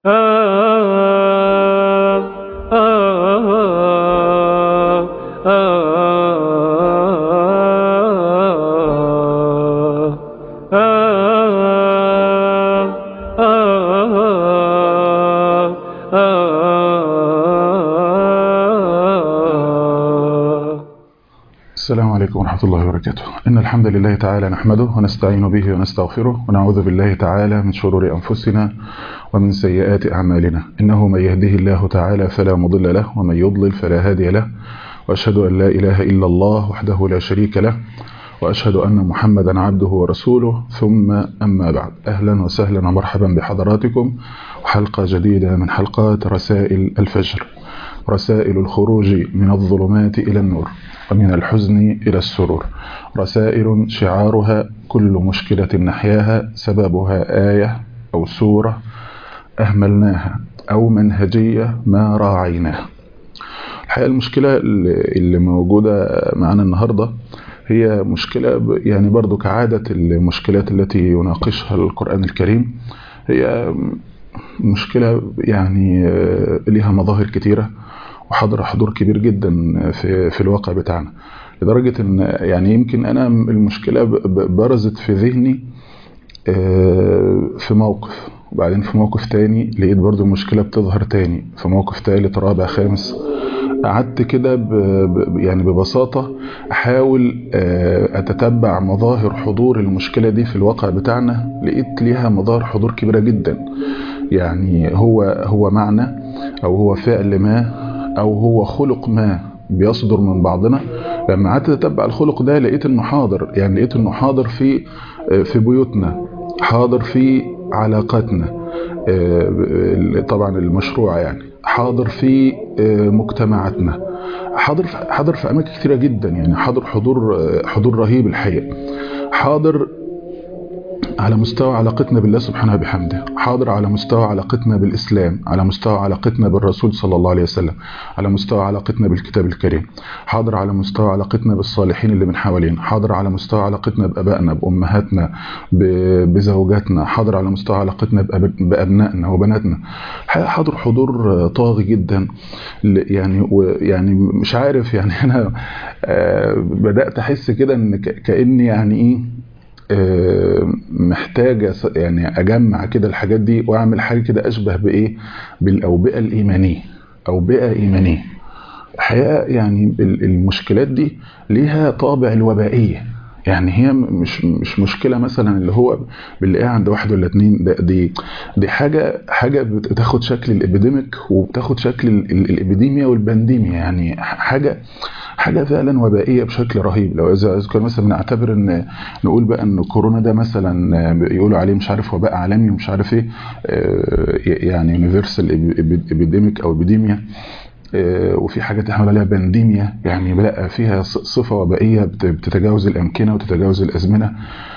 السلام عليكم ورحمة الله وبركاته إن الحمد لله تعالى نحمده ونستعين به ونستغفره ونعوذ بالله تعالى من شرور أنفسنا ومن سيئات أعمالنا إنه من يهده الله تعالى فلا مضل له ومن يضلل فلا هادي له وأشهد أن لا إله إلا الله وحده لا شريك له وأشهد أن محمدا عبده ورسوله ثم أما بعد أهلا وسهلا ومرحبا بحضراتكم وحلقة جديدة من حلقات رسائل الفجر رسائل الخروج من الظلمات إلى النور ومن الحزن إلى السرور رسائل شعارها كل مشكلة نحياها سببها آية أو سورة أهملناها أو منهجية ما راعيناها الحقيقة المشكلة اللي موجودة معنا النهاردة هي مشكلة يعني برضو كعادة المشكلات التي يناقشها القرآن الكريم هي مشكلة يعني لها مظاهر كتيرة وحضر حضور كبير جدا في في الواقع بتاعنا لدرجة ان يعني يمكن انا المشكلة برزت في ذهني في موقف وبعدين في موقف تاني لقيت برضو المشكلة بتظهر تاني في موقف تالت رابع خامس قعدت كده يعني ببساطة احاول اتتبع مظاهر حضور المشكلة دي في الواقع بتاعنا لقيت ليها مظاهر حضور كبيرة جدا يعني هو هو معنى او هو فعل ما او هو خلق ما بيصدر من بعضنا لما قعدت اتتبع الخلق ده لقيت انه حاضر يعني لقيت انه حاضر في في بيوتنا حاضر في علاقاتنا طبعا المشروعه يعني حاضر في مجتمعاتنا حاضر في حاضر في اماكن كثيره جدا يعني حاضر حضور حضور رهيب الحقيقه حاضر على مستوى علاقتنا بالله سبحانه وبحمده حاضر على مستوى علاقتنا بالإسلام على مستوى علاقتنا بالرسول صلى الله عليه وسلم على مستوى علاقتنا بالكتاب الكريم حاضر على مستوى علاقتنا بالصالحين اللي من حوالينا حاضر على مستوى علاقتنا بأبائنا بأمهاتنا بزوجاتنا حاضر على مستوى علاقتنا بأبنائنا وبناتنا حاضر حضور طاغي جدا يعني يعني مش عارف يعني أنا بدأت أحس كده إن كأني يعني إيه محتاجة يعني أجمع كده الحاجات دي وأعمل حاجة كده أشبه بإيه بالأوبئة الإيمانية أوبئة إيمانية الحقيقة يعني المشكلات دي ليها طابع الوبائية يعني هي مش مش مشكله مثلا اللي هو بنلاقيها عند واحد ولا اتنين ده دي دي حاجه حاجه بتاخد شكل الابيديميك وبتاخد شكل الابيديميا والبانديميا يعني حاجه حاجه فعلا وبائيه بشكل رهيب لو اذا كان مثلا نعتبر ان نقول بقى ان كورونا ده مثلا يقولوا عليه مش عارف وباء عالمي ومش عارف ايه يعني يونيفرسال ابيديميك او ابيديميا وفي حاجات احنا عليها بانديميا يعني بقى فيها صفة وبائية بتتجاوز الأمكنة وتتجاوز الأزمنة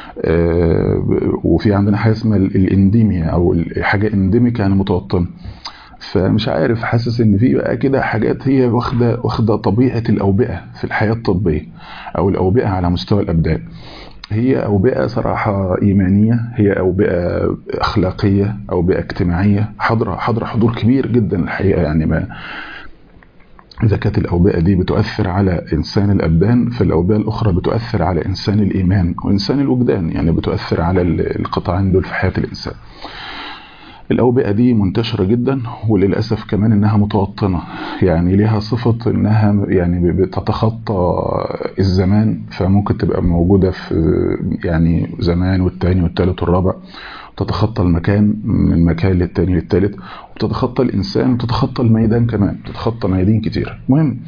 وفي عندنا حاجة اسمها الانديميا أو حاجة انديميك يعني متوطنة فمش عارف حاسس ان في بقى كده حاجات هي واخده واخده طبيعه الاوبئه في الحياه الطبيه او الاوبئه على مستوى الابدان هي أوبئة صراحة إيمانية هي أوبئة أخلاقية أوبئة اجتماعية حضر حضر حضور كبير جدا الحقيقة يعني ما إذا كانت الأوبئة دي بتؤثر على إنسان الأبدان فالأوبئة الأخرى بتؤثر على إنسان الإيمان وإنسان الوجدان يعني بتؤثر على القطاعين دول في حياة الإنسان الأوبئة دي منتشرة جدا وللأسف كمان إنها متوطنة يعني لها صفة إنها يعني بتتخطى الزمان فممكن تبقى موجودة في يعني زمان والتاني والتالت والرابع تتخطى المكان من مكان للتاني للتالت وتتخطى الإنسان وتتخطى الميدان كمان تتخطى ميادين كتير مهم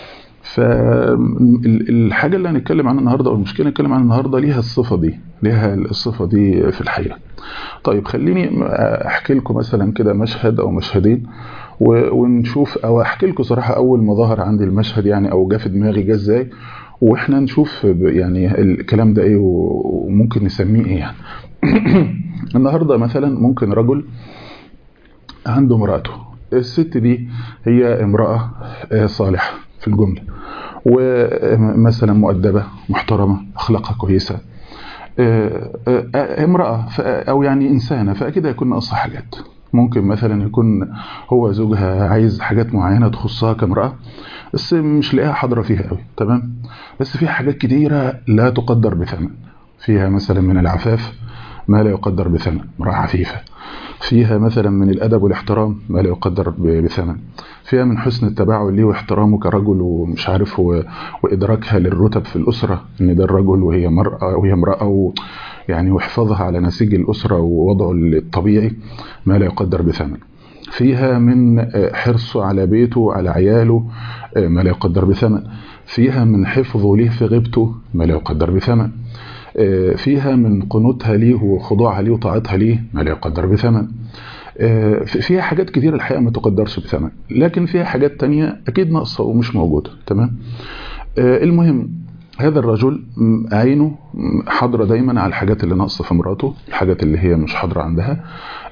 فالحاجة اللي هنتكلم عنها النهاردة أو المشكلة اللي هنتكلم عنها النهاردة ليها الصفة دي ليها الصفة دي في الحقيقة طيب خليني أحكي لكم مثلا كده مشهد أو مشهدين ونشوف أو أحكي لكم صراحة أول ما ظهر عندي المشهد يعني أو جه في دماغي جه إزاي واحنا نشوف يعني الكلام ده ايه وممكن نسميه ايه يعني النهارده مثلا ممكن رجل عنده امرأته الست دي هي امرأة صالحة في الجملة ومثلا مؤدبة محترمة أخلاقها كويسة امرأة أو يعني إنسانة فأكيد هيكون ناقصها حاجات ممكن مثلا يكون هو زوجها عايز حاجات معينة تخصها كامرأة بس مش لاقيها حاضرة فيها قوي تمام بس فيها حاجات كتيرة لا تقدر بثمن فيها مثلا من العفاف ما لا يقدر بثمن امرأة عفيفة فيها مثلا من الأدب والاحترام ما لا يقدر بثمن فيها من حسن التباعد ليه واحترامه كرجل ومش عارف وإدراكها للرتب في الأسرة إن ده الرجل وهي مرأة وهي امرأة و يعني وحفاظها على نسيج الأسرة ووضعه الطبيعي ما لا يقدر بثمن فيها من حرصه على بيته وعلى عياله ما لا يقدر بثمن فيها من حفظه ليه في غيبته ما لا يقدر بثمن فيها من قنوتها ليه وخضوعها ليه وطاعتها ليه ما لا يقدر بثمن فيها حاجات كتير الحقيقة ما تقدرش بثمن لكن فيها حاجات تانية أكيد ناقصة ومش موجودة تمام المهم هذا الرجل عينه حاضرة دايما على الحاجات اللي ناقصة في مراته الحاجات اللي هي مش حاضرة عندها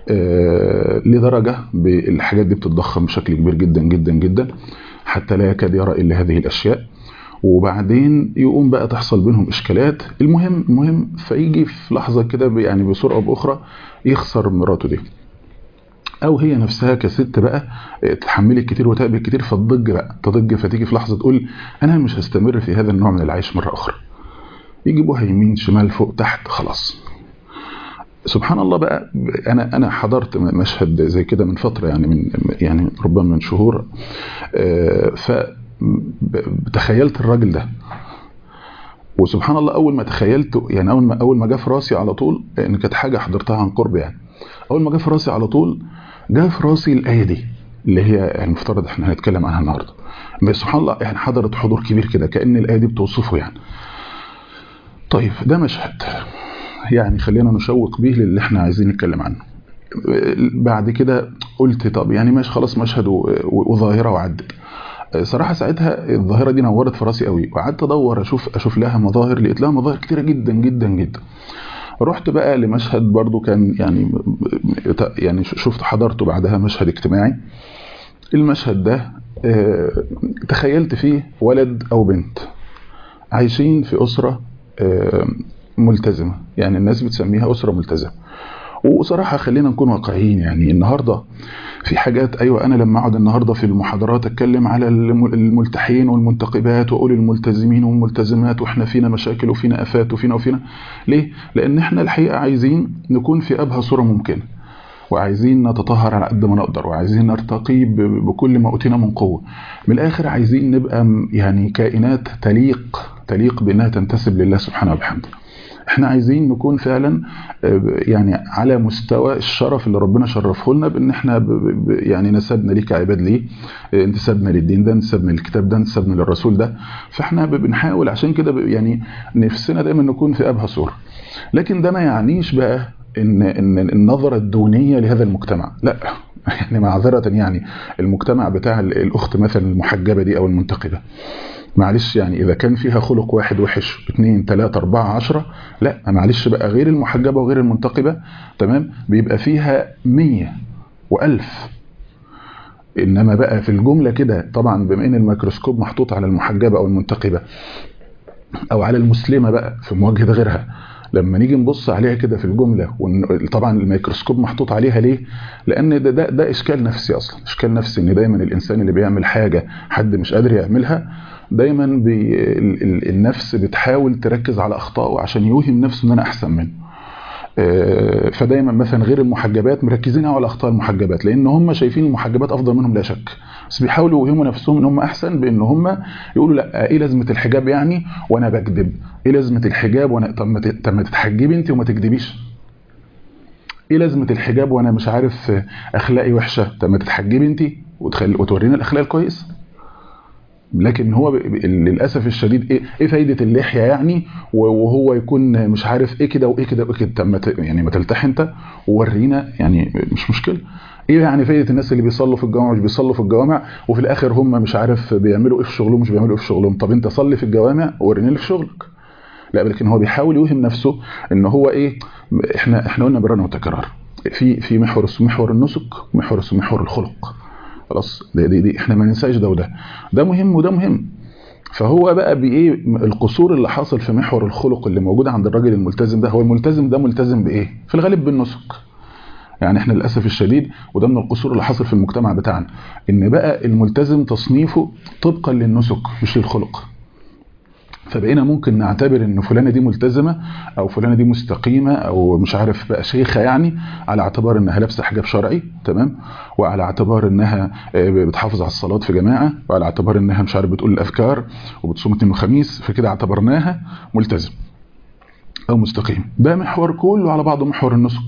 لدرجة الحاجات دي بتتضخم بشكل كبير جدا جدا جدا حتى لا يكاد يرى إلا هذه الأشياء وبعدين يقوم بقى تحصل بينهم إشكالات المهم المهم فيجي في لحظة كده يعني بصورة أو بأخرى يخسر مراته دي او هي نفسها كست بقى تحملك كتير وتقبل كتير فتضج بقى تضج فتيجي في لحظه تقول انا مش هستمر في هذا النوع من العيش مره اخرى يجيبوها يمين شمال فوق تحت خلاص سبحان الله بقى انا انا حضرت مشهد زي كده من فتره يعني من يعني ربما من شهور ف تخيلت الراجل ده وسبحان الله اول ما تخيلته يعني اول ما اول ما جه في راسي على طول ان كانت حاجه حضرتها عن قرب يعني اول ما جه في راسي على طول جه في راسي الايه دي اللي هي المفترض احنا هنتكلم عنها النهارده سبحان الله يعني حضرت حضور كبير كده كان الايه دي بتوصفه يعني طيب ده مشهد يعني خلينا نشوق بيه للي احنا عايزين نتكلم عنه بعد كده قلت طب يعني ماشي خلاص مشهد وظاهره وعدت صراحه ساعتها الظاهره دي نورت في راسي قوي وقعدت ادور اشوف اشوف لها مظاهر لقيت لها مظاهر كتيره جدا جدا جدا رحت بقى لمشهد برضو كان يعني يعني شفت حضرته بعدها مشهد اجتماعي المشهد ده تخيلت فيه ولد او بنت عايشين في اسره ملتزمه يعني الناس بتسميها اسره ملتزمه وصراحه خلينا نكون واقعيين يعني النهارده في حاجات ايوه انا لما اقعد النهارده في المحاضرات اتكلم على الملتحين والمنتقبات واقول الملتزمين والملتزمات واحنا فينا مشاكل وفينا افات وفينا وفينا ليه لان احنا الحقيقه عايزين نكون في ابهى صوره ممكنه وعايزين نتطهر على قد ما نقدر وعايزين نرتقي بكل ما اوتينا من قوه من الاخر عايزين نبقى يعني كائنات تليق تليق بانها تنتسب لله سبحانه وبحمده احنا عايزين نكون فعلا يعني على مستوى الشرف اللي ربنا شرفه لنا بان احنا يعني نسبنا ليه كعباد ليه انتسابنا للدين ده انتسابنا للكتاب ده انتسابنا للرسول ده فاحنا بنحاول عشان كده يعني نفسنا دايما نكون في ابهى صوره لكن ده ما يعنيش بقى ان ان النظره الدونيه لهذا المجتمع لا يعني معذره يعني المجتمع بتاع الاخت مثلا المحجبه دي او المنتقبه معلش يعني إذا كان فيها خلق واحد وحش اثنين ثلاثة أربعة عشرة لا معلش بقى غير المحجبة وغير المنتقبة تمام بيبقى فيها مية وألف إنما بقى في الجملة كده طبعا بما إن الميكروسكوب محطوط على المحجبة أو المنتقبة أو على المسلمة بقى في مواجهة غيرها لما نيجي نبص عليها كده في الجملة طبعا الميكروسكوب محطوط عليها ليه لان ده, ده, ده اشكال نفسي اصلا اشكال نفسي ان دايما الانسان اللي بيعمل حاجة حد مش قادر يعملها دايما بي النفس بتحاول تركز على اخطائه عشان يوهم نفسه ان انا احسن منه فدايما مثلا غير المحجبات مركزين على اخطاء المحجبات لان هم شايفين المحجبات افضل منهم لا شك بس بيحاولوا يوهموا نفسهم ان هم احسن بان هم يقولوا لا ايه لازمه الحجاب يعني وانا بكذب ايه لازمه الحجاب وانا طب ما طب ما تتحجبي انت وما تكذبيش ايه لازمه الحجاب وانا مش عارف اخلاقي وحشه طب ما تتحجبي انت وتخلي وتورينا الاخلاق الكويس لكن هو للاسف الشديد ايه ايه فايده اللحيه يعني وهو يكون مش عارف ايه كده وايه كده وايه كده طب يعني ما تلتحي انت وورينا يعني مش مشكله ايه يعني فايده الناس اللي بيصلوا في الجوامع مش بيصلوا في الجوامع وفي الاخر هم مش عارف بيعملوا ايه في شغلهم مش بيعملوا ايه في شغلهم طب انت صلي في الجوامع ووريني اللي في شغلك لا لكن هو بيحاول يوهم نفسه ان هو ايه احنا احنا قلنا مرارا وتكرار في في محور اسمه محور النسك ومحور اسمه محور الخلق خلاص دي, دي, دي احنا ما ننساش ده وده ده مهم وده مهم فهو بقى بايه القصور اللي حاصل في محور الخلق اللي موجود عند الراجل الملتزم ده هو الملتزم ده ملتزم بايه في الغالب بالنسك يعني احنا للاسف الشديد وده من القصور اللي حصل في المجتمع بتاعنا ان بقى الملتزم تصنيفه طبقا للنسك مش للخلق فبقينا ممكن نعتبر ان فلانه دي ملتزمه او فلانه دي مستقيمه او مش عارف بقى شيخه يعني على اعتبار انها لابسه حجاب شرعي تمام وعلى اعتبار انها بتحافظ على الصلاه في جماعه وعلى اعتبار انها مش عارف بتقول الاذكار وبتصوم اثنين وخميس فكده اعتبرناها ملتزم او مستقيم ده محور كله على بعضه محور النسك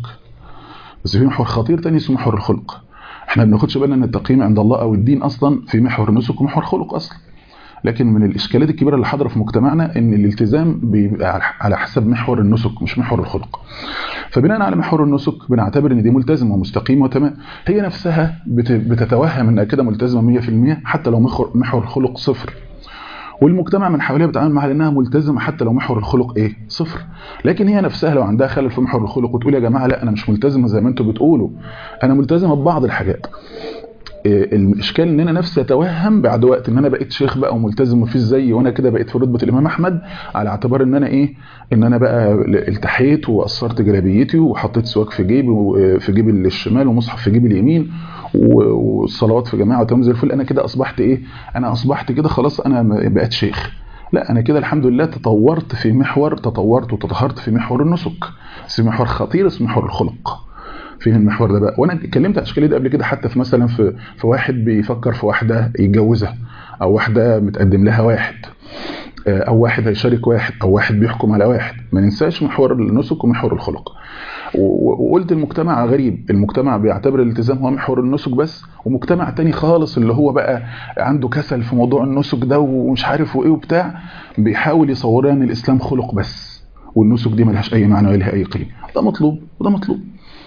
بس في محور خطير تاني اسمه محور الخلق احنا ما بناخدش بالنا ان التقييم عند الله او الدين اصلا في محور النسك ومحور خلق اصلا لكن من الاشكالات الكبيره اللي حاضره في مجتمعنا ان الالتزام بيبقى على حسب محور النسك مش محور الخلق فبناء على محور النسك بنعتبر ان دي ملتزمه ومستقيمه وتمام هي نفسها بتتوهم انها كده ملتزمه 100% حتى لو محور الخلق صفر والمجتمع من حواليها بيتعامل معاها لانها ملتزمه حتى لو محور الخلق ايه صفر لكن هي نفسها لو عندها خلل في محور الخلق وتقول يا جماعه لا انا مش ملتزمه زي ما انتم بتقولوا انا ملتزمه ببعض الحاجات الاشكال ان انا نفسي اتوهم بعد وقت ان انا بقيت شيخ بقى وملتزم ومفيش زيي وانا كده بقيت في رتبه الامام احمد على اعتبار ان انا ايه ان انا بقى التحيت وقصرت جلابيتي وحطيت سواك في جيبي في جيبي الشمال ومصحف في جيبي اليمين والصلوات في جماعه وتمام زي الفل انا كده اصبحت ايه انا اصبحت كده خلاص انا بقيت شيخ لا انا كده الحمد لله تطورت في محور تطورت وتطهرت في محور النسك في محور خطير اسمه محور الخلق فين المحور ده بقى وانا اتكلمت عن الاشكاليه دي قبل كده حتى في مثلا في في واحد بيفكر في واحده يتجوزها او واحده متقدم لها واحد او واحد هيشارك واحد او واحد بيحكم على واحد ما ننساش محور النسك ومحور الخلق وقلت المجتمع غريب المجتمع بيعتبر الالتزام هو محور النسك بس ومجتمع تاني خالص اللي هو بقى عنده كسل في موضوع النسك ده ومش عارف وايه وبتاع بيحاول يصور ان الاسلام خلق بس والنسك دي ملهاش اي معنى ولا اي قيمه ده مطلوب وده مطلوب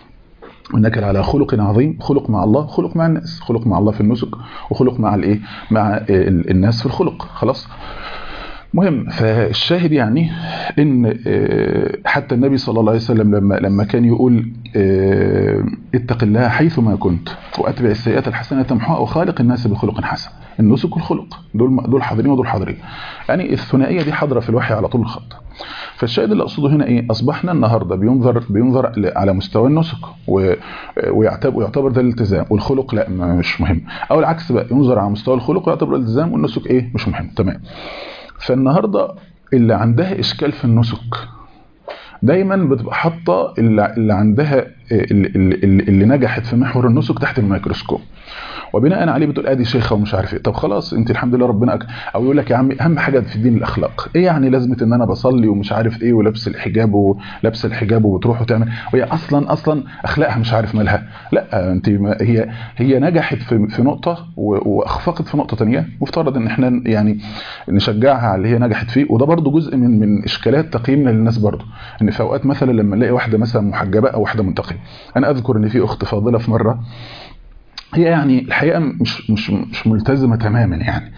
وانك على خلق عظيم خلق مع الله خلق مع الناس خلق مع الله في النسك وخلق مع الايه مع الناس في الخلق خلاص مهم فالشاهد يعني ان حتى النبي صلى الله عليه وسلم لما لما كان يقول اتق الله حيثما كنت واتبع السيئات الحسنه تمحوها وخالق الناس بخلق حسن النسك والخلق دول دول حاضرين ودول حاضرين يعني الثنائيه دي حاضره في الوحي على طول الخط فالشاهد اللي اقصده هنا ايه اصبحنا النهارده بينظر بينظر على مستوى النسك ويعتبر ويعتبر ده الالتزام والخلق لا مش مهم او العكس بقى ينظر على مستوى الخلق ويعتبر الالتزام والنسك ايه مش مهم تمام فالنهارده اللي عندها اشكال في النسك دايما بتبقى حاطه اللي, اللي عندها اللي, اللي, اللي نجحت في محور النسك تحت الميكروسكوب وبناء عليه بتقول ادي شيخه ومش عارف ايه طب خلاص انت الحمد لله ربنا أك... او يقول لك يا عمي اهم حاجه في الدين الاخلاق ايه يعني لازمه ان انا بصلي ومش عارف ايه ولابس الحجاب ولابس الحجاب وبتروح وتعمل وهي اصلا اصلا اخلاقها مش عارف مالها لا انت هي هي نجحت في في نقطه واخفقت في نقطه ثانيه مفترض ان احنا يعني نشجعها على اللي هي نجحت فيه وده برضو جزء من من اشكالات تقييمنا للناس برضو ان في اوقات مثلا لما نلاقي واحده مثلا محجبه او واحده منتقبه انا اذكر ان في اخت فاضله في مره هي يعني الحقيقه مش مش مش ملتزمه تماما يعني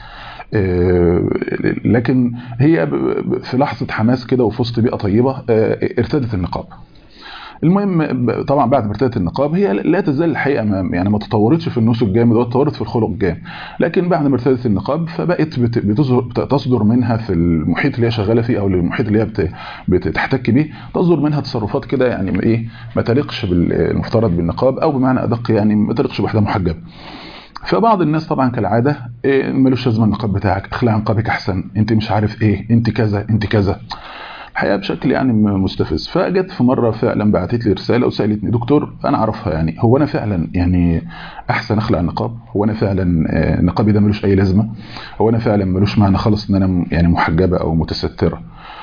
لكن هي في لحظه حماس كده وفي وسط بيئه طيبه ارتدت النقاب المهم طبعا بعد ما ارتدت النقاب هي لا تزال الحقيقه ما يعني ما تطورتش في النسك جامد ولا تطورت في الخلق جامد لكن بعد ما ارتدت النقاب فبقت تصدر منها في المحيط اللي هي شغاله فيه او المحيط اللي هي بتحتك بيه تصدر منها تصرفات كده يعني ايه ما تليقش بالمفترض بالنقاب او بمعنى ادق يعني ما تليقش بواحده محجبه فبعض الناس طبعا كالعاده إيه ملوش لازمه النقاب بتاعك اخلع نقابك احسن انت مش عارف ايه انت كذا انت كذا الحقيقه بشكل يعني مستفز فجت في مره فعلا بعتت لي رساله وسالتني دكتور انا اعرفها يعني هو انا فعلا يعني احسن اخلع النقاب هو انا فعلا نقابي ده ملوش اي لازمه هو انا فعلا ملوش معنى خالص ان انا يعني محجبه او متستره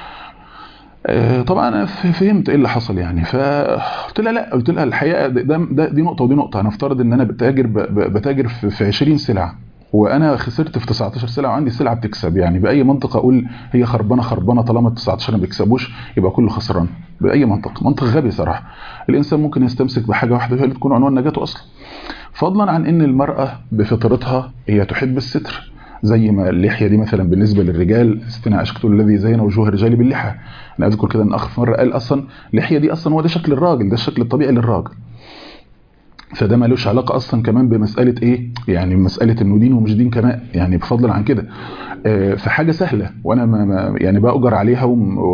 طبعا انا فهمت ايه اللي حصل يعني فقلت لها لا قلت لها الحقيقه ده, ده دي نقطه ودي نقطه انا افترض ان انا بتاجر بتاجر في 20 سلعه وانا خسرت في 19 سلعه وعندي سلعه بتكسب يعني باي منطق اقول هي خربانه خربانه طالما ال 19 ما بيكسبوش يبقى كله خسران باي منطق منطق غبي صراحه الانسان ممكن يستمسك بحاجه واحده هي اللي تكون عنوان نجاته اصلا فضلا عن ان المراه بفطرتها هي تحب الستر زي ما اللحيه دي مثلا بالنسبه للرجال استنا اشكت الذي زين وجوه الرجال باللحى انا اذكر كده ان اخ في مره قال اصلا اللحيه دي اصلا هو ده شكل الراجل ده الشكل الطبيعي للراجل فده ملوش علاقة أصلا كمان بمسألة إيه يعني مسألة إنه دين ومش دين كمان يعني بفضل عن كده فحاجة سهلة وأنا ما ما يعني بأجر عليها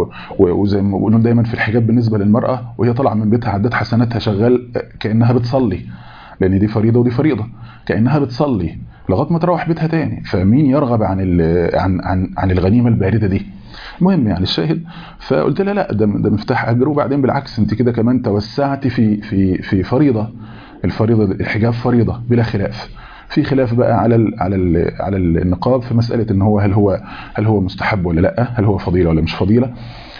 وزي ما بقولون دايما في الحجاب بالنسبة للمرأة وهي طالعة من بيتها عداد حسناتها شغال كأنها بتصلي لأن دي فريضة ودي فريضة كأنها بتصلي لغايه ما تروح بيتها تاني فمين يرغب عن عن عن عن الغنيمه البارده دي المهم يعني الشاهد فقلت لها لا ده ده مفتاح اجر وبعدين بالعكس انت كده كمان توسعتي في في في فريضه الفريضه الحجاب فريضه بلا خلاف في خلاف بقى على ال على ال على النقاب في مساله ان هو هل هو هل هو مستحب ولا لا هل هو فضيله ولا مش فضيله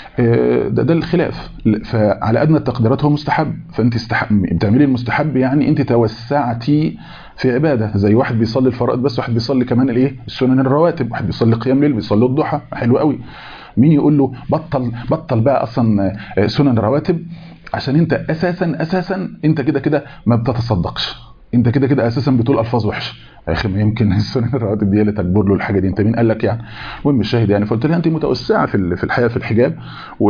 ده ده الخلاف فعلى ادنى التقديرات هو مستحب فانت استحب بتعملي المستحب يعني انت توسعتي في عباده زي واحد بيصلي الفرائض بس واحد بيصلي كمان الايه السنن الرواتب واحد بيصلي قيام ليل بيصلي الضحى حلو قوي مين يقول له بطل بطل بقى اصلا سنن رواتب عشان انت اساسا اساسا انت كده كده ما بتتصدقش انت كده كده اساسا بتقول الفاظ وحشه يا اخي ما يمكن السنن الرواتب دي اللي تجبر له الحاجه دي انت مين قال لك يعني المهم الشاهد يعني فقلت لها انت متوسعه في في الحياه في الحجاب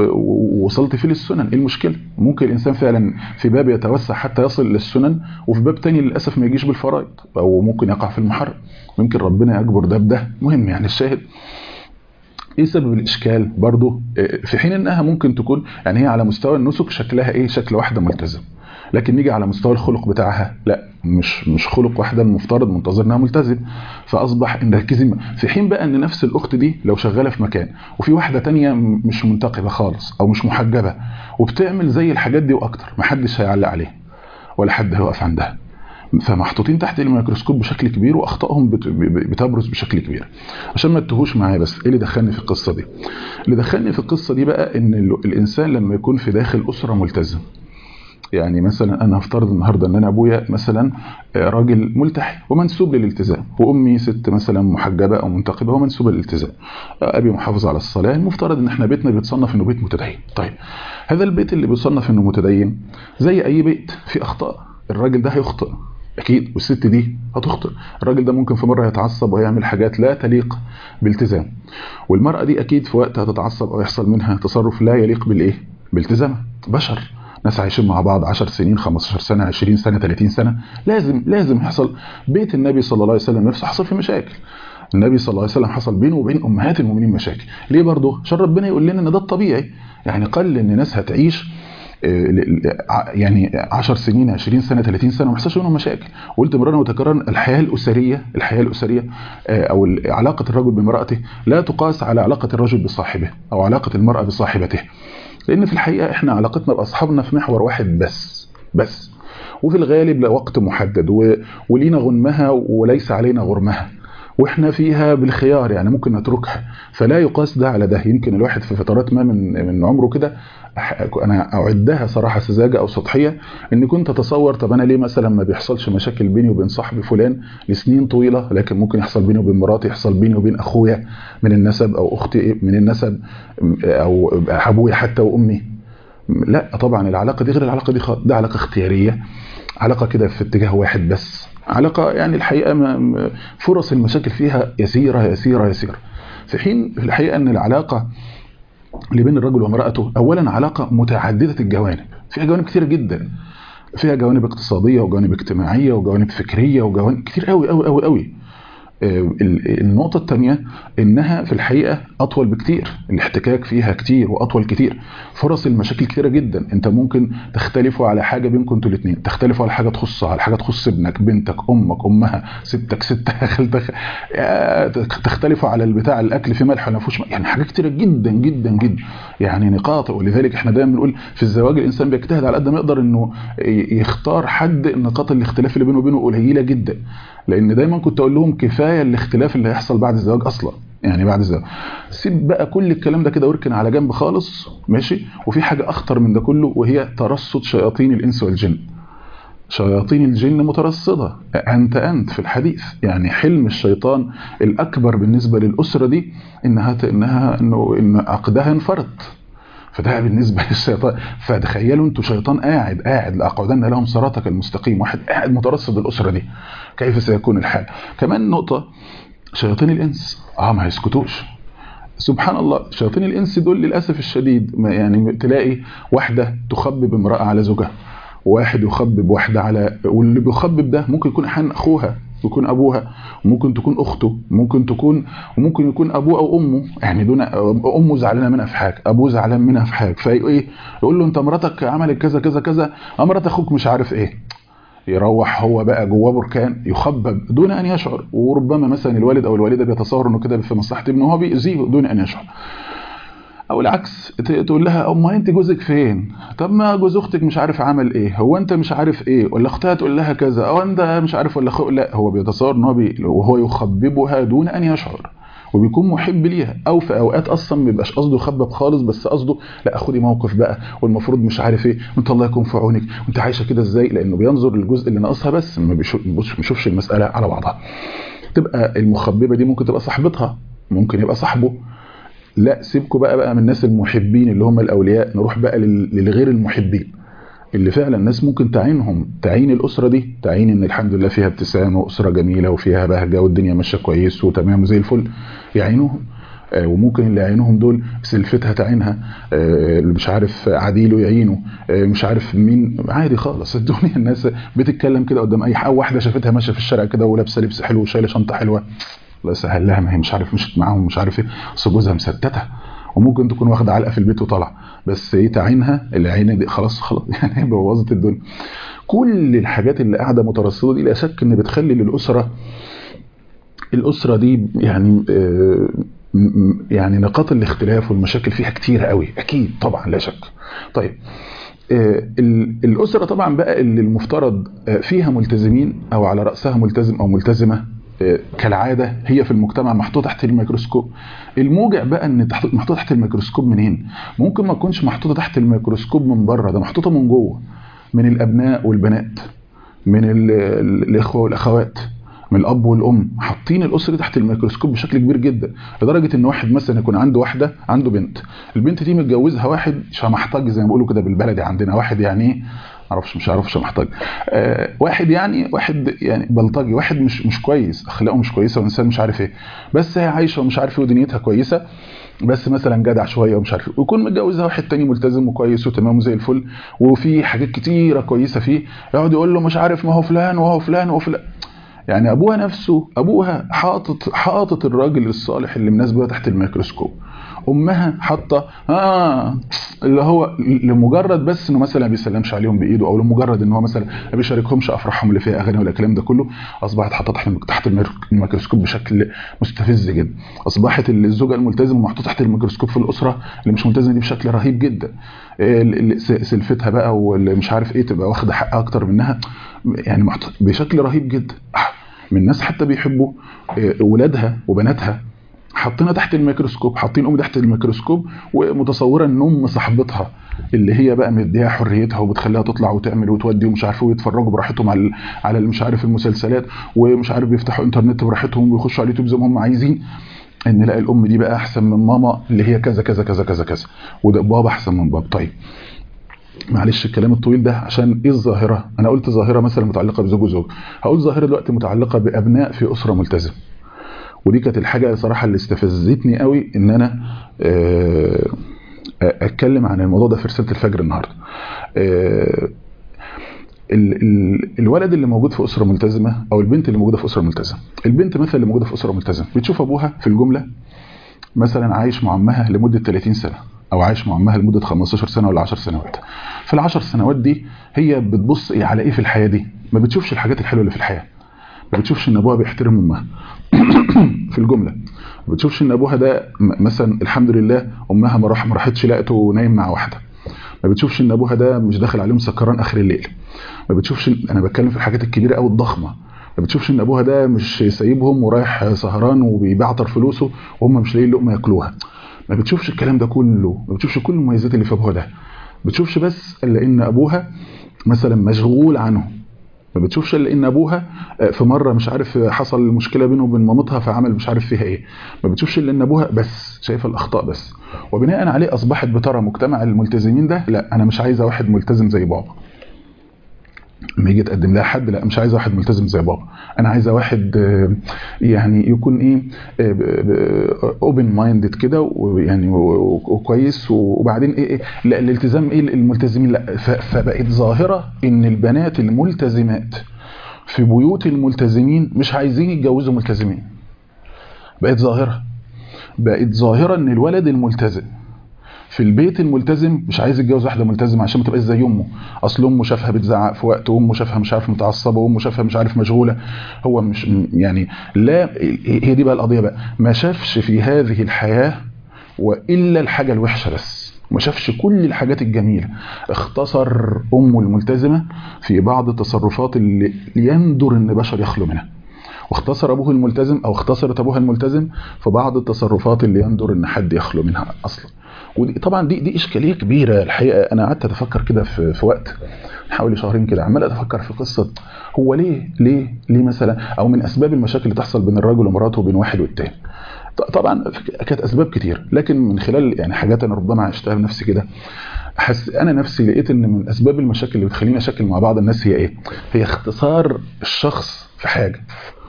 ووصلت فيه للسنن ايه المشكله ممكن الانسان فعلا في باب يتوسع حتى يصل للسنن وفي باب تاني للاسف ما يجيش بالفرائض او ممكن يقع في المحرم ممكن ربنا يجبر ده بده مهم يعني الشاهد ايه سبب الاشكال برضه في حين انها ممكن تكون يعني هي على مستوى النسك شكلها ايه شكل واحده ملتزم لكن نيجي على مستوى الخلق بتاعها لا مش مش خلق واحده المفترض منتظر انها ملتزم فاصبح ان ركزي في حين بقى ان نفس الاخت دي لو شغاله في مكان وفي واحده تانية مش منتقبه خالص او مش محجبه وبتعمل زي الحاجات دي واكتر محدش هيعلق عليها ولا حد هيقف عندها فمحطوطين تحت الميكروسكوب بشكل كبير واخطائهم بتبرز بشكل كبير عشان ما تتوهوش معايا بس ايه اللي دخلني في القصه دي اللي دخلني في القصه دي بقى ان الانسان لما يكون في داخل اسره ملتزم يعني مثلا انا هفترض النهارده ان انا ابويا مثلا راجل ملتحي ومنسوب للالتزام وامي ست مثلا محجبه او منتقبه ومنسوبه للالتزام ابي محافظ على الصلاه المفترض ان احنا بيتنا بيتصنف انه بيت متدين طيب هذا البيت اللي بيصنف انه متدين زي اي بيت في اخطاء الراجل ده هيخطئ اكيد والست دي هتخطئ الراجل ده ممكن في مره يتعصب ويعمل حاجات لا تليق بالتزام والمراه دي اكيد في وقت هتتعصب او يحصل منها تصرف لا يليق بالايه بالتزامها بشر ناس عايشين مع بعض 10 سنين 15 سنه 20 سنه 30 سنه لازم لازم يحصل بيت النبي صلى الله عليه وسلم نفسه حصل فيه مشاكل النبي صلى الله عليه وسلم حصل بينه وبين امهات المؤمنين مشاكل ليه برضه عشان ربنا يقول لنا ان ده الطبيعي يعني قل ان ناس هتعيش يعني 10 سنين 20 سنه 30 سنه وما يحصلش منهم مشاكل قلت مرارا وتكرارا الحياه الاسريه الحياه الاسريه او علاقه الرجل بامراته لا تقاس على علاقه الرجل بصاحبه او علاقه المراه بصاحبته لان في الحقيقه احنا علاقتنا باصحابنا في محور واحد بس بس وفي الغالب لوقت محدد و... ولينا غنمها وليس علينا غرمها واحنا فيها بالخيار يعني ممكن نتركها فلا يقاس ده على ده يمكن الواحد في فترات ما من من عمره كده انا اعدها صراحه سذاجه او سطحيه ان كنت اتصور طب انا ليه مثلا ما بيحصلش مشاكل بيني وبين صاحبي فلان لسنين طويله لكن ممكن يحصل بيني وبين مراتي يحصل بيني وبين اخويا من النسب او اختي من النسب او ابويا حتى وامي لا طبعا العلاقه دي غير العلاقه دي خالص ده علاقه اختياريه علاقه كده في اتجاه واحد بس علاقه يعني الحقيقه فرص المشاكل فيها يسيره يسيره يسيره في حين في الحقيقه ان العلاقه اللي بين الرجل وامرأته أولا علاقة متعددة الجوانب فيها جوانب كتير جدا فيها جوانب اقتصادية وجوانب اجتماعية وجوانب فكرية وجوانب كتير قوي قوي قوي قوي النقطة الثانية انها في الحقيقة اطول بكتير الاحتكاك فيها كتير واطول كتير فرص المشاكل كتيرة جدا انت ممكن تختلفوا على حاجة بينكم انتوا الاثنين تختلفوا على حاجة تخصها على حاجة تخص ابنك بنتك امك امها ستك ستها خالتك تختلفوا على البتاع الاكل في ملح ولا فيهوش يعني حاجات كتيرة جدا جدا جدا يعني نقاط ولذلك احنا دايما بنقول في الزواج الانسان بيجتهد على قد ما يقدر انه يختار حد نقاط الاختلاف اللي بينه وبينه قليلة جدا لان دايما كنت اقول لهم كفايه الاختلاف اللي هيحصل بعد الزواج اصلا يعني بعد الزواج سيب بقى كل الكلام ده كده واركن على جنب خالص ماشي وفي حاجه اخطر من ده كله وهي ترصد شياطين الانس والجن شياطين الجن مترصده انت انت في الحديث يعني حلم الشيطان الاكبر بالنسبه للاسره دي انها انها انه ان عقدها انفرط فده بالنسبه للشيطان فتخيلوا انتوا شيطان قاعد قاعد لاقعدن لهم صراطك المستقيم واحد قاعد مترصد الاسره دي كيف سيكون الحال كمان نقطه شياطين الانس اه ما يسكتوش سبحان الله شياطين الانس دول للاسف الشديد ما يعني تلاقي واحده تخبب امراه على زوجها وواحد يخبب واحده على واللي بيخبب ده ممكن يكون احيانا اخوها ويكون ابوها وممكن تكون اخته ممكن تكون وممكن يكون ابوه او امه يعني دون امه زعلانه منها في حاجه ابوه زعلان منها في حاجه فايه يقول له انت مراتك عملت كذا كذا كذا مرات اخوك مش عارف ايه يروح هو بقى جواه بركان يخبب دون ان يشعر وربما مثلا الوالد او الوالده بيتصور انه كده في مصلحه ابنه هو بيأذيه دون ان يشعر او العكس تقول لها امال انت جوزك فين طب ما جوز اختك مش عارف عمل ايه هو انت مش عارف ايه ولا اختها تقول لها كذا او انت مش عارف ولا خو... لا هو بيتصور ان هو بي... وهو يخببها دون ان يشعر وبيكون محب ليها او في اوقات اصلا ما بيبقاش قصده يخبب خالص بس قصده لا خدي موقف بقى والمفروض مش عارف ايه وانت الله يكون في عونك وانت عايشه كده ازاي لانه بينظر للجزء اللي ناقصها بس ما بيشوفش المساله على بعضها تبقى المخببه دي ممكن تبقى صاحبتها ممكن يبقى صاحبه لا سيبكوا بقى بقى من الناس المحبين اللي هم الاولياء نروح بقى للغير المحبين اللي فعلا الناس ممكن تعينهم تعين الاسره دي تعين ان الحمد لله فيها ابتسامه واسره جميله وفيها بهجه والدنيا ماشيه كويس وتمام وزي الفل يعينوهم وممكن اللي يعينهم دول سلفتها تعينها اللي مش عارف عديله يعينه مش عارف مين عادي خالص الدنيا الناس بتتكلم كده قدام اي او واحده شافتها ماشيه في الشارع كده ولابسه لبس حلو وشايله شنطه حلوه الله يسهل لها ما هي مش عارف مشت معاهم مش عارف ايه اصل جوزها مستته وممكن تكون واخده علقه في البيت وطالعه بس ايه تعينها العينه دي خلاص خلاص يعني بوظت الدنيا كل الحاجات اللي قاعده مترصده دي لا شك ان بتخلي للاسره الاسره دي يعني آه يعني نقاط الاختلاف والمشاكل فيها كتير قوي اكيد طبعا لا شك طيب آه الاسره طبعا بقى اللي المفترض فيها ملتزمين او على راسها ملتزم او ملتزمه كالعاده هي في المجتمع محطوطه تحت الميكروسكوب الموجع بقى ان محطوطه تحت الميكروسكوب منين ممكن ما تكونش محطوطه تحت الميكروسكوب من بره ده محطوطه من جوه من الابناء والبنات من الاخوه والاخوات من الاب والام حاطين الاسره دي تحت الميكروسكوب بشكل كبير جدا لدرجه ان واحد مثلا يكون عنده واحده عنده بنت البنت دي متجوزها واحد شمحطج زي ما بيقولوا كده بالبلدي عندنا واحد يعني ايه معرفش مش عارف شمحطج آه واحد يعني واحد يعني بلطجي واحد مش مش كويس اخلاقه مش كويسه وانسان مش عارف ايه بس هي عايشه ومش عارف ايه ودنيتها كويسه بس مثلا جدع شويه ومش عارف ايه ويكون متجوزها واحد تاني ملتزم وكويس وتمام وزي الفل وفي حاجات كتيره كويسه فيه يقعد يقول له مش عارف ما هو فلان وهو فلان وفلان يعني ابوها نفسه ابوها حاطط حاطط الراجل الصالح اللي مناسبه تحت الميكروسكوب امها حاطه اه اللي هو لمجرد بس انه مثلا ما بيسلمش عليهم بايده او لمجرد ان هو مثلا ما بيشاركهمش افراحهم اللي فيها اغاني ولا الكلام ده كله اصبحت حاطه تحت تحت الميكروسكوب بشكل مستفز جدا اصبحت الزوجه الملتزمه محطوطه تحت الميكروسكوب في الاسره اللي مش ملتزمه دي بشكل رهيب جدا سلفتها بقى واللي مش عارف ايه تبقى واخده حقها اكتر منها يعني بشكل رهيب جدا من ناس حتى بيحبوا ولادها وبناتها حاطينها تحت الميكروسكوب حاطين ام تحت الميكروسكوب ومتصوره ان ام صاحبتها اللي هي بقى مديها حريتها وبتخليها تطلع وتعمل وتودي ومش عارف ويتفرجوا براحتهم على على مش عارف المسلسلات ومش عارف بيفتحوا انترنت براحتهم ويخشوا على اليوتيوب زي ما هم عايزين ان لا الام دي بقى احسن من ماما اللي هي كذا كذا كذا كذا كذا وده بابا احسن من بابا طيب معلش الكلام الطويل ده عشان ايه الظاهره انا قلت ظاهره مثلا متعلقه بزوج وزوج هقول ظاهره دلوقتي متعلقه بابناء في اسره ملتزمه ودي كانت الحاجه صراحه اللي استفزتني قوي ان انا اتكلم عن الموضوع ده في رساله الفجر النهارده الولد اللي موجود في اسره ملتزمه او البنت اللي موجوده في اسره ملتزمه البنت مثلا اللي موجوده في اسره ملتزمه بتشوف ابوها في الجمله مثلا عايش مع امها لمده 30 سنه او عايش مع امها لمده 15 سنه ولا 10 سنوات في العشر سنوات دي هي بتبص على ايه في الحياه دي ما بتشوفش الحاجات الحلوه اللي في الحياه ما بتشوفش ان ابوها بيحترم امها في الجمله ما بتشوفش ان ابوها ده مثلا الحمد لله امها ما راح ما راحتش لقته نايم مع واحده ما بتشوفش ان ابوها ده مش داخل عليهم سكران اخر الليل ما بتشوفش انا بتكلم في الحاجات الكبيره قوي الضخمه ما بتشوفش ان ابوها ده مش سايبهم ورايح سهران وبيبعتر فلوسه وهم مش لاقيين لقمه ياكلوها ما بتشوفش الكلام ده كله ما بتشوفش كل المميزات اللي في ابوها ده بتشوفش بس الا ان ابوها مثلا مشغول عنه ما بتشوفش الا ان ابوها في مره مش عارف حصل مشكله بينه وبين مامتها فعمل مش عارف فيها ايه ما بتشوفش الا ان ابوها بس شايفه الاخطاء بس وبناء عليه اصبحت بترى مجتمع الملتزمين ده لا انا مش عايزه واحد ملتزم زي بابا لما يجي تقدم لها حد لا مش عايزه واحد ملتزم زي بابا انا عايزه واحد يعني يكون ايه اوبن مايندد كده ويعني وكويس وبعدين ايه, إيه لا الالتزام ايه الملتزمين لا فبقت ظاهره ان البنات الملتزمات في بيوت الملتزمين مش عايزين يتجوزوا ملتزمين بقت ظاهره بقت ظاهره ان الولد الملتزم في البيت الملتزم مش عايز يتجوز واحده ملتزمه عشان ما تبقاش زي امه اصل امه شافها بتزعق في وقت وامه شافها مش عارف متعصبه وامه شافها مش عارف مشغوله هو مش يعني لا هي دي بقى القضيه بقى ما شافش في هذه الحياه والا الحاجه الوحشه بس ما شافش كل الحاجات الجميله اختصر امه الملتزمه في بعض التصرفات اللي يندر ان بشر يخلو منها واختصر ابوه الملتزم او اختصرت ابوها الملتزم في بعض التصرفات اللي يندر ان حد يخلو منها اصلا ودي طبعا دي دي اشكاليه كبيره الحقيقه انا قعدت اتفكر كده في, في وقت حوالي شهرين كده عمال اتفكر في قصه هو ليه ليه ليه مثلا او من اسباب المشاكل اللي تحصل بين الرجل ومراته وبين واحد والتاني طبعا كانت اسباب كتير لكن من خلال يعني حاجات انا ربما عشتها بنفسي كده حس انا نفسي لقيت ان من اسباب المشاكل اللي بتخليني اشكل مع بعض الناس هي ايه هي اختصار الشخص في حاجه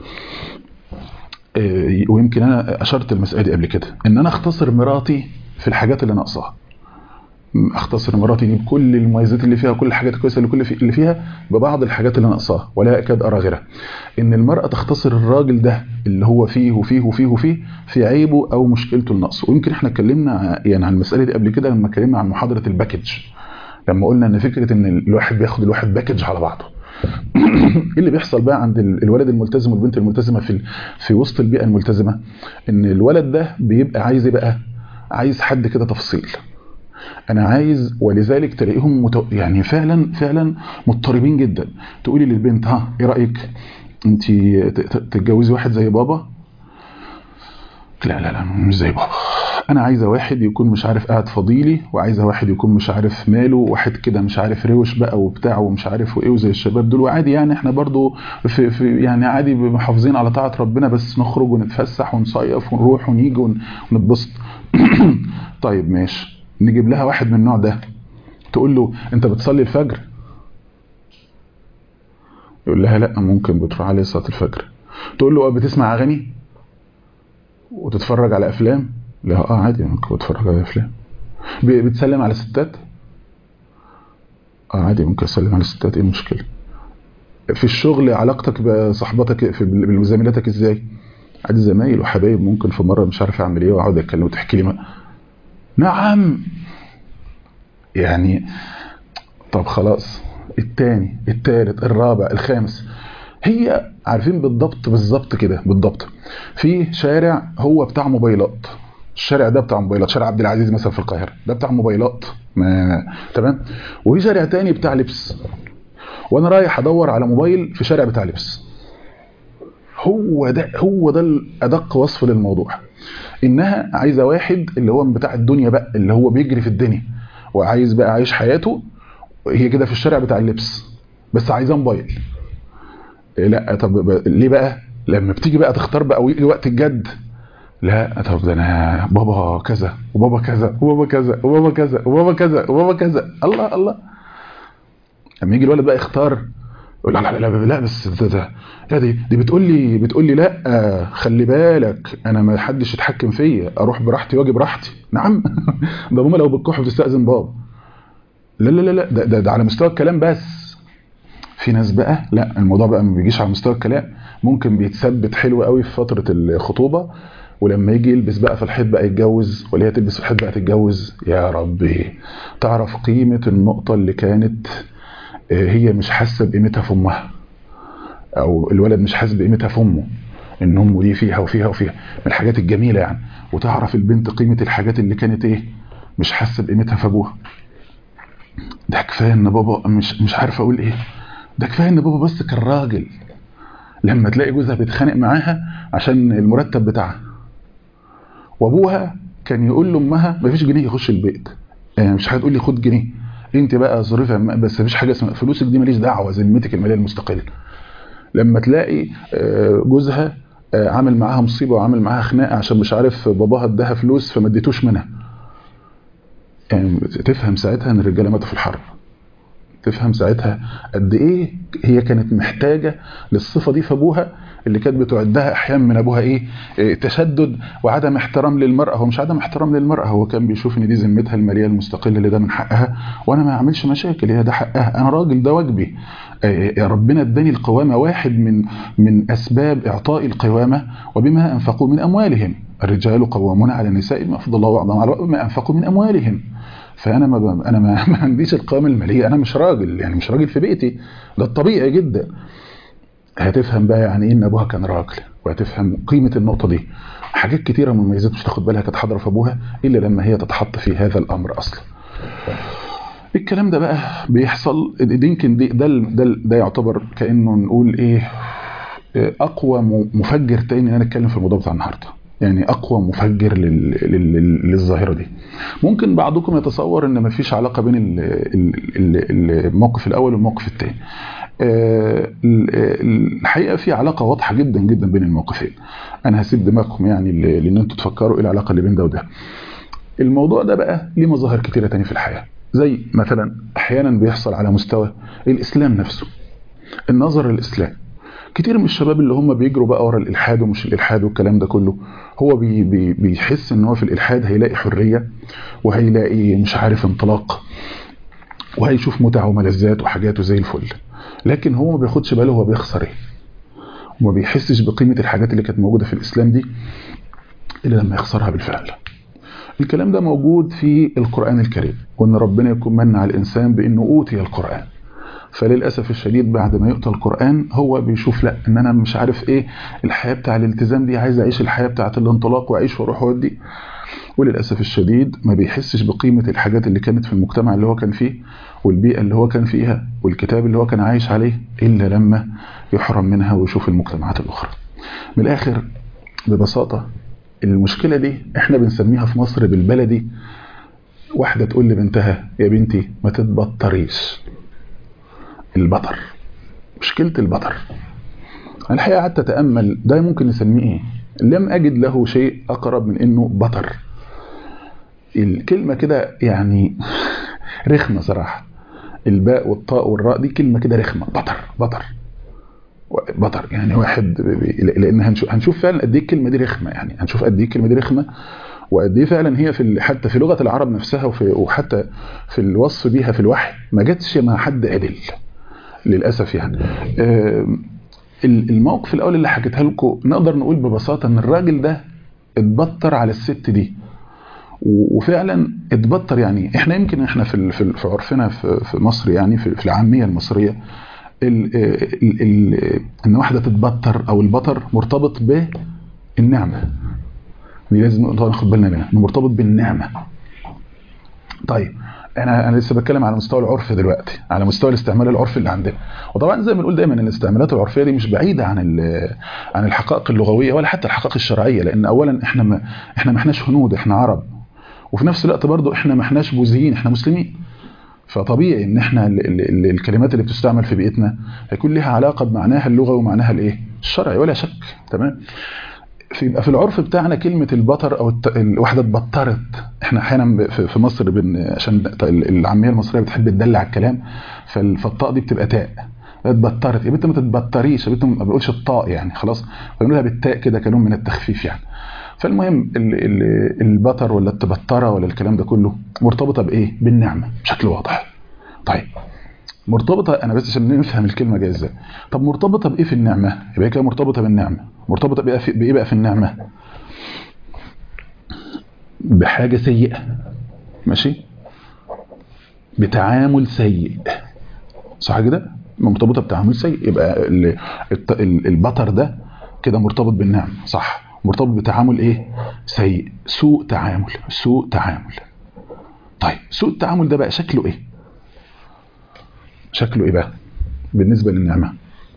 ويمكن انا اشرت المساله دي قبل كده ان انا اختصر مراتي في الحاجات اللي ناقصاها اختصر مراتي دي بكل المميزات اللي فيها وكل الحاجات الكويسه اللي كل في اللي فيها ببعض الحاجات اللي ناقصاها ولا اكاد ارى غيرها ان المراه تختصر الراجل ده اللي هو فيه وفيه وفيه وفيه في عيبه او مشكلته النقص ويمكن احنا اتكلمنا يعني عن المساله دي قبل كده لما اتكلمنا عن محاضره الباكج لما قلنا ان فكره ان الواحد بياخد الواحد باكج على بعضه ايه اللي بيحصل بقى عند الولد الملتزم والبنت الملتزمه في في وسط البيئه الملتزمه ان الولد ده بيبقى عايز ايه بقى عايز حد كده تفصيل انا عايز ولذلك تلاقيهم مت... يعني فعلا فعلا مضطربين جدا تقولي للبنت ها ايه رايك انت تتجوزي واحد زي بابا لا لا لا مش زي بابا انا عايزه واحد يكون مش عارف قاعد فضيلي وعايزه واحد يكون مش عارف ماله واحد كده مش عارف روش بقى وبتاع ومش عارف وايه وزي الشباب دول وعادي يعني احنا برضو في, في يعني عادي محافظين على طاعه ربنا بس نخرج ونتفسح ونصيف ونروح ونيجي ونتبسط طيب ماشي نجيب لها واحد من النوع ده تقول له انت بتصلي الفجر يقول لها لا ممكن بتروح عليه صلاه الفجر تقول له بتسمع اغاني وتتفرج على افلام لا اه عادي ممكن بتفرج على افلام بتسلم على ستات اه عادي ممكن اسلم على ستات ايه المشكله في الشغل علاقتك بصحبتك في بزميلاتك ازاي عادي زمايل وحبايب ممكن في مره مش عارف اعمل ايه واقعد اتكلم وتحكي لي ما. نعم يعني طب خلاص الثاني الثالث الرابع الخامس هي عارفين بالضبط بالضبط كده بالضبط في شارع هو بتاع موبايلات الشارع ده بتاع موبايلات شارع عبد العزيز مثلا في القاهره ده بتاع موبايلات ما تمام وفي شارع تاني بتاع لبس وانا رايح ادور على موبايل في شارع بتاع لبس هو ده هو ده الادق وصف للموضوع انها عايزه واحد اللي هو بتاع الدنيا بقى اللي هو بيجري في الدنيا وعايز بقى عايش حياته هي كده في الشارع بتاع اللبس بس عايزاه موبايل لا طب ليه بقى لما بتيجي بقى تختار بقى ويجي وقت الجد لا طب ده انا بابا كذا وبابا كذا وبابا كذا وبابا كذا وبابا كذا وبابا كذا الله الله لما يجي الولد بقى يختار يقول لا لا لا لا بس ده ده لا دي دي بتقول لي بتقول لي لا خلي بالك انا ما حدش يتحكم فيا اروح براحتي واجي براحتي نعم ده ماما لو بتكح بتستاذن بابا لا لا لا لا ده, ده, ده على مستوى الكلام بس في ناس بقى لا الموضوع بقى ما بيجيش على مستوى الكلام ممكن بيتثبت حلو قوي في فتره الخطوبه ولما يجي يلبس بقى في الحيط بقى يتجوز ولا هي تلبس في الحيط بقى تتجوز يا ربي تعرف قيمه النقطه اللي كانت هي مش حاسه بقيمتها في امها او الولد مش حاسس بقيمتها في امه ان امه دي فيها وفيها وفيها من الحاجات الجميله يعني وتعرف البنت قيمه الحاجات اللي كانت ايه مش حاسه بقيمتها في ابوها ده كفايه ان بابا مش مش عارف اقول ايه ده كفايه ان بابا بس كان راجل لما تلاقي جوزها بيتخانق معاها عشان المرتب بتاعها وابوها كان يقول لامها مفيش جنيه يخش البيت يعني مش هتقول لي خد جنيه انت بقى ظروفها بس مفيش حاجه اسمها فلوسك دي ماليش دعوه ذمتك الماليه المستقله لما تلاقي جوزها عامل معاها مصيبه وعامل معاها خناقه عشان مش عارف باباها اداها فلوس فما اديتوش منها يعني تفهم ساعتها ان الرجاله ماتوا في الحرب تفهم ساعتها قد ايه هي كانت محتاجة للصفة دي في ابوها اللي كانت بتعدها احيانا من ابوها ايه, إيه تشدد وعدم احترام للمرأة هو مش عدم احترام للمرأة هو كان بيشوف ان دي ذمتها المالية المستقلة اللي ده من حقها وانا ما اعملش مشاكل هي ده حقها انا راجل ده واجبي إيه ربنا اداني القوامة واحد من من اسباب اعطاء القوامة وبما انفقوا من اموالهم الرجال قوامون على النساء بما فضل الله بعضهم على ما انفقوا من اموالهم فانا ما ب... انا ما, ما عنديش القوامه الماليه انا مش راجل يعني مش راجل في بيتي ده الطبيعي جدا هتفهم بقى يعني ايه ان ابوها كان راجل وهتفهم قيمه النقطه دي حاجات كتيره من مميزات مش تاخد بالها كانت حاضره في ابوها الا لما هي تتحط في هذا الامر اصلا الكلام ده بقى بيحصل دي يمكن دي ده ده, ده يعتبر كانه نقول ايه اقوى مفجر تاني ان انا اتكلم في الموضوع بتاع النهارده يعني اقوى مفجر لل... لل... للظاهره دي ممكن بعضكم يتصور ان مفيش علاقه بين الموقف الاول والموقف الثاني الحقيقه في علاقه واضحه جدا جدا بين الموقفين انا هسيب دماغكم يعني لان انتوا تفكروا ايه العلاقه اللي بين ده وده الموضوع ده بقى ليه مظاهر كتيره تاني في الحياه زي مثلا احيانا بيحصل على مستوى الاسلام نفسه النظر للاسلام كتير من الشباب اللي هم بيجروا بقى ورا الالحاد ومش الالحاد والكلام ده كله هو بي بي بيحس ان هو في الالحاد هيلاقي حريه وهيلاقي مش عارف انطلاق وهيشوف متع وملذات وحاجات وزي الفل لكن هو ما بياخدش باله هو بيخسر ايه وما بيحسش بقيمه الحاجات اللي كانت موجوده في الاسلام دي الا لما يخسرها بالفعل الكلام ده موجود في القران الكريم وان ربنا يكون من على الانسان بانه اوتي القران فللاسف الشديد بعد ما يؤتى القران هو بيشوف لا ان انا مش عارف ايه الحياه بتاع الالتزام دي عايز اعيش الحياه بتاعه الانطلاق واعيش واروح واودي وللاسف الشديد ما بيحسش بقيمه الحاجات اللي كانت في المجتمع اللي هو كان فيه والبيئه اللي هو كان فيها والكتاب اللي هو كان عايش عليه الا لما يحرم منها ويشوف المجتمعات الاخرى من الاخر ببساطه المشكله دي احنا بنسميها في مصر بالبلدي واحده تقول لبنتها يا بنتي ما تتبطريش البطر مشكلة البطر الحقيقة قعدت أتأمل ده ممكن نسميه إيه لم أجد له شيء أقرب من إنه بطر الكلمة كده يعني رخمة صراحة الباء والطاء والراء دي كلمة كده رخمة بطر بطر بطر يعني واحد لأن هنشوف, هنشوف فعلا قد إيه الكلمة دي رخمة يعني هنشوف قد إيه الكلمة دي رخمة وقد ايه فعلا هي في حتى في لغة العرب نفسها وفي وحتى في الوصف بيها في الوحي ما جاتش مع حد عدل للأسف يعني الموقف الأول اللي حكيتها لكم نقدر نقول ببساطة أن الراجل ده اتبطر على الست دي وفعلا اتبطر يعني احنا يمكن احنا في في عرفنا في مصر يعني في العامية المصرية ال ال ال ان واحدة تتبطر او البطر مرتبط بالنعمة دي لازم ناخد بالنا منها انه مرتبط بالنعمة طيب انا انا لسه بتكلم على مستوى العرف دلوقتي على مستوى الاستعمال العرفي اللي عندنا وطبعا زي ما بنقول دايما الاستعمالات العرفيه دي مش بعيده عن عن الحقائق اللغويه ولا حتى الحقائق الشرعيه لان اولا احنا ما احنا ما احناش هنود احنا عرب وفي نفس الوقت برضو احنا ما احناش بوذيين احنا مسلمين فطبيعي ان احنا ال ال الكلمات اللي بتستعمل في بيئتنا هيكون لها علاقه بمعناها اللغوي ومعناها الايه الشرعي ولا شك تمام في في العرف بتاعنا كلمة البطر أو الواحدة اتبطرت احنا احيانا في مصر بن عشان العامية المصرية بتحب تدلع الكلام فالطاء دي بتبقى تاء اتبطرت يا بنت ما تتبطريش يا بنت ما بقولش الطاء يعني خلاص بنقولها بالتاء كده كنوع من التخفيف يعني فالمهم البطر ولا التبطرة ولا الكلام ده كله مرتبطة بإيه؟ بالنعمة بشكل واضح طيب مرتبطة أنا بس عشان نفهم الكلمة جاية ازاي طب مرتبطة بإيه في النعمة يبقى كده مرتبطة بالنعمة مرتبطة بإيه, في بإيه بقى في النعمة بحاجة سيئة ماشي بتعامل سيء صح كده مرتبطة بتعامل سيء يبقى البطر ده كده مرتبط بالنعمة صح مرتبط بتعامل ايه سيء سوء تعامل سوء تعامل طيب سوء التعامل ده بقى شكله ايه شكله ايه بقى بالنسبة للنعمة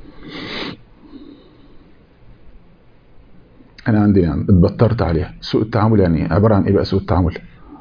انا عندي يعني اتبطرت عليها سوء التعامل يعني عبارة عن ايه بقى سوء التعامل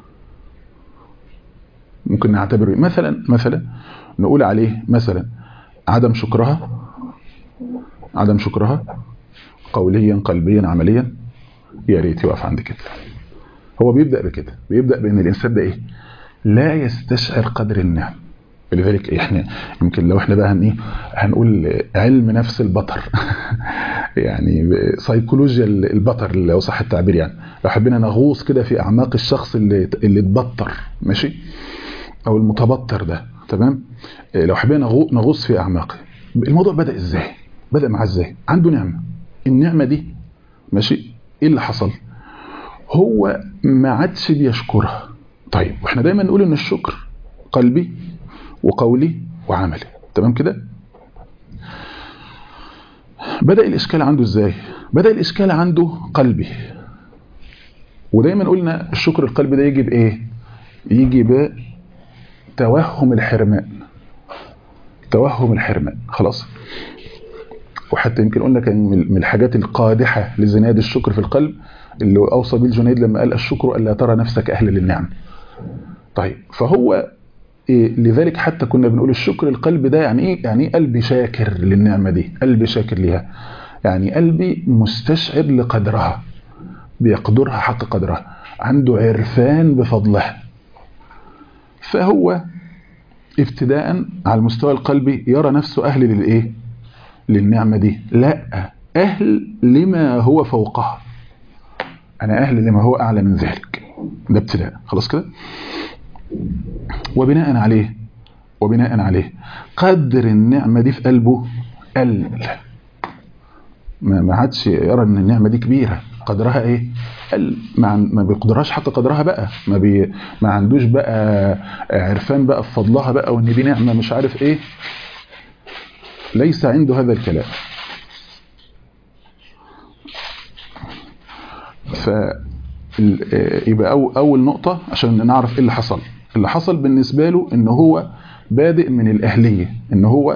ممكن نعتبره مثلا مثلا نقول عليه مثلا عدم شكرها عدم شكرها قوليا قلبيا عمليا يا ريت يقف عند كده هو بيبدأ بكده بيبدأ بأن الإنسان ده إيه لا يستشعر قدر النعم ولذلك احنا يمكن لو احنا بقى هن ايه هنقول علم نفس البطر يعني سيكولوجيا البطر لو صح التعبير يعني لو حبينا نغوص كده في اعماق الشخص اللي اللي اتبطر ماشي او المتبطر ده تمام لو حبينا نغوص في اعماقه الموضوع بدا ازاي بدا معاه ازاي عنده نعمه النعمه دي ماشي ايه اللي حصل هو ما عادش بيشكرها طيب واحنا دايما نقول ان الشكر قلبي وقولي وعملي تمام كده بدأ الإشكال عنده إزاي بدأ الإشكال عنده قلبي ودايما قلنا الشكر القلبي ده يجي بإيه يجي بتوهم الحرمان توهم الحرمان خلاص وحتى يمكن قلنا كان من الحاجات القادحة لزناد الشكر في القلب اللي أوصى به الجنيد لما قال الشكر ألا ترى نفسك أهل للنعم طيب فهو إيه لذلك حتى كنا بنقول الشكر القلب ده يعني ايه يعني ايه قلبي شاكر للنعمه دي قلبي شاكر ليها يعني قلبي مستشعر لقدرها بيقدرها حق قدرها عنده عرفان بفضلها فهو ابتداء على المستوى القلبي يرى نفسه اهل للايه للنعمه دي لا اهل لما هو فوقها انا اهل لما هو اعلى من ذلك ده ابتداء خلاص كده وبناء عليه وبناء عليه قدر النعمة دي في قلبه قل ما عادش يرى ان النعمة دي كبيرة قدرها ايه قل ما, ما بيقدرهاش حتى قدرها بقى ما, بي ما عندوش بقى عرفان بقى بفضلها بقى وان دي نعمة مش عارف ايه ليس عنده هذا الكلام ف يبقى أو أول نقطة عشان نعرف إيه اللي حصل اللي حصل بالنسبة له إن هو بادئ من الأهلية إن هو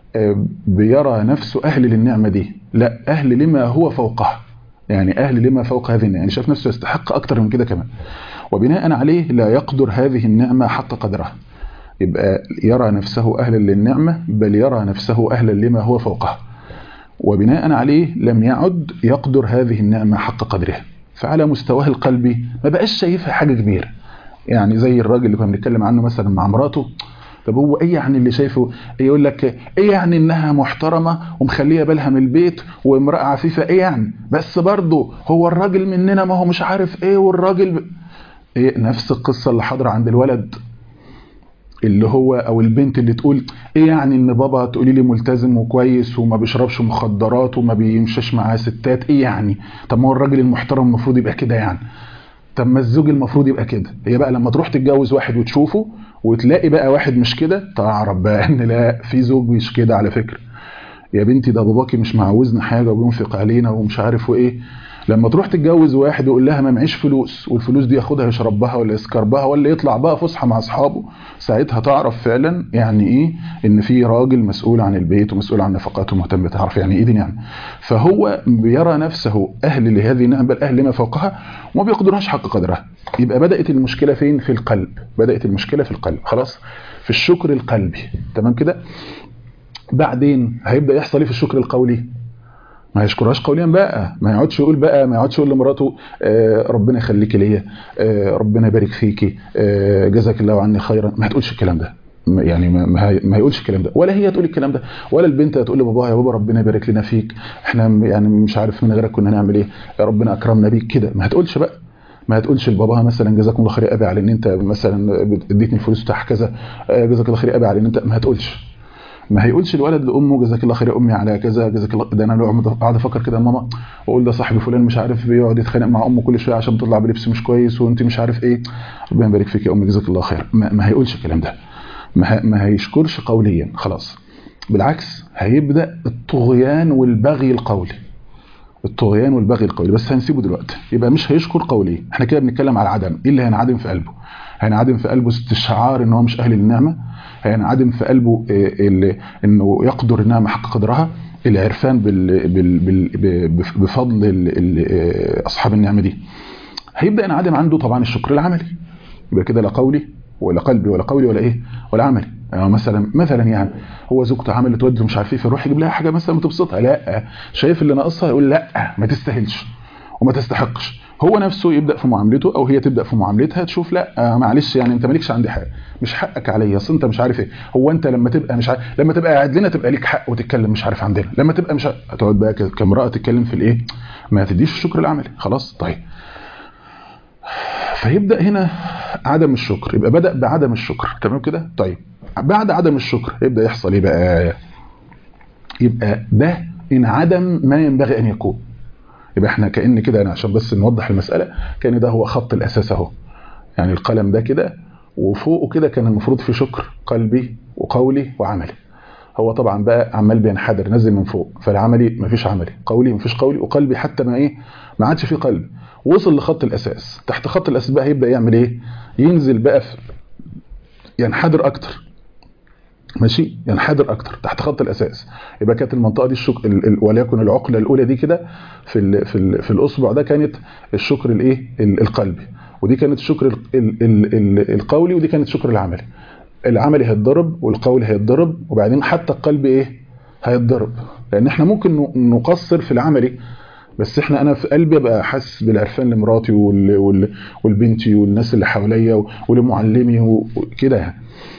بيرى نفسه أهل للنعمة دي لا أهل لما هو فوقها يعني أهل لما فوق هذه النعمة يعني شاف نفسه يستحق أكتر من كده كمان وبناء عليه لا يقدر هذه النعمة حق قدرها يبقى يرى نفسه أهلا للنعمة بل يرى نفسه أهلا لما هو فوقها وبناء عليه لم يعد يقدر هذه النعمة حق قدرها فعلى مستواه القلبي ما بقاش شايفها حاجة كبيرة يعني زي الراجل اللي كنا بنتكلم عنه مثلا مع مراته طب هو ايه يعني اللي شايفه إيه يقول لك ايه يعني انها محترمة ومخليه بالها من البيت وامرأة عفيفة ايه يعني بس برضه هو الراجل مننا ما هو مش عارف ايه والراجل ب... إيه نفس القصة اللي حاضرة عند الولد اللي هو او البنت اللي تقول ايه يعني ان بابا تقولي لي ملتزم وكويس وما بيشربش مخدرات وما بيمشيش مع ستات ايه يعني طب ما هو الراجل المحترم المفروض يبقى كده يعني طب ما الزوج المفروض يبقى كده هي بقى لما تروح تتجوز واحد وتشوفه وتلاقي بقى واحد مش كده تعرف بقى ان لا في زوج مش كده على فكره يا بنتي ده باباكي مش معوزنا حاجه وبينفق علينا ومش عارف وايه لما تروح تتجوز واحد ويقول لها ما معيش فلوس والفلوس دي ياخدها يشرب بها ولا يسكر بها ولا يطلع بقى فسحه مع اصحابه ساعتها تعرف فعلا يعني ايه ان في راجل مسؤول عن البيت ومسؤول عن نفقاته ومهتم تعرف يعني ايه دي نعمه فهو بيرى نفسه اهل لهذه النعمه بل اهل لما فوقها وما بيقدرهاش حق قدرها يبقى بدات المشكله فين في القلب بدات المشكله في القلب خلاص في الشكر القلبي تمام كده بعدين هيبدا يحصل ايه في الشكر القولي ما يشكرهاش قوليا بقى ما يقعدش يقول بقى ما يقعدش يقول لمراته آه ربنا يخليكي ليا آه ربنا يبارك فيكي آه جزاك الله عني خيرا ما هتقولش الكلام ده يعني ما, ما هيقولش الكلام ده ولا هي تقول الكلام ده ولا البنت هتقول لباباها يا بابا ربنا يبارك لنا فيك احنا يعني مش عارف من غيرك كنا نعمل ايه يا ربنا اكرمنا بيك كده ما هتقولش بقى ما هتقولش لباباها مثلا جزاكم الله خير يا ابي على ان انت مثلا اديتني فلوس بتاع كذا جزاك الله خير يا ابي على ان انت ما هتقولش ما هيقولش الولد لامه جزاك الله خير يا امي على كذا جزاك الله ده انا لو قاعد افكر كده ماما واقول ده صاحبي فلان مش عارف بيقعد يتخانق مع امه كل شويه عشان تطلع بلبس مش كويس وانت مش عارف ايه ربنا يبارك فيك يا امي جزاك الله خير ما, ما هيقولش الكلام ده ما, ما هيشكرش قوليا خلاص بالعكس هيبدا الطغيان والبغي القولي الطغيان والبغي القولي بس هنسيبه دلوقتي يبقى مش هيشكر قوليا احنا كده بنتكلم على العدم ايه اللي هينعدم في قلبه هينعدم في قلبه استشعار ان هو مش اهل للنعمه هينعدم في قلبه انه يقدر النعمه حق قدرها العرفان بال بال بال بفضل اصحاب النعمه دي هيبدا ينعدم عنده طبعا الشكر العملي يبقى كده لا قولي ولا قلبي ولا قولي ولا ايه ولا عملي يعني مثلا مثلا يعني هو زوجته عملت ود مش عارف ايه فيروح يجيب لها حاجه مثلا تبسطها لا شايف اللي ناقصها يقول لا ما تستاهلش وما تستحقش هو نفسه يبدا في معاملته او هي تبدا في معاملتها تشوف لا آه معلش يعني انت مالكش عندي حاجه مش حقك عليا اصل انت مش عارف ايه هو انت لما تبقى مش عارف لما تبقى قاعد لنا تبقى ليك حق وتتكلم مش عارف عندنا لما تبقى مش عارف هتقعد بقى كامراه تتكلم في الايه ما تديش الشكر العملي خلاص طيب فيبدا هنا عدم الشكر يبقى بدا بعدم الشكر تمام كده طيب بعد عدم الشكر يبدا يحصل ايه بقى يبقى ده انعدم ما ينبغي ان يكون يبقى احنا كان كده انا عشان بس نوضح المساله كان ده هو خط الاساس اهو يعني القلم ده كده وفوقه كده كان المفروض في شكر قلبي وقولي وعملي هو طبعا بقى عمال بينحدر نازل من فوق فالعملي مفيش عملي قولي مفيش قولي وقلبي حتى ما ايه ما عادش فيه قلب وصل لخط الاساس تحت خط الاساس بقى هيبدا يعمل ايه ينزل بقى في ينحدر اكتر ماشي ينحدر اكتر تحت خط الاساس يبقى كانت المنطقه دي الشك... ال... ال... وليكن العقله الاولى دي كده في ال... في ال... في الاصبع ده كانت الشكر الايه ال... القلبي ودي كانت الشكر ال... ال... ال... القولي ودي كانت الشكر العملي العملي هيتضرب والقولي هيتضرب وبعدين حتى القلب ايه هيتضرب لان احنا ممكن نقصر في العملي بس احنا انا في قلبي ابقى حاسس بالعرفان لمراتي وال... وال... والبنتي والناس اللي حواليا ولمعلمي وكده يعني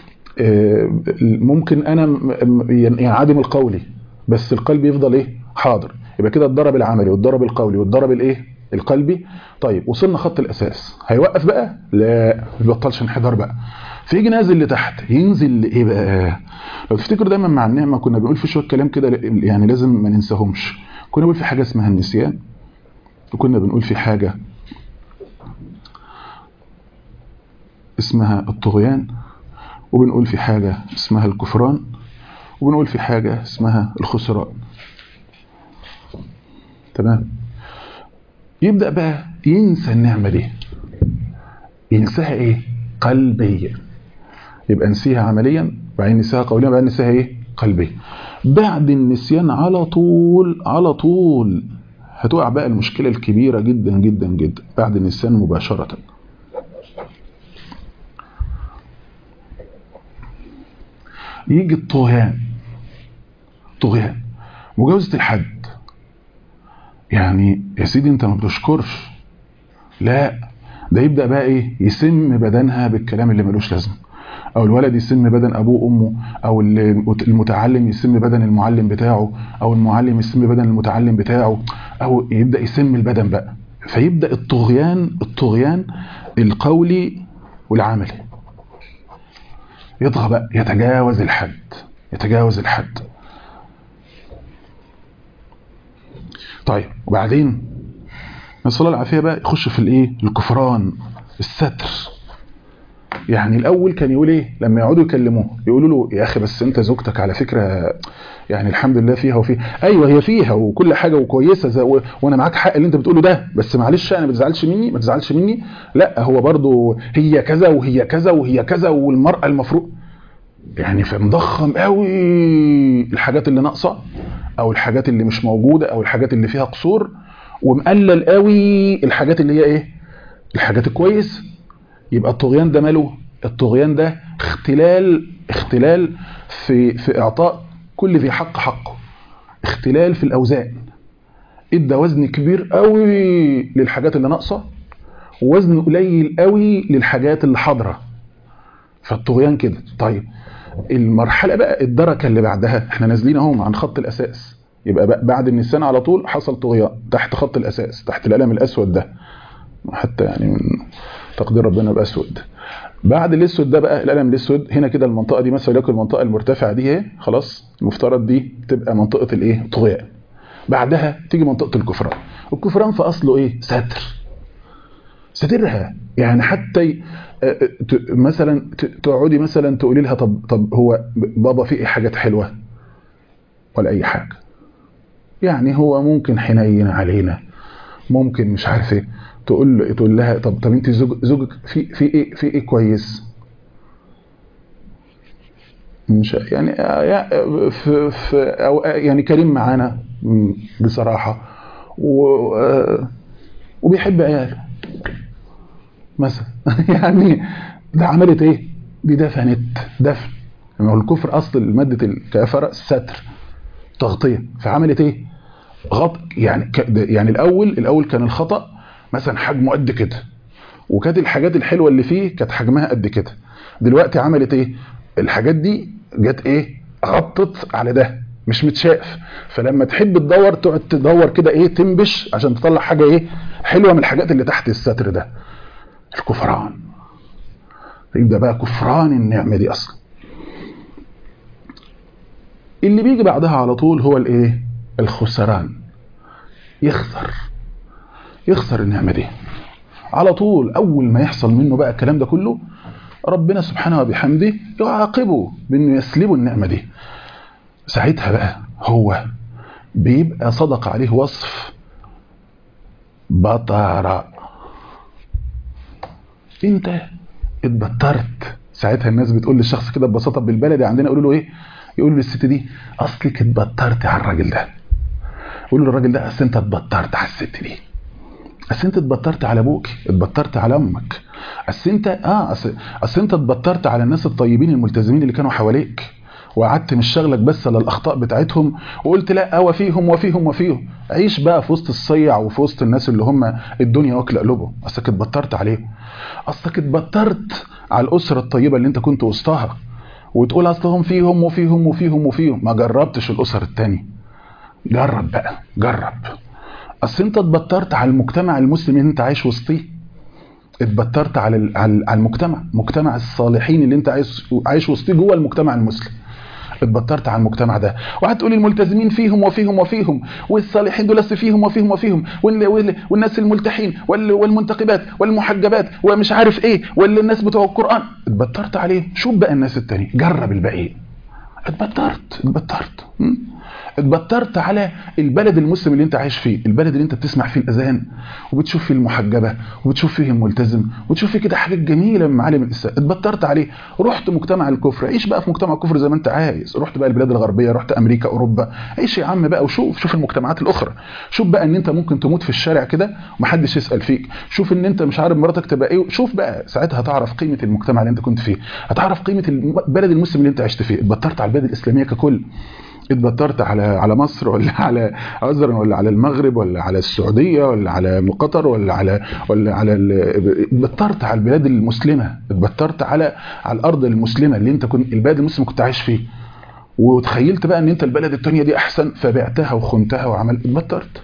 ممكن انا ينعدم القولي بس القلب يفضل ايه حاضر يبقى كده اتضرب العملي واتضرب القولي واتضرب الايه القلبي طيب وصلنا خط الاساس هيوقف بقى لا ما يبطلش انحدار بقى فيجي نازل لتحت ينزل لايه بقى لو تفتكروا دايما مع النعمه كنا بنقول في شويه كلام كده يعني لازم ما ننساهمش كنا بنقول في حاجه اسمها النسيان وكنا بنقول في حاجه اسمها الطغيان وبنقول في حاجة اسمها الكفران وبنقول في حاجة اسمها الخسران تمام يبدأ بقى ينسى النعمة دي ينساها ايه قلبيا يبقى نسيها عمليا وبعدين نسيها قوليا وبعدين نسيها ايه قلبيا بعد النسيان على طول على طول هتقع بقى المشكلة الكبيرة جدا جدا جدا بعد النسيان مباشرة يجي الطغيان طغيان مجاوزة الحد يعني يا سيدي انت ما بتشكرش لا ده يبدأ بقى ايه يسم بدنها بالكلام اللي ملوش لازمه او الولد يسم بدن ابوه وامه او المتعلم يسم بدن المعلم بتاعه او المعلم يسم بدن المتعلم بتاعه او يبدأ يسم البدن بقى فيبدأ الطغيان الطغيان القولي والعملي يطغى بقى يتجاوز الحد يتجاوز الحد طيب وبعدين نسأل الله العافية بقى يخش في الايه الكفران الستر يعني الاول كان يقول ايه لما يقعدوا يكلموه يقولوا له يا اخي بس انت زوجتك على فكره يعني الحمد لله فيها وفيها ايوه هي فيها وكل حاجه وكويسه زي و... وانا معاك حق اللي انت بتقوله ده بس معلش انا ما تزعلش مني ما تزعلش مني لا هو برضو هي كذا وهي كذا وهي كذا والمراه المفروض يعني فمضخم قوي الحاجات اللي ناقصه او الحاجات اللي مش موجوده او الحاجات اللي فيها قصور ومقلل قوي الحاجات اللي هي ايه الحاجات الكويس يبقى الطغيان ده ماله الطغيان ده اختلال اختلال في في اعطاء كل ذي حق حقه اختلال في الاوزان ادى وزن كبير قوي للحاجات اللي ناقصه ووزن قليل قوي للحاجات اللي حاضره فالطغيان كده طيب المرحله بقى الدركه اللي بعدها احنا نازلين اهو عن خط الاساس يبقى بقى بعد النسيان على طول حصل طغيان تحت خط الاساس تحت القلم الاسود ده حتى يعني من تقدير ربنا باسود بعد الاسود ده بقى القلم الاسود هنا كده المنطقه دي مثلا لكن المنطقه المرتفعه دي اهي خلاص المفترض دي تبقى منطقه الايه طغيان بعدها تيجي منطقه الكفران الكفران في اصله ايه ستر سترها يعني حتى مثلا تقعدي مثلا تقولي لها طب طب هو بابا فيه حاجات حلوه ولا اي حاجه يعني هو ممكن حنين علينا ممكن مش عارف ايه تقول تقول لها طب طب انت زوج زوجك في في ايه في ايه كويس مش يعني في في أو يعني كريم معانا بصراحه و وبيحب عياله مثلا يعني ده عملت ايه دي دفنت دفن يعني هو الكفر اصل ماده الكافره الستر تغطيه فعملت ايه غط يعني ك... يعني الاول الاول كان الخطا مثلا حجمه قد كده وكانت الحاجات الحلوه اللي فيه كانت حجمها قد كده دلوقتي عملت ايه الحاجات دي جت ايه غطت على ده مش متشاف فلما تحب تدور تقعد تدور كده ايه تنبش عشان تطلع حاجه ايه حلوه من الحاجات اللي تحت الستر ده الكفران يبدا بقى كفران النعمه دي اصلا اللي بيجي بعدها على طول هو الايه الخسران يخسر يخسر النعمه دي على طول اول ما يحصل منه بقى الكلام ده كله ربنا سبحانه وبحمده يعاقبه بانه يسلبه النعمه دي ساعتها بقى هو بيبقى صدق عليه وصف بطر انت اتبطرت ساعتها الناس بتقول للشخص كده ببساطه بالبلدي عندنا يقولوا له ايه يقولوا للست دي اصلك اتبطرت على الراجل ده يقولوا للراجل ده اصل انت اتبطرت على الست دي اصل انت اتبطرت على ابوك اتبطرت على امك اصل انت اه اصل اصل انت اتبطرت على الناس الطيبين الملتزمين اللي كانوا حواليك وقعدت مش شغلك بس على الاخطاء بتاعتهم وقلت لا وفيهم وفيهم وفيهم عيش بقى في وسط الصيع وفي وسط الناس اللي هم الدنيا واكله قلوبهم اصلك اتبطرت عليهم اصلك اتبطرت على الاسره الطيبه اللي انت كنت وسطها وتقول اصلهم فيهم وفيهم وفيهم وفيهم ما جربتش الاسر التاني جرب بقى جرب اصل انت اتبطرت على المجتمع المسلم اللي انت عايش وسطيه اتبطرت على على المجتمع مجتمع الصالحين اللي انت عايش عايش وسطيه جوه المجتمع المسلم اتبطرت على المجتمع ده وهتقول الملتزمين فيهم وفيهم وفيهم والصالحين دول فيهم وفيهم وفيهم والناس الملتحين والمنتقبات والمحجبات ومش عارف ايه والناس بتوع القران اتبطرت عليهم شوف بقى الناس التانية جرب الباقيين اتبطرت اتبطرت اتبطرت على البلد المسلم اللي انت عايش فيه البلد اللي انت بتسمع فيه الاذان وبتشوف فيه المحجبه وبتشوف فيه الملتزم وتشوف فيه كده حاجات جميله من معالم الاسلام اتبطرت عليه رحت مجتمع الكفر عيش بقى في مجتمع الكفر زي ما انت عايز رحت بقى البلاد الغربيه رحت امريكا اوروبا عيش يا عم بقى وشوف شوف المجتمعات الاخرى شوف بقى ان انت ممكن تموت في الشارع كده ومحدش يسال فيك شوف ان انت مش عارف مراتك تبقى ايه شوف بقى ساعتها هتعرف قيمه المجتمع اللي انت كنت فيه هتعرف قيمه البلد المسلم اللي انت عشت فيه اتبطرت على البلد الاسلاميه ككل اتبطرت على على مصر ولا على عذرا ولا على المغرب ولا على السعوديه ولا على قطر ولا على ولا على اتبطرت على البلاد المسلمه اتبطرت على على الارض المسلمه اللي انت كنت البلد المسلم كنت عايش فيه وتخيلت بقى ان انت البلد الثانيه دي احسن فبعتها وخنتها وعملت اتبطرت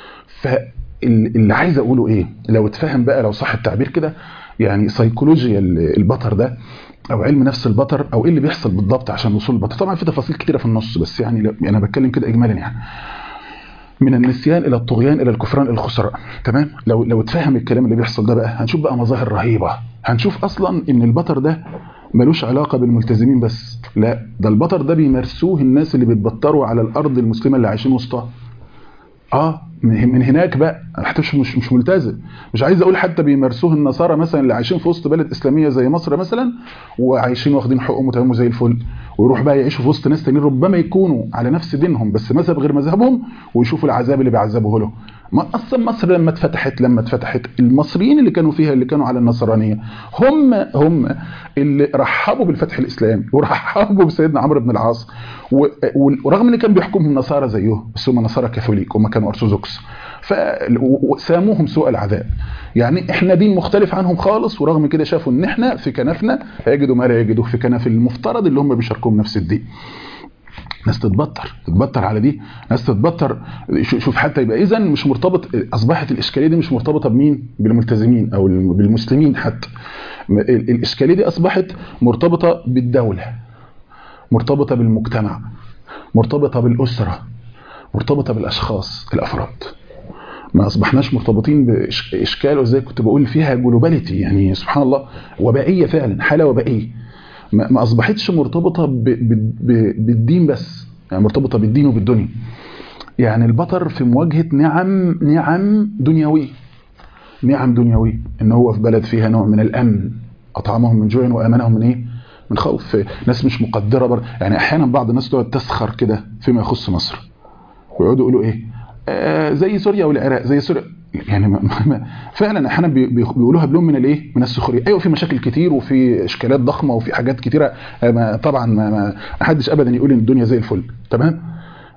فاللي عايز اقوله ايه لو اتفهم بقى لو صح التعبير كده يعني سيكولوجيا البطر ده او علم نفس البطر او ايه اللي بيحصل بالضبط عشان وصول البطر طبعا في تفاصيل كتيره في النص بس يعني انا بتكلم كده اجمالا يعني من النسيان الى الطغيان الى الكفران الى الخسراء تمام لو لو اتفهم الكلام اللي بيحصل ده بقى هنشوف بقى مظاهر رهيبه هنشوف اصلا ان البطر ده ملوش علاقه بالملتزمين بس لا ده البطر ده بيمارسوه الناس اللي بيتبطروا على الارض المسلمه اللي عايشين وسطها اه من هناك بقى حتى مش مش مش ملتزم مش عايز اقول حتى بيمارسوه النصارى مثلا اللي عايشين في وسط بلد اسلاميه زي مصر مثلا وعايشين واخدين حقوقهم وتمام زي الفل ويروح بقى يعيشوا في وسط ناس تانيين ربما يكونوا على نفس دينهم بس مذهب غير مذهبهم ويشوفوا العذاب اللي بيعذبوه له ما اصلا مصر لما اتفتحت لما اتفتحت المصريين اللي كانوا فيها اللي كانوا على النصرانيه هم هم اللي رحبوا بالفتح الاسلامي ورحبوا بسيدنا عمرو بن العاص ورغم ان كان بيحكمهم نصارى زيهم بس هم نصارى كاثوليك هم كانوا ارثوذكس فساموهم سوء العذاب يعني احنا دين مختلف عنهم خالص ورغم كده شافوا ان احنا في كنفنا هيجدوا ما لا يجدوه في كنف المفترض اللي هم بيشاركوهم نفس الدين ناس تتبطر تتبطر على دي ناس تتبطر شوف حتى يبقى اذا مش مرتبط اصبحت الاشكاليه دي مش مرتبطه بمين بالملتزمين او بالمسلمين حتى الاشكاليه دي اصبحت مرتبطه بالدوله مرتبطه بالمجتمع مرتبطه بالاسره مرتبطه بالاشخاص الافراد ما اصبحناش مرتبطين باشكال وزي كنت بقول فيها جلوباليتي يعني سبحان الله وبائيه فعلا حاله وبائيه ما اصبحتش مرتبطه ب ب بالدين بس يعني مرتبطه بالدين وبالدنيا يعني البطر في مواجهه نعم نعم دنيويه نعم دنيويه ان هو في بلد فيها نوع من الامن اطعمهم من جوع وامنهم من ايه من خوف ناس مش مقدره بر... يعني احيانا بعض الناس تقعد تسخر كده فيما يخص مصر ويقعدوا يقولوا ايه آه زي سوريا والعراق زي سوريا يعني ما ما فعلا احيانا بيقولوها بلون من الايه من السخريه ايوه في مشاكل كتير وفي اشكالات ضخمه وفي حاجات كتيره ما طبعا ما, ما حدش ابدا يقول ان الدنيا زي الفل تمام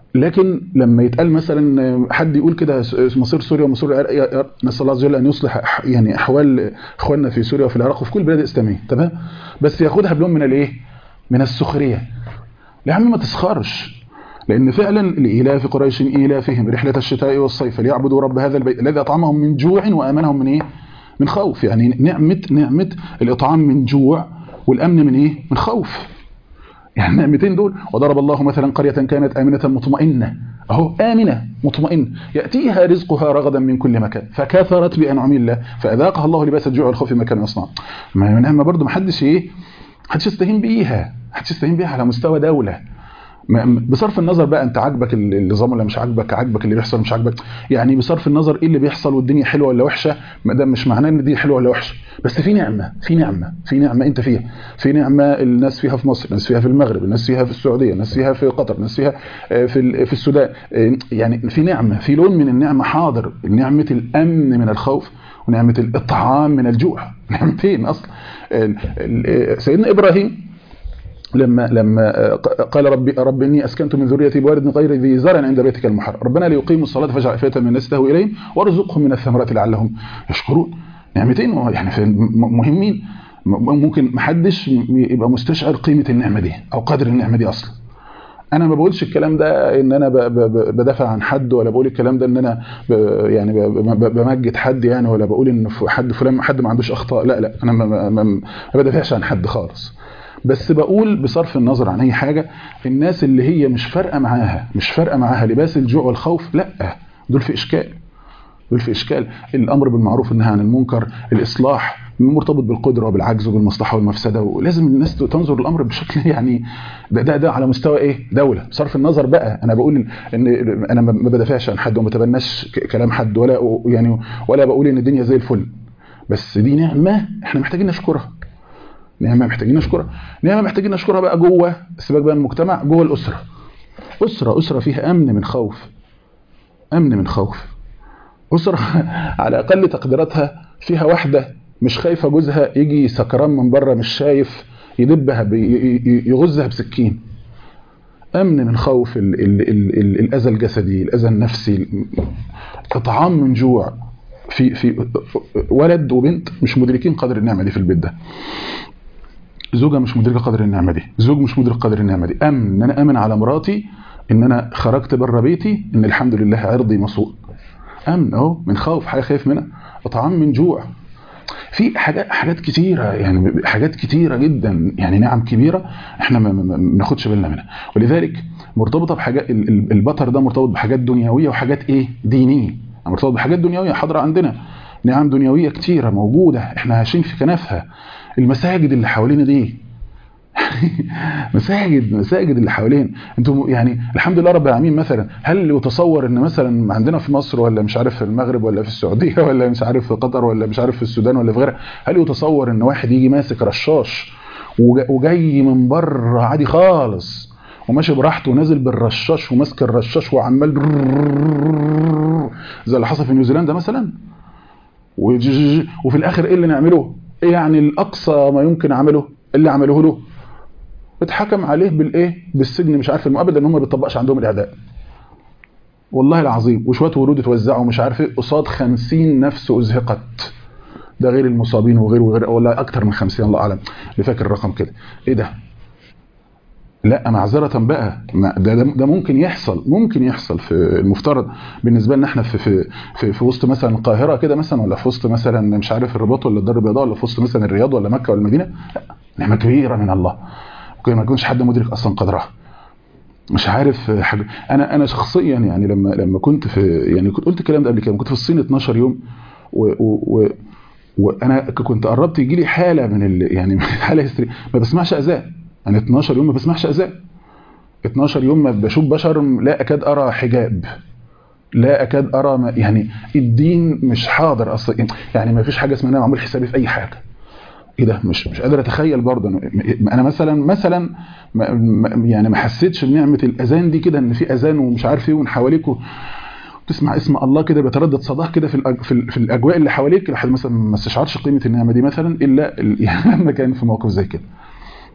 لكن لما يتقال مثلا حد يقول كده مصير سوريا ومصير العراق نسال الله عز وجل ان يصلح يعني احوال اخواننا في سوريا وفي العراق وفي كل البلاد الاسلاميه تمام بس ياخدها بلون من الايه من السخريه يا عم ما تسخرش لان فعلا الايلاف قريش ايلافهم رحله الشتاء والصيف ليعبدوا رب هذا البيت الذي اطعمهم من جوع وامنهم من ايه من خوف يعني نعمه نعمه الاطعام من جوع والامن من ايه من خوف يعني النعمتين دول وضرب الله مثلا قرية كانت آمنة مطمئنة أهو آمنة مطمئنة يأتيها رزقها رغدا من كل مكان فكثرت بأنعم الله فأذاقها الله لباس الجوع والخوف ما كانوا يصنعون ما نعمة برضه ما حدش إيه حدش يستهين بيها حدش يستهين بيها على مستوى دولة بصرف النظر بقى انت عاجبك النظام ولا مش عاجبك عاجبك اللي بيحصل مش عاجبك يعني بصرف النظر ايه اللي بيحصل والدنيا حلوه ولا وحشه ما ده مش معناه ان دي حلوه ولا وحشه بس في نعمه في نعمه في نعمه انت فيها في نعمه الناس فيها في مصر الناس فيها في المغرب الناس فيها في السعوديه الناس فيها في قطر الناس فيها في في السودان يعني في نعمه في لون من النعمه حاضر نعمه الامن من الخوف ونعمه الاطعام من الجوع نعمتين اصلا سيدنا ابراهيم لما لما قال ربي رب اني اسكنت من ذريتي بوارد غير ذي زرع عند بيتك المحرم ربنا ليقيموا الصلاه فاجعل افئده من الناس تهوي اليهم وارزقهم من الثمرات لعلهم يشكرون نعمتين يعني مهمين ممكن محدش يبقى مستشعر قيمه النعمه دي او قدر النعمه دي اصلا انا ما بقولش الكلام ده ان انا بدافع عن حد ولا بقول الكلام ده ان انا يعني بمجد حد يعني ولا بقول ان حد فلان حد ما عندوش اخطاء لا لا انا ما, ما, ما بدافعش عن حد خالص بس بقول بصرف النظر عن اي حاجة الناس اللي هي مش فارقه معاها مش فارقه معاها لباس الجوع والخوف لا دول في اشكال دول في اشكال الامر بالمعروف والنهي عن المنكر الاصلاح مرتبط بالقدره وبالعجز وبالمصلحه والمفسده ولازم الناس تنظر الامر بشكل يعني ده ده, ده على مستوى ايه دوله بصرف النظر بقى انا بقول ان انا ما بدافعش عن حد وما بتبناش كلام حد ولا يعني ولا بقول ان الدنيا زي الفل بس دي نعمه احنا محتاجين نشكرها نعمه محتاجين نشكرها نعمه محتاجين نشكرها بقى جوه سيبك بقى المجتمع جوه الاسره اسره اسره فيها امن من خوف امن من خوف اسره على اقل تقديراتها فيها واحده مش خايفه جوزها يجي سكران من بره مش شايف يدبها يغزها بسكين امن من خوف ال ال ال ال الاذى الجسدي الاذى النفسي اطعام من جوع في في ولد وبنت مش مدركين قدر النعمه دي في البيت ده زوجة مش مدركة قدر النعمة دي زوج مش مدرك قدر النعمة دي أمن إن أنا أمن على مراتي إن أنا خرجت بره بيتي إن الحمد لله عرضي مصون أمن أهو من خوف حاجة خايف منها إطعام من جوع في حاجات حاجات كتيرة يعني حاجات كتيرة جدا يعني نعم كبيرة احنا ما بناخدش بالنا منها ولذلك مرتبطة بحاجات البطر ده مرتبط بحاجات دنيوية وحاجات ايه دينية مرتبط بحاجات دنيوية حاضرة عندنا نعم دنيوية كتيرة موجودة احنا عايشين في كنفها المساجد اللي حوالينا دي مساجد مساجد اللي حوالين انتم يعني الحمد لله رب العالمين مثلا هل يتصور ان مثلا عندنا في مصر ولا مش عارف في المغرب ولا في السعوديه ولا مش عارف في قطر ولا مش عارف في السودان ولا في غيرها هل يتصور ان واحد يجي ماسك رشاش وجاي من بره عادي خالص وماشي براحته ونازل بالرشاش وماسك الرشاش وعمال زي اللي حصل في نيوزيلندا مثلا وفي الاخر ايه اللي نعمله ايه يعني الاقصى ما يمكن عمله اللي عملوه له اتحكم عليه بالايه بالسجن مش عارف المؤبد ان هم ما بيطبقش عندهم الاعداء والله العظيم وشويه ورود اتوزعوا مش عارف ايه قصاد 50 نفس ازهقت ده غير المصابين وغير وغير ولا اكتر من 50 الله اعلم اللي فاكر الرقم كده ايه ده لا معذرة بقى ده, ده, ده ممكن يحصل ممكن يحصل في المفترض بالنسبة لنا احنا في في في, في وسط مثلا القاهرة كده مثلا ولا في وسط مثلا مش عارف الرباط ولا الدار البيضاء ولا في وسط مثلا الرياض ولا مكة ولا المدينة لا نعمة كبيرة من الله ممكن ما يكونش حد مدرك اصلا قدرها مش عارف حاجة انا انا شخصيا يعني لما لما كنت في يعني كنت قلت الكلام ده قبل كده كنت في الصين 12 يوم و, و, و وانا كنت قربت يجي لي حاله من ال يعني حاله هستري ما بسمعش اذان انا 12 يوم ما بسمعش اذان 12 يوم ما بشوف بشر لا اكاد ارى حجاب لا اكاد ارى يعني الدين مش حاضر اصلا يعني ما فيش حاجه اسمها انا معمول حسابي في اي حاجه ايه ده مش مش قادر اتخيل برضه انا مثلا مثلا يعني ما حسيتش بنعمه الاذان دي كده ان في اذان ومش عارف ايه ومن حواليكوا تسمع اسم الله كده بيتردد صداه كده في الأج... في, ال... في الاجواء اللي حواليك الواحد مثلا ما استشعرش قيمه النعمه دي مثلا الا يعني لما كان في موقف زي كده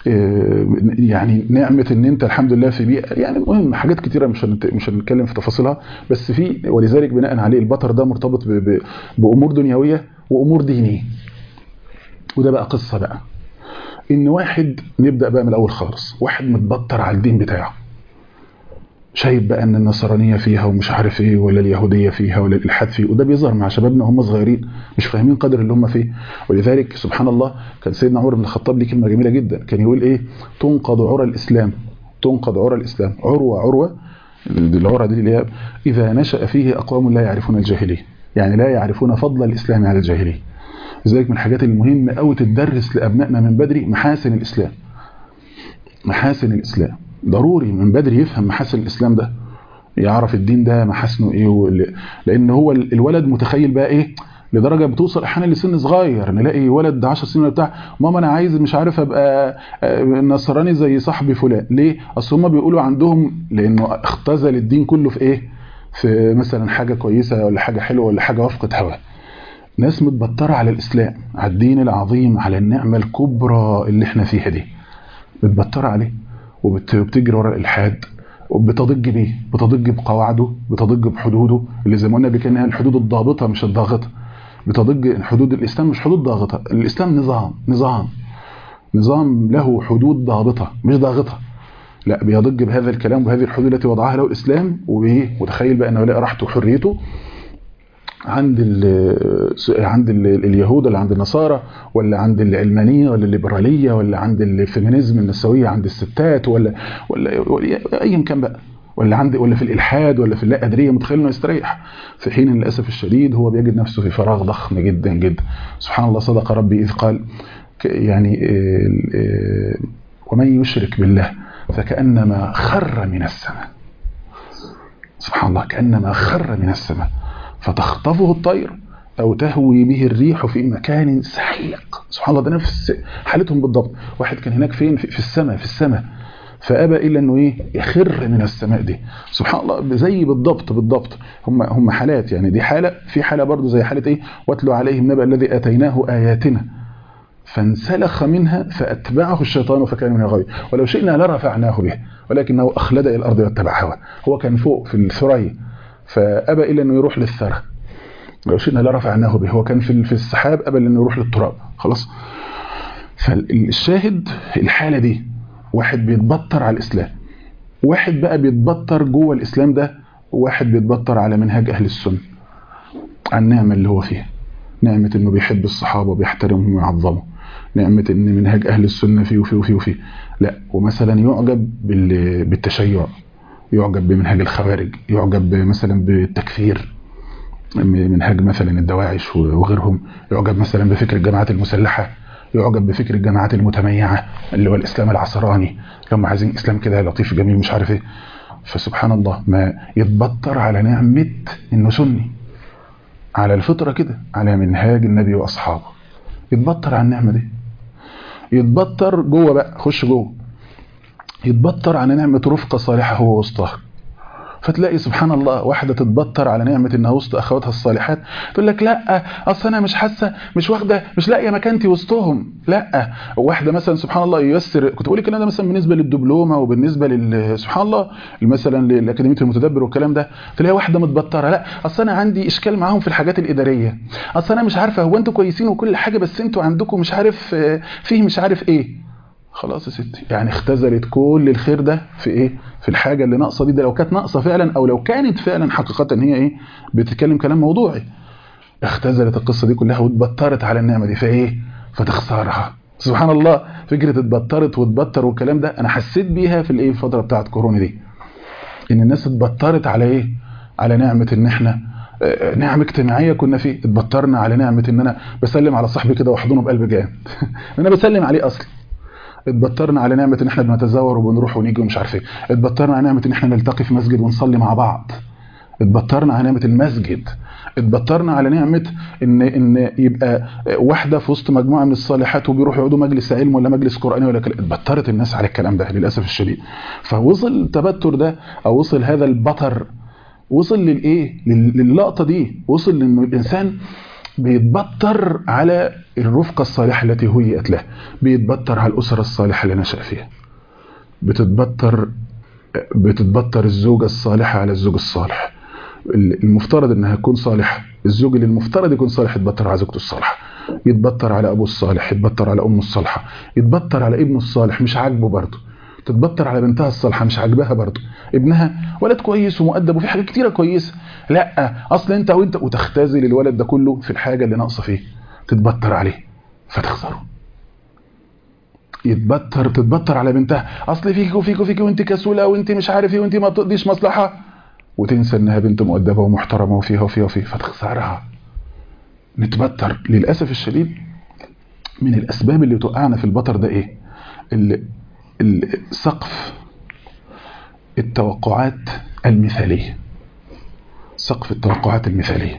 يعني نعمه ان انت الحمد لله في بيئه يعني المهم حاجات كتيره مش مش هنتكلم في تفاصيلها بس في ولذلك بناء عليه البطر ده مرتبط بامور دنيويه وامور دينيه وده بقى قصه بقى ان واحد نبدا بقى من الاول خالص واحد متبطر على الدين بتاعه شايف بقى ان النصرانيه فيها ومش عارف ايه ولا اليهوديه فيها ولا الالحاد فيه وده بيظهر مع شبابنا وهم صغيرين مش فاهمين قدر اللي هم فيه ولذلك سبحان الله كان سيدنا عمر بن الخطاب ليه كلمه جميله جدا كان يقول ايه تنقض عرى الاسلام تنقض عرى الاسلام عروه عروه العرى دي اللي هي اذا نشا فيه اقوام لا يعرفون الجاهليه يعني لا يعرفون فضل الاسلام على الجاهليه لذلك من الحاجات المهمه قوي تدرس لابنائنا من بدري محاسن الاسلام محاسن الاسلام ضروري من بدري يفهم محاسن الاسلام ده يعرف الدين ده محاسنه ايه لان هو الولد متخيل بقى ايه لدرجه بتوصل احيانا لسن صغير نلاقي ولد 10 سنين بتاع ماما انا عايز مش عارف ابقى نصراني زي صاحبي فلان ليه اصل هم بيقولوا عندهم لانه اختزل الدين كله في ايه في مثلا حاجه كويسه ولا حاجه حلوه ولا حاجه وفقت هواه ناس متبطره على الاسلام على الدين العظيم على النعمه الكبرى اللي احنا فيها دي متبطره عليه وبتجري ورا الالحاد وبتضج بيه بتضج بقواعده بتضج بحدوده اللي زي ما قلنا بكانها الحدود الضابطه مش الضاغطه بتضج حدود الاسلام مش حدود ضاغطه الاسلام نظام نظام نظام له حدود ضابطه مش ضاغطه لا بيضج بهذا الكلام وهذه الحدود التي وضعها له الاسلام وايه متخيل بقى انه يلاقي راحته وحريته عند ال عند ال اليهود ولا عند النصارى ولا عند العلمانيه ولا الليبراليه ولا عند الفيمينيزم النسويه عند الستات ولا ولا, ولا ايا كان بقى ولا عند ولا في الالحاد ولا في اللا قدريه متخيل انه يستريح في حين للاسف الشديد هو بيجد نفسه في فراغ ضخم جدا جدا سبحان الله صدق ربي اذ قال يعني ومن يشرك بالله فكانما خر من السماء سبحان الله كانما خر من السماء فتخطفه الطير أو تهوي به الريح في مكان سحيق سبحان الله ده نفس حالتهم بالضبط واحد كان هناك فين في السماء في السماء فأبى إلا أنه إيه يخر من السماء دي سبحان الله زي بالضبط بالضبط هم هم حالات يعني دي حالة في حالة برضو زي حالة إيه واتلو عليهم نبأ الذي آتيناه آياتنا فانسلخ منها فأتبعه الشيطان فكان من الغاوي ولو شئنا لرفعناه به ولكنه أخلد إلى الأرض واتبع هواه هو كان فوق في الثريا فأبى إلا أنه يروح للثرى لو شئنا لرفعناه به هو كان في في السحاب أبى أنه يروح للتراب خلاص فالشاهد الحالة دي واحد بيتبطر على الإسلام واحد بقى بيتبطر جوه الإسلام ده واحد بيتبطر على منهج أهل السنة على النعمة اللي هو فيها نعمة أنه بيحب الصحابة وبيحترمهم ويعظمهم نعمة أن منهج أهل السنة فيه وفيه وفيه وفيه لا ومثلا يعجب بالتشيع يعجب بمنهج الخوارج يعجب مثلا بالتكفير منهج مثلا الدواعش وغيرهم يعجب مثلا بفكر الجماعات المسلحة يعجب بفكر الجماعات المتميعة اللي هو الإسلام العصراني اللي هم عايزين إسلام كده لطيف جميل مش عارف ايه فسبحان الله ما يتبطر على نعمة إنه سني على الفطرة كده على منهاج النبي وأصحابه يتبطر على النعمة دي يتبطر جوه بقى خش جوه يتبطر على نعمة رفقة صالحة هو وسطها فتلاقي سبحان الله واحدة تتبطر على نعمة انها وسط اخواتها الصالحات تقول لك لا اصل انا مش حاسة مش واخدة مش لاقية مكانتي وسطهم لا واحدة مثلا سبحان الله ييسر كنت بقول الكلام ده مثلا بالنسبة للدبلومة وبالنسبة لل سبحان الله مثلا للاكاديمية المتدبر والكلام ده تلاقي واحدة متبطرة لا اصل انا عندي اشكال معاهم في الحاجات الادارية اصل انا مش عارفة هو انتوا كويسين وكل حاجة بس انتوا عندكم مش عارف فيه مش عارف ايه خلاص يا ستي يعني اختزلت كل الخير ده في ايه في الحاجة اللي ناقصه دي ده لو كانت ناقصه فعلا او لو كانت فعلا حقيقة هي ايه بتتكلم كلام موضوعي اختزلت القصة دي كلها واتبطرت على النعمة دي فايه فتخسرها سبحان الله فكرة اتبطرت واتبطر والكلام ده انا حسيت بيها في الايه الفترة بتاعت كورونا دي ان الناس اتبطرت على ايه على نعمة ان احنا نعم اجتماعية كنا فيه اتبطرنا على نعمة ان انا بسلم على صاحبي كده واحضنه بقلب جامد انا بسلم عليه اصلا اتبطرنا على نعمة ان احنا بنتزاور وبنروح ونيجي ومش عارف ايه اتبطرنا على نعمة ان احنا نلتقي في مسجد ونصلي مع بعض اتبطرنا على نعمة المسجد اتبطرنا على نعمة ان ان يبقى واحدة في وسط مجموعة من الصالحات وبيروحوا يقعدوا مجلس علم ولا مجلس قرآني ولا كلام اتبطرت الناس على الكلام ده للأسف الشديد فوصل التبتر ده او وصل هذا البطر وصل للايه للقطة دي وصل لانه الانسان بيتبطر على الرفقة الصالحة التي هيئت له بيتبطر على الأسرة الصالحة اللي نشأ فيها بتتبطر بتتبطر الزوجة الصالحة على الزوج الصالح المفترض انها تكون صالحة الزوج اللي المفترض يكون صالح يتبطر على زوجته الصالحة يتبطر على ابوه الصالح يتبطر على امه الصالحة يتبطر على ابنه الصالح مش عاجبه برضه تتبطر على بنتها الصالحة مش عاجباها برضه ابنها ولد كويس ومؤدب وفي حاجات كتيرة كويسة لا اصل انت وانت وتختزل الولد ده كله في الحاجة اللي ناقصة فيه تتبطر عليه فتخسره يتبطر تتبطر على بنتها اصل فيك وفيك وفيك وانت كسوله وانت مش عارف ايه وانت ما بتقضيش مصلحه وتنسى انها بنت مؤدبه ومحترمه وفيها وفيها وفيها فتخسرها نتبطر للاسف الشديد من الاسباب اللي توقعنا في البطر ده ايه سقف التوقعات المثاليه سقف التوقعات المثاليه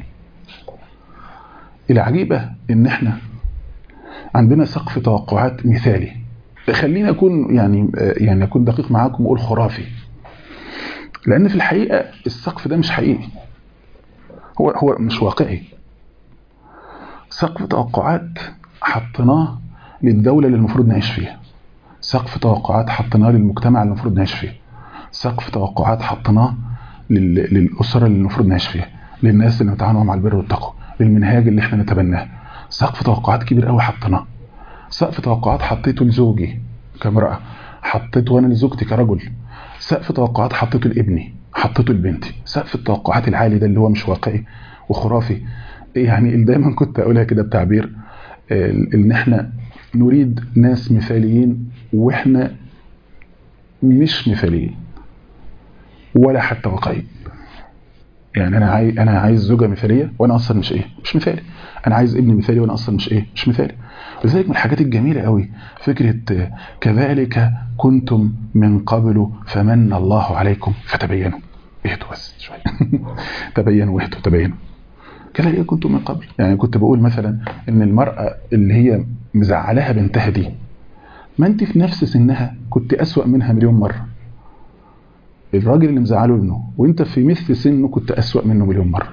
العجيبه ان احنا عندنا سقف توقعات مثالي خليني اكون يعني يعني اكون دقيق معاكم واقول خرافي لان في الحقيقه السقف ده مش حقيقي هو هو مش واقعي سقف توقعات حطيناه للدوله اللي المفروض نعيش فيها سقف توقعات حطيناه للمجتمع اللي المفروض نعيش فيه سقف توقعات حطيناه للاسره اللي المفروض نعيش فيها للناس اللي نتعامل مع البر والتقوى للمنهاج اللي احنا نتبناه سقف توقعات كبير قوي حطيناه سقف توقعات حطيته لزوجي كامرأة حطيته انا لزوجتي كرجل سقف توقعات حطيته لابني حطيته لبنتي سقف التوقعات العالي ده اللي هو مش واقعي وخرافي يعني دايما كنت اقولها كده بتعبير ان احنا نريد ناس مثاليين واحنا مش مثاليين ولا حتى واقعيين يعني انا عايز انا عايز زوجه مثاليه وانا اصلا مش ايه مش مثالي انا عايز ابن مثالي وانا اصلا مش ايه مش مثالي لذلك من الحاجات الجميله قوي فكره كذلك كنتم من قبل فمن الله عليكم فتبينوا اهدوا بس شويه تبينوا واهدوا تبينوا كذلك كنتم من قبل يعني كنت بقول مثلا ان المراه اللي هي مزعلاها بنتها دي ما انت في نفس سنها كنت اسوا منها مليون مره الراجل اللي مزعله ابنه وانت في مثل سنه كنت اسوا منه مليون مره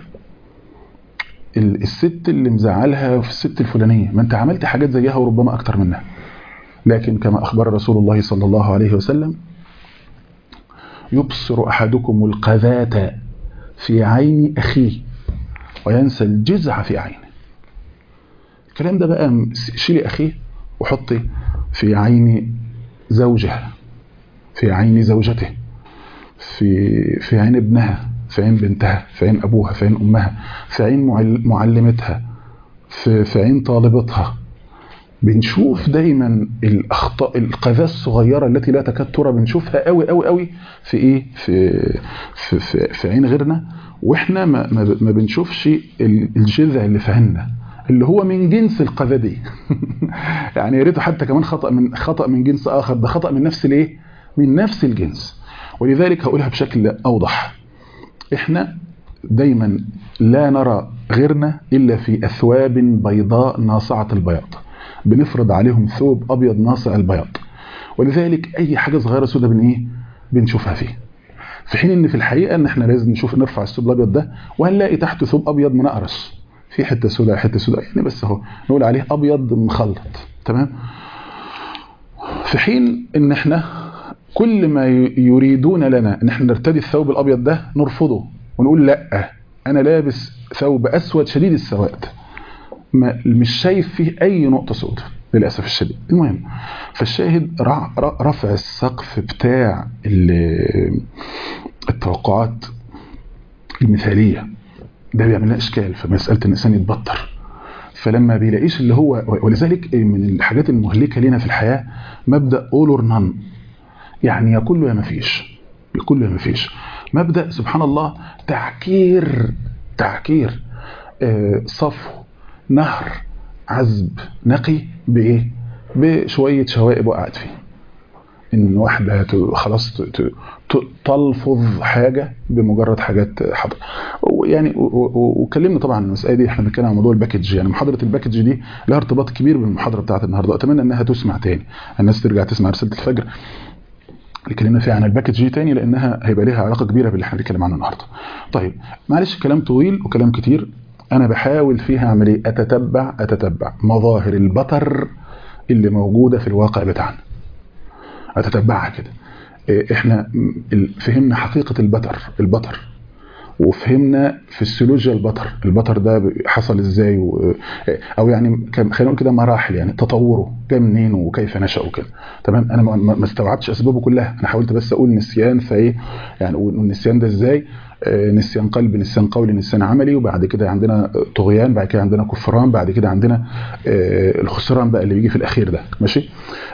الست اللي مزعلها في الست الفلانيه ما انت عملت حاجات زيها وربما اكتر منها لكن كما اخبر رسول الله صلى الله عليه وسلم يبصر احدكم القذاة في عين اخيه وينسى الجزع في عينه الكلام ده بقى شيلي اخيه وحطي في عين زوجها في عين زوجته في في عين ابنها في عين بنتها في عين ابوها في عين امها في عين معلمتها في في عين طالبتها بنشوف دايما الاخطاء القذاه الصغيره التي لا تكاد ترى بنشوفها قوي قوي قوي في ايه في في في, في عين غيرنا واحنا ما, ما, ما بنشوفش الجذع اللي في عيننا اللي هو من جنس القذى دي يعني يا ريته حتى كمان خطا من خطا من جنس اخر ده خطا من نفس الايه من نفس الجنس ولذلك هقولها بشكل اوضح احنا دايما لا نرى غيرنا الا في اثواب بيضاء ناصعه البياض بنفرض عليهم ثوب ابيض ناصع البياض ولذلك اي حاجه صغيره سودة بن ايه بنشوفها فيه في حين ان في الحقيقه ان احنا لازم نشوف نرفع الثوب الابيض ده وهنلاقي تحته ثوب ابيض منقرش في حته سوداء حته سوداء يعني بس اهو نقول عليه ابيض مخلط تمام في حين ان احنا كل ما يريدون لنا ان احنا نرتدي الثوب الابيض ده نرفضه ونقول لا انا لابس ثوب اسود شديد السواد ما مش شايف فيه اي نقطه سوداء للاسف الشديد المهم فالشاهد رفع السقف بتاع التوقعات المثاليه ده بيعمل لنا اشكال في مساله الانسان يتبطر فلما بيلاقيش اللي هو ولذلك من الحاجات المهلكه لنا في الحياه مبدا اول اور نان يعني يا كله يا ما فيش يا كله يا ما فيش مبدا سبحان الله تعكير تعكير آه صفو نهر عذب نقي بايه بشويه شوائب وقعت فيه ان واحده خلاص تلفظ حاجه بمجرد حاجات حضر يعني وكلمنا طبعا عن المساله دي احنا بنتكلم عن موضوع الباكج يعني محاضره الباكج دي لها ارتباط كبير بالمحاضره بتاعت النهارده اتمنى انها تسمع تاني الناس ترجع تسمع رساله الفجر اللي اتكلمنا فيها عن الباكج دي تاني لانها هيبقى ليها علاقه كبيره باللي احنا بنتكلم عنه النهارده طيب معلش كلام طويل وكلام كتير انا بحاول فيها اعمل ايه اتتبع اتتبع مظاهر البطر اللي موجوده في الواقع بتاعنا اتتبعها كده احنا فهمنا حقيقه البطر البطر وفهمنا فسيولوجيا البطر البطر ده حصل ازاي و... او يعني خلينا نقول كده مراحل يعني تطوره جاي منين وكيف نشا وكده تمام انا ما استوعبتش اسبابه كلها انا حاولت بس اقول نسيان فايه يعني النسيان ده ازاي نسيان قلبي نسيان قولي نسيان عملي وبعد كده عندنا طغيان بعد كده عندنا كفران بعد كده عندنا الخسران بقى اللي بيجي في الاخير ده ماشي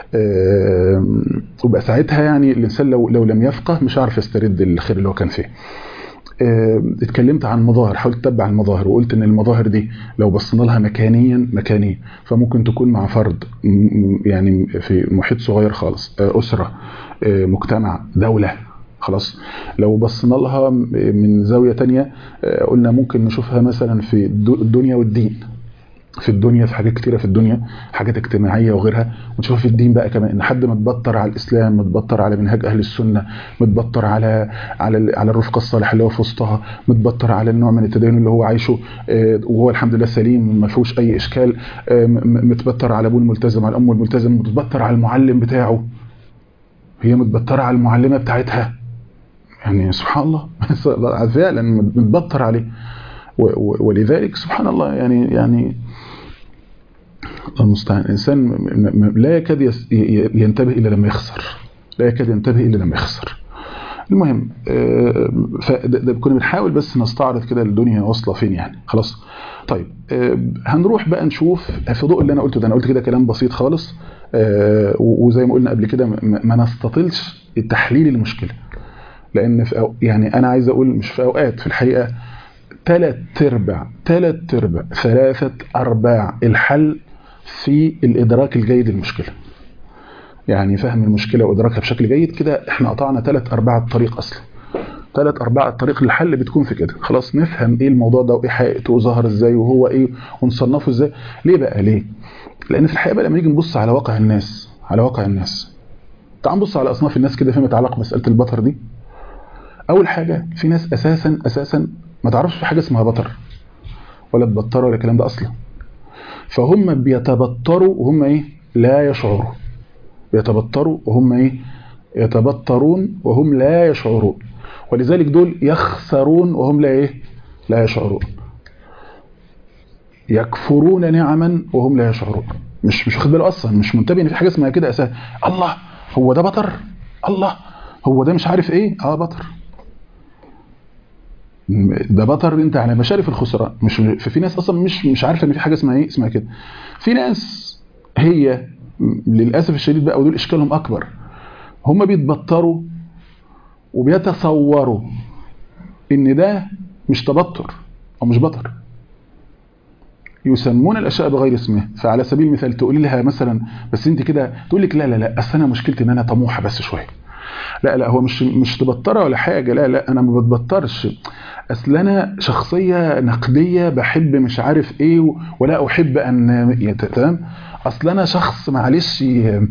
وبقى ساعتها يعني الانسان لو لو لم يفقه مش عارف يسترد الخير اللي هو كان فيه اتكلمت عن مظاهر حاولت اتبع المظاهر وقلت ان المظاهر دي لو بصينا لها مكانيا مكانيا فممكن تكون مع فرد يعني في محيط صغير خالص اسره مجتمع دوله خلاص لو بصينا لها من زاويه تانية قلنا ممكن نشوفها مثلا في الدنيا والدين في الدنيا في حاجات كتيره في الدنيا حاجات اجتماعيه وغيرها ونشوفها في الدين بقى كمان ان حد متبطر على الاسلام متبطر على منهاج اهل السنه متبطر على على على الرفقه الصالحه اللي هو في وسطها متبطر على النوع من التدين اللي هو عايشه وهو الحمد لله سليم ما فيهوش اي اشكال متبطر على ابوه الملتزم على امه الملتزم متبطر على المعلم بتاعه هي متبطره على المعلمه بتاعتها يعني سبحان الله فعلا متبطر عليه ولذلك سبحان الله يعني يعني المستعان الانسان لا يكاد ينتبه الا لما يخسر لا يكاد ينتبه الا لما يخسر المهم فده كنا بنحاول بس نستعرض كده الدنيا واصله فين يعني خلاص طيب هنروح بقى نشوف في ضوء اللي انا قلته ده انا قلت كده كلام بسيط خالص وزي ما قلنا قبل كده ما نستطيلش تحليل المشكله لان في أو يعني انا عايز اقول مش في اوقات في الحقيقه ثلاث ارباع ثلاث ارباع ثلاثه ارباع الحل في الادراك الجيد للمشكله يعني فهم المشكله وادراكها بشكل جيد كده احنا قطعنا ثلاث ارباع الطريق اصلا ثلاث ارباع الطريق للحل بتكون في كده خلاص نفهم ايه الموضوع ده وايه حقيقته وظهر ازاي وهو ايه ونصنفه ازاي ليه بقى ليه لان في الحقيقه بقى لما نيجي نبص على واقع الناس على واقع الناس تعال نبص على اصناف الناس كده فيما يتعلق بمساله البطر دي اول حاجه في ناس اساسا اساسا ما تعرفش في حاجه اسمها بطر ولا تبطر ولا الكلام ده اصلا فهم بيتبطروا وهم ايه لا يشعروا بيتبطروا وهم ايه يتبطرون وهم لا يشعرون ولذلك دول يخسرون وهم لا ايه لا يشعرون يكفرون نعما وهم لا يشعرون مش مش واخد باله اصلا مش منتبه ان في حاجه اسمها كده اساسا الله هو ده بطر الله هو ده مش عارف ايه اه بطر ده بطر انت على مشارف الخسران مش ففي ناس اصلا مش مش عارفه ان في حاجه اسمها ايه اسمها كده في ناس هي للاسف الشديد بقى ودول اشكالهم اكبر هم بيتبطروا وبيتصوروا ان ده مش تبطر او مش بطر يسمون الاشياء بغير اسمها فعلى سبيل المثال تقول لها مثلا بس انت كده تقول لك لا لا لا اصل انا مشكلتي ان انا طموحه بس شويه لا لا هو مش مش تبطره ولا حاجه لا لا انا ما بتبطرش اصل انا شخصيه نقديه بحب مش عارف ايه ولا احب ان تمام اصل انا شخص معلش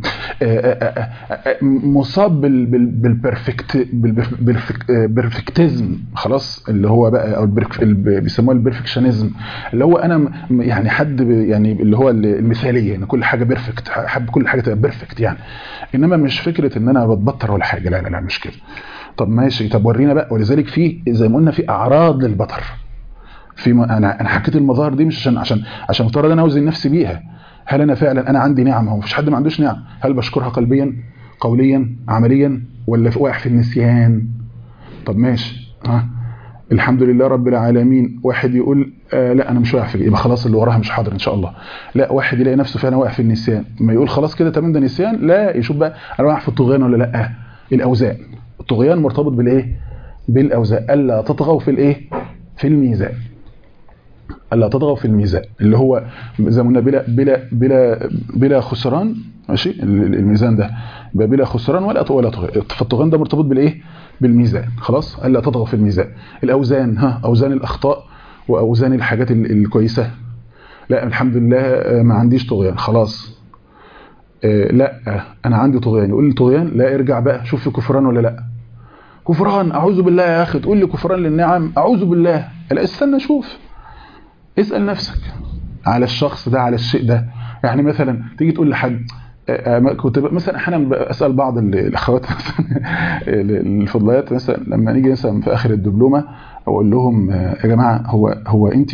مصاب بالبرفكت بالبرفكتيزم خلاص اللي هو بقى او بيسموه البرفكشنزم اللي هو انا يعني حد يعني اللي هو المثاليه ان كل حاجه بيرفكت حب كل حاجه تبقى بيرفكت يعني انما مش فكره ان انا بتبطر ولا حاجه لا لا لا مش كده طب ماشي طب ورينا بقى ولذلك في زي ما قلنا في اعراض للبطر في انا انا حكيت المظاهر دي مش عشان عشان عشان افترض انا اوزن نفسي بيها هل انا فعلا انا عندي نعم هو مفيش حد ما عندوش نعم هل بشكرها قلبيا قوليا عمليا ولا واقع في النسيان طب ماشي ها الحمد لله رب العالمين واحد يقول آه لا انا مش واقع في يبقى خلاص اللي وراها مش حاضر ان شاء الله لا واحد يلاقي نفسه فعلا واقع في النسيان ما يقول خلاص كده تمام ده نسيان لا يشوف بقى انا واقع في الطغيان ولا لا الاوزان الطغيان مرتبط بالايه بالاوزان الا تطغوا في الايه في الميزان الا تطغوا في الميزان اللي هو زي ما قلنا بلا بلا بلا بلا خسران ماشي الميزان ده بلا خسران ولا ولا طغيان فالطغيان ده مرتبط بالايه بالميزان خلاص الا تطغوا في الميزان الاوزان ها اوزان الاخطاء واوزان الحاجات الكويسه لا الحمد لله ما عنديش طغيان خلاص لا انا عندي طغيان يقول لي طغيان لا ارجع بقى شوف في كفران ولا لا كفران اعوذ بالله يا اخي تقول لي كفران للنعم اعوذ بالله لا استنى شوف اسال نفسك على الشخص ده على الشيء ده يعني مثلا تيجي تقول لحد كنت مثلا احيانا اسال بعض الاخوات مثلا الفضليات مثلا لما نيجي مثلا في اخر الدبلومه اقول لهم يا جماعه هو هو انت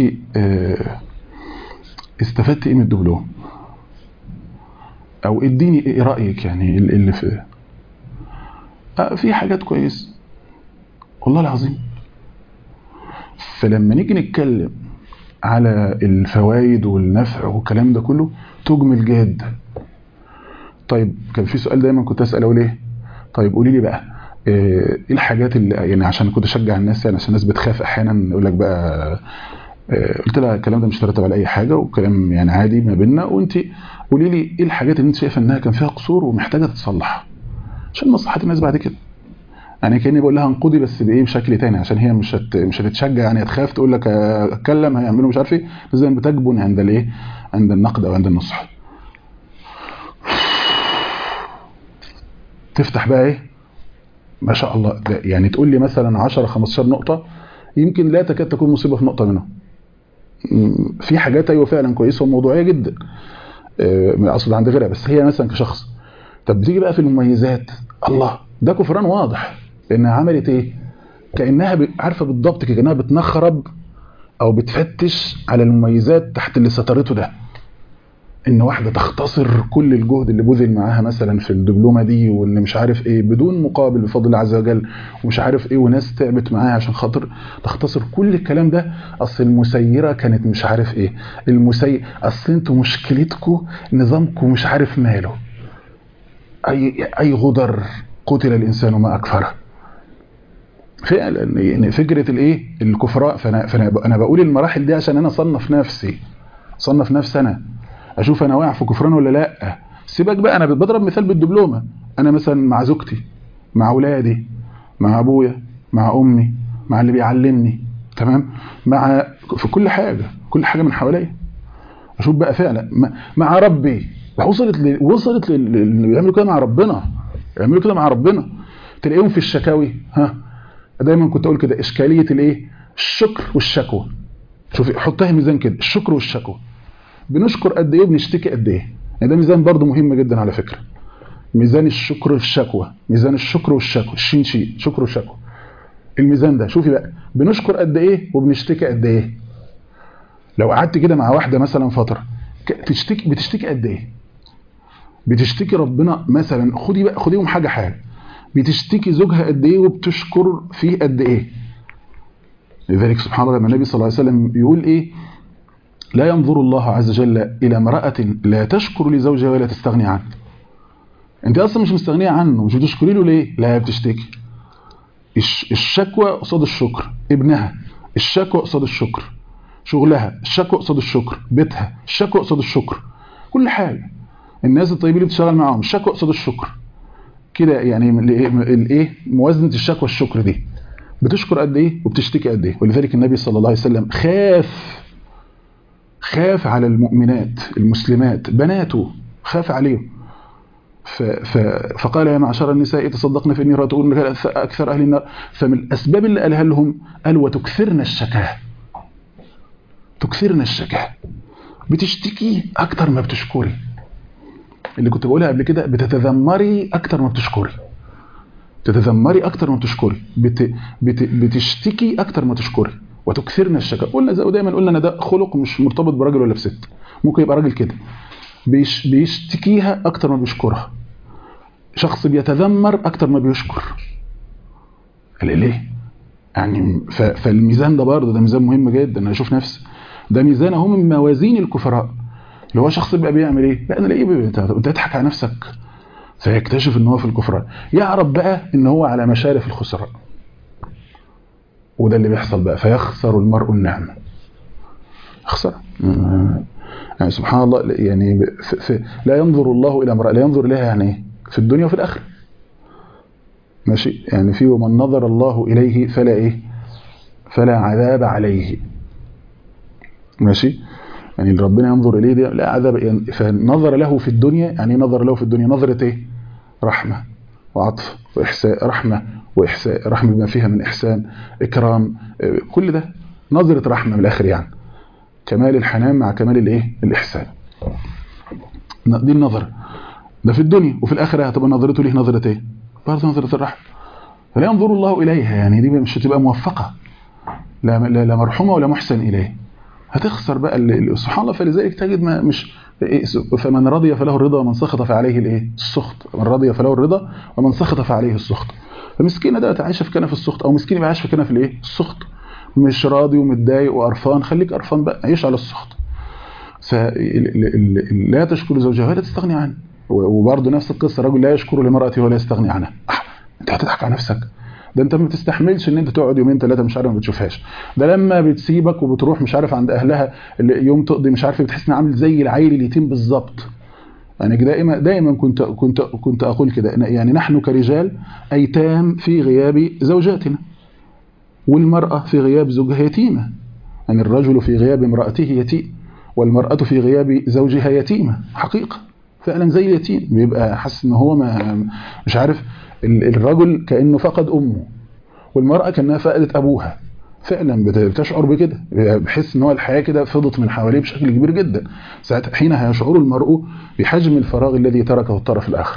استفدت ايه من الدبلوم او اديني ايه رايك يعني اللي في في حاجات كويس والله العظيم فلما نيجي نتكلم على الفوائد والنفع والكلام ده كله تجمل جدا طيب كان في سؤال دايما كنت اساله ليه طيب قولي لي بقى ايه الحاجات اللي يعني عشان كنت اشجع الناس يعني عشان الناس بتخاف احيانا يقول لك بقى إيه قلت لها الكلام ده مش ترتب على اي حاجه وكلام يعني عادي ما بيننا وانت قولي لي ايه الحاجات اللي انت شايفه انها كان فيها قصور ومحتاجه تتصلح عشان مصلحه الناس بعد كده يعني كاني بقول لها انقضي بس بايه بشكل تاني عشان هي مش هت مش هتتشجع يعني هتخاف تقول لك اتكلم هيعملوا مش عارف ايه لازم بتجبن عند الايه عند النقد او عند النصح تفتح بقى ايه ما شاء الله ده يعني تقول لي مثلا 10 15 نقطه يمكن لا تكاد تكون مصيبه في نقطه منهم في حاجات ايوه فعلا كويسه وموضوعيه جدا اقصد عند غيرها بس هي مثلا كشخص طب بتيجي بقى في المميزات الله ده كفران واضح لانها عملت ايه كانها عارفه بالضبط كانها بتنخرب او بتفتش على المميزات تحت اللي سترته ده ان واحده تختصر كل الجهد اللي بذل معاها مثلا في الدبلومه دي وان مش عارف ايه بدون مقابل بفضل الله عز وجل ومش عارف ايه وناس تعبت معاها عشان خاطر تختصر كل الكلام ده اصل المسيره كانت مش عارف ايه المسير اصل انتوا مشكلتكم نظامكم مش عارف ماله اي اي غدر قتل الانسان ما اكفره فعلا يعني فكره الايه الكفراء فانا فانا انا بقول المراحل دي عشان انا اصنف نفسي اصنف نفسي انا اشوف انا واقع في كفران ولا لا سيبك بقى انا بضرب مثال بالدبلومه انا مثلا مع زوجتي مع اولادي مع ابويا مع امي مع اللي بيعلمني تمام مع في كل حاجه كل حاجه من حواليا اشوف بقى فعلا مع ربي وصلت ل... وصلت اللي بيعملوا كده مع ربنا يعملوا كده مع ربنا تلاقيهم في الشكاوي ها دايما كنت اقول كده اشكاليه الايه الشكر والشكوى شوفي حطها ميزان كده الشكر والشكوى بنشكر قد ايه وبنشتكي قد ايه يعني ده ميزان برضو مهم جدا على فكره ميزان الشكر والشكوى ميزان الشكر والشكوى الشين شين شكر والشكوى الميزان ده شوفي بقى بنشكر قد ايه وبنشتكي قد ايه لو قعدت كده مع واحده مثلا فتره تشتكي بتشتكي قد ايه بتشتكي ربنا مثلا خدي بقى خديهم حاجه حاجه بتشتكي زوجها قد ايه وبتشكر فيه قد ايه لذلك سبحان الله لما النبي صلى الله عليه وسلم يقول ايه لا ينظر الله عز وجل الى امراه لا تشكر لزوجها ولا تستغني عنه انت اصلا مش مستغنيه عنه مش بتشكري له ليه لا بتشتكي الشكوى قصاد الشكر ابنها الشكوى قصاد الشكر شغلها الشكوى قصاد الشكر بيتها الشكوى قصاد الشكر كل حاجه الناس الطيبين اللي بتشتغل معاهم الشكوى قصاد الشكر كده يعني الايه موازنه الشكوى والشكر دي بتشكر قد ايه وبتشتكي قد ايه ولذلك النبي صلى الله عليه وسلم خاف خاف على المؤمنات المسلمات بناته خاف عليهم ف ف فقال يا معشر النساء تصدقن فاني راتون اكثر اهل النار فمن الاسباب اللي قالها لهم قال وتكثرن الشكاه تكثرن الشكاه بتشتكي اكتر ما بتشكري اللي كنت بقولها قبل كده بتتذمري اكتر ما بتشكري تتذمري اكتر ما بتشكري بت بت بتشتكي اكتر ما تشكري وتكثرن الشكا قلنا زي دايما قلنا ان ده خلق مش مرتبط براجل ولا بست ممكن يبقى راجل كده بيش بيشتكيها اكتر ما بيشكرها شخص بيتذمر اكتر ما بيشكر قال ليه يعني فالميزان ده برضه ده ميزان مهم جدا انا اشوف نفسي ده ميزان اهو من موازين الكفراء اللي هو شخص بقى بيعمل ايه لا انا الاقيه انت تضحك على نفسك فيكتشف ان هو في الكفران يعرف بقى ان هو على مشارف الخسران وده اللي بيحصل بقى فيخسر المرء النعمه يخسر يعني سبحان الله يعني في في لا ينظر الله الى امرأة لا ينظر اليها يعني في الدنيا وفي الاخره ماشي يعني في ومن نظر الله اليه فلا ايه فلا عذاب عليه ماشي يعني اللي ربنا ينظر اليه دي لا عذاب يعني فنظر له في الدنيا يعني نظر له في الدنيا نظره ايه رحمه وعطف واحساء رحمه واحساء رحمه بما فيها من احسان اكرام كل ده نظره رحمه من الاخر يعني كمال الحنان مع كمال الايه الاحسان دي النظره ده في الدنيا وفي الاخره هتبقى نظرته ليه نظره ايه برضه نظره الرحمه فلا ينظر الله اليها يعني دي مش هتبقى موفقه لا لا مرحومه ولا محسن اليه هتخسر بقى سبحان الله فلذلك تجد ما مش فمن رضي فله الرضا ومن سخط فعليه الايه السخط من رضي فله الرضا ومن سخط فعليه السخط فمسكينه ده عايشه في كنف السخط او مسكين يبقى عايش في كنف الايه السخط مش راضي ومتضايق وقرفان خليك قرفان بقى عيش على السخط فلا تشكر زوجها ولا تستغني عنه وبرضه نفس القصه رجل لا يشكر لمرأته ولا يستغني عنها انت هتضحك على نفسك ده انت ما بتستحملش ان انت تقعد يومين ثلاثه مش عارف ما بتشوفهاش ده لما بتسيبك وبتروح مش عارف عند اهلها يوم تقضي مش عارف بتحس ان عامل زي العيل اليتيم بالظبط يعني دائما دائما كنت كنت كنت اقول كده يعني نحن كرجال ايتام في غياب زوجاتنا والمراه في غياب زوجها يتيمه يعني الرجل في غياب امراته يتيم والمراه في غياب زوجها يتيمه حقيقه فعلا زي اليتيم بيبقى حاسس ان هو ما مش عارف الرجل كانه فقد امه والمراه كانها فقدت ابوها فعلا بتشعر بكده بحس ان هو الحياه كده فضت من حواليه بشكل كبير جدا ساعتها حينها يشعر المرء بحجم الفراغ الذي تركه الطرف الاخر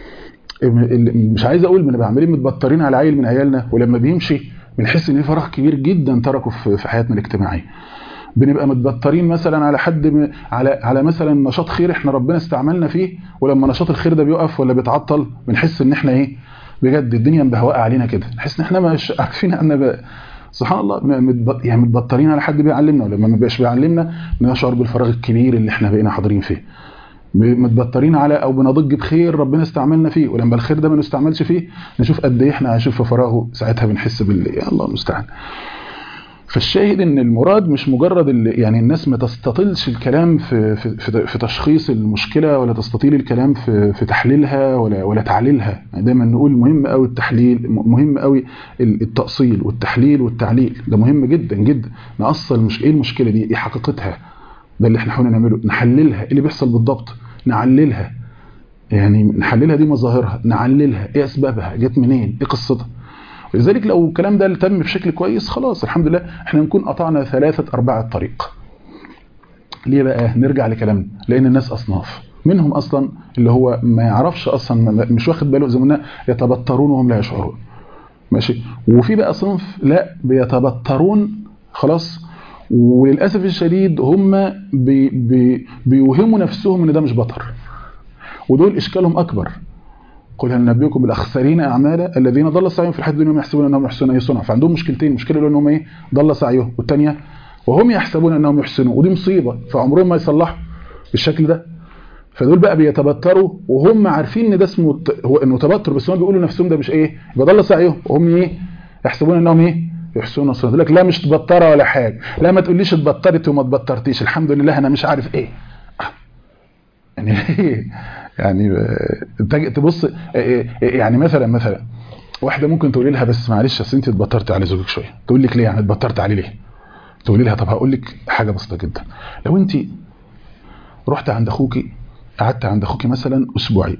مش عايز اقول بنبقى عاملين متبطرين على عيل من عيالنا ولما بيمشي بنحس ان في فراغ كبير جدا تركه في حياتنا الاجتماعيه بنبقى متبطرين مثلا على حد على على مثلا نشاط خير احنا ربنا استعملنا فيه ولما نشاط الخير ده بيقف ولا بيتعطل بنحس ان احنا ايه بجد الدنيا مبهوقه علينا كده نحس ان احنا مش عارفين ان سبحان الله يعني متبطرين على حد بيعلمنا ولما ما بيبقاش بيعلمنا نشعر بالفراغ الكبير اللي احنا بقينا حاضرين فيه متبطرين على او بنضج بخير ربنا استعملنا فيه ولما الخير ده ما نستعملش فيه نشوف قد ايه احنا عايشين في فراغه ساعتها بنحس بال يا الله المستعان فالشاهد ان المراد مش مجرد اللي يعني الناس ما تستطيلش الكلام في, في, في, في تشخيص المشكله ولا تستطيل الكلام في, في تحليلها ولا ولا تعليلها يعني دايما نقول مهم قوي التحليل مهم قوي التاصيل والتحليل والتعليل ده مهم جدا جدا ناصل مش ايه المشكله دي ايه حقيقتها ده اللي احنا حاولنا نعمله نحللها ايه اللي بيحصل بالضبط نعللها يعني نحللها دي مظاهرها نعللها ايه اسبابها جت منين ايه قصتها لذلك لو الكلام ده تم بشكل كويس خلاص الحمد لله احنا نكون قطعنا ثلاثة أرباع الطريق ليه بقى نرجع لكلامنا لأن الناس أصناف منهم أصلا اللي هو ما يعرفش أصلا مش واخد باله زي ما يتبطرون وهم لا يشعرون ماشي وفي بقى صنف لا بيتبطرون خلاص وللأسف الشديد هم بي بي بيوهموا نفسهم ان ده مش بطر ودول اشكالهم اكبر قل هل نبيكم بالاخسرين اعمالا الذين ضل سعيهم في الحياه الدنيا يحسبون انهم يحسنون اي صنع فعندهم مشكلتين مشكله اللي انهم ايه ضل سعيهم والثانيه وهم يحسبون انهم يحسنون ودي مصيبه فعمرهم ما يصلحوا بالشكل ده فدول بقى بيتبتروا وهم عارفين ان ده اسمه هو انه تبتر بس هم بيقولوا نفسهم ده مش ايه يبقى ضل سعيهم وهم ايه يحسبون انهم ايه يحسنون صنع يقول لك لا مش تبطره ولا حاجه لا ما تقوليش اتبطرت وما اتبطرتيش الحمد لله انا مش عارف ايه يعني يعني تبص يعني مثلا مثلا واحده ممكن تقولي لها بس معلش اصل انت اتبطرت على زوجك شويه تقول لك ليه يعني اتبطرت عليه ليه تقولي لها طب هقول لك حاجه بسيطه جدا لو انت رحت عند اخوكي قعدت عند اخوكي مثلا اسبوعين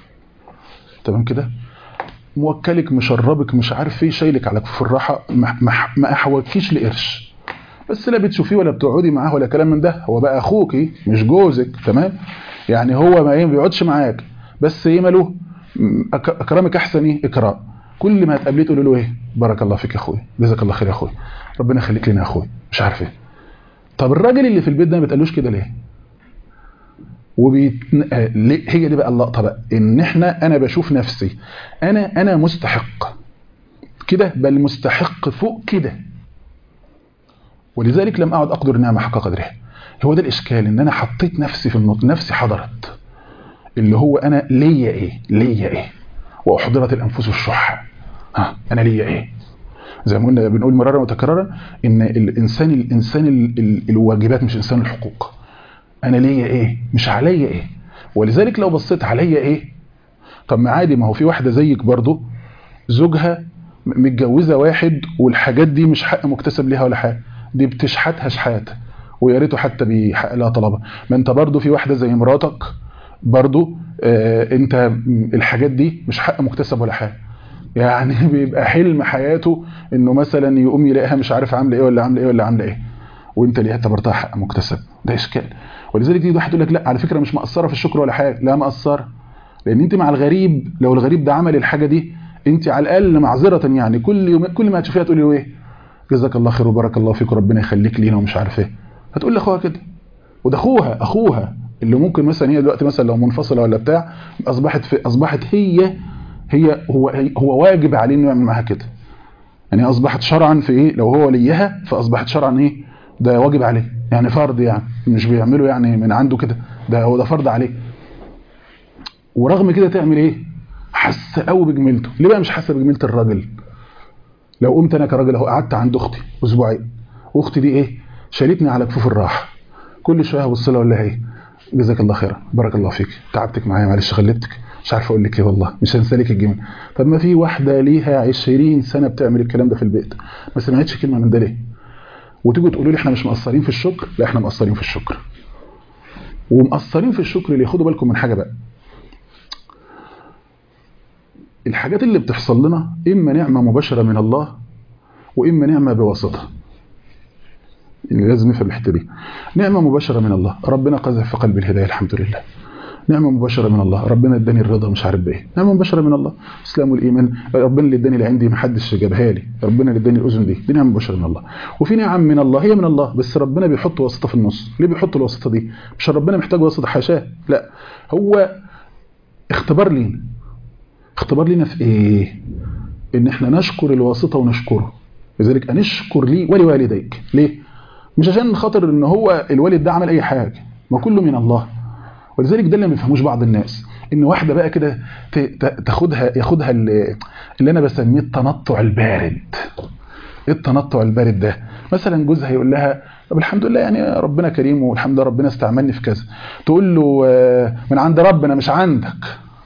تمام كده موكلك مشربك مش عارف ايه شايلك على كف الراحه ما, ما احوجكيش لقرش بس لا بتشوفيه ولا بتقعدي معاه ولا كلام من ده هو بقى اخوكي مش جوزك تمام يعني هو ما ايه ما بيقعدش معاك بس ايه ماله اكرمك احسن ايه اكرام كل ما تقابليه تقول له ايه بارك الله فيك يا اخويا جزاك الله خير يا اخويا ربنا يخليك لنا يا اخويا مش عارف ايه طب الراجل اللي في البيت ده ما بتقالوش كده ليه وبيت... هي دي بقى اللقطه بقى ان احنا انا بشوف نفسي انا انا مستحق كده بل مستحق فوق كده ولذلك لم اقعد اقدر نعمه حق قدرها هو ده الاشكال ان انا حطيت نفسي في النط نفسي حضرت اللي هو انا ليا ايه ليا ايه واحضرت الانفس الشح ها انا ليا ايه زي ما قلنا بنقول مرارا وتكرارا ان الانسان الانسان ال ال الواجبات مش انسان الحقوق انا ليا ايه مش عليا ايه ولذلك لو بصيت عليا ايه طب ما عادي ما هو في واحده زيك برضو زوجها متجوزه واحد والحاجات دي مش حق مكتسب ليها ولا حاجه دي بتشحتها شحات ويا ريته حتى بيحقق لها طلبها ما انت برضو في واحده زي مراتك برضو آه انت الحاجات دي مش حق مكتسب ولا حاجه يعني بيبقى حلم حياته انه مثلا يقوم يلاقيها مش عارف عامله ايه ولا عامله ايه ولا عامله ايه وانت اللي اعتبرتها حق مكتسب ده اشكال ولذلك يجي واحد يقول لك لا على فكره مش مقصره في الشكر ولا حاجه لا مقصره لان انت مع الغريب لو الغريب ده عمل الحاجه دي انت على الاقل معذره يعني كل يوم كل ما هتشوفيها تقولي له ايه جزاك الله خير وبارك الله فيك وربنا يخليك لينا ومش عارف ايه هتقول لاخوها كده وده اخوها اخوها اللي ممكن مثلا هي دلوقتي مثلا لو منفصله ولا بتاع اصبحت في اصبحت هي هي هو هو واجب عليه انه يعمل معاها كده يعني اصبحت شرعا في ايه لو هو وليها فاصبحت شرعا ايه ده واجب عليه يعني فرض يعني مش بيعمله يعني من عنده كده ده هو ده فرض عليه ورغم كده تعمل ايه حاسه قوي بجميلته ليه بقى مش حاسه بجميله الراجل لو قمت انا كراجل اهو قعدت عند اختي اسبوعين واختي دي ايه شالتني على كفوف الراحه كل شويه ابص لها اقول لها ايه جزاك الله خيرا بارك الله فيك تعبتك معايا معلش غلبتك مش عارف اقول لك ايه والله مش هنسى لك الجميل طب ما في واحده ليها 20 سنه بتعمل الكلام ده في البيت ما سمعتش كلمه من ده ليه وتيجوا تقولوا لي احنا مش مقصرين في الشكر لا احنا مقصرين في الشكر ومقصرين في الشكر اللي خدوا بالكم من حاجه بقى الحاجات اللي بتحصل لنا اما نعمه مباشره من الله واما نعمه بواسطه اللي لازم نفهم الحته دي نعمه مباشره من الله ربنا قذف في قلبي الهدايه الحمد لله نعمه مباشره من الله ربنا اداني الرضا مش عارف بايه نعمه مباشره من الله الاسلام والايمان ربنا اللي اداني اللي عندي ما حدش جابها لي ربنا اللي اداني الاذن دي دي نعمه مباشره من الله وفي نعم من الله هي من الله بس ربنا بيحط واسطه في النص ليه بيحط الواسطه دي مش ربنا محتاج واسطه حاشاه لا هو اختبار لينا اختبار لينا في ايه ان احنا نشكر الواسطه ونشكره لذلك انشكر لي ولوالديك ليه مش عشان خاطر ان هو الوالد ده عمل اي حاجه ما كله من الله ولذلك ده اللي ما بيفهموش بعض الناس ان واحده بقى كده تاخدها ياخدها اللي انا بسميه التنطع البارد ايه التنطع البارد ده مثلا جوزها يقول لها طب الحمد لله يعني ربنا كريم والحمد لله ربنا استعملني في كذا تقول له من عند ربنا مش عندك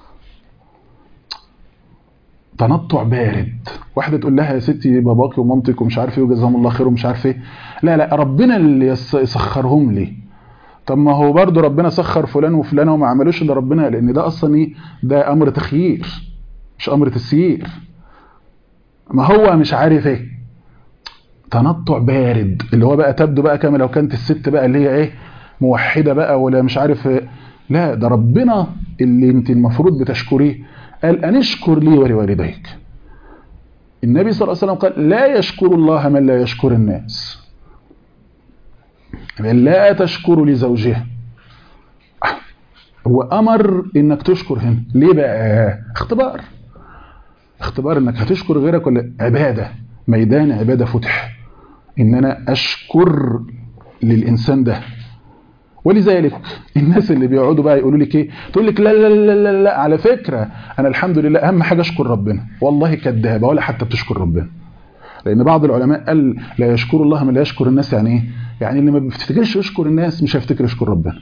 تنطع بارد واحده تقول لها يا ستي باباكي ومامتك ومش عارف ايه وجزاهم الله خير ومش عارف ايه لا لا ربنا اللي يسخرهم لي طب ما هو برضه ربنا سخر فلان وفلانه وما عملوش الا ربنا لان ده اصلا ايه ده امر تخيير مش امر تسيير ما هو مش عارف ايه تنطع بارد اللي هو بقى تبدو بقى كما لو كانت الست بقى اللي هي ايه موحده بقى ولا مش عارف إيه. لا ده ربنا اللي انت المفروض بتشكريه قال ان اشكر لي ولوالديك النبي صلى الله عليه وسلم قال لا يشكر الله من لا يشكر الناس لا تشكر لزوجها هو امر انك تشكر هنا ليه بقى اختبار اختبار انك هتشكر غيرك ولا عباده ميدان عباده فتح ان انا اشكر للانسان ده ولذلك الناس اللي بيقعدوا بقى يقولوا لك ايه تقول لك لا لا لا لا لا على فكره انا الحمد لله اهم حاجه اشكر ربنا والله كدابه ولا حتى بتشكر ربنا لان بعض العلماء قال لا يشكر الله من لا يشكر الناس يعني ايه يعني اللي ما بيفتكرش يشكر الناس مش هيفتكر يشكر ربنا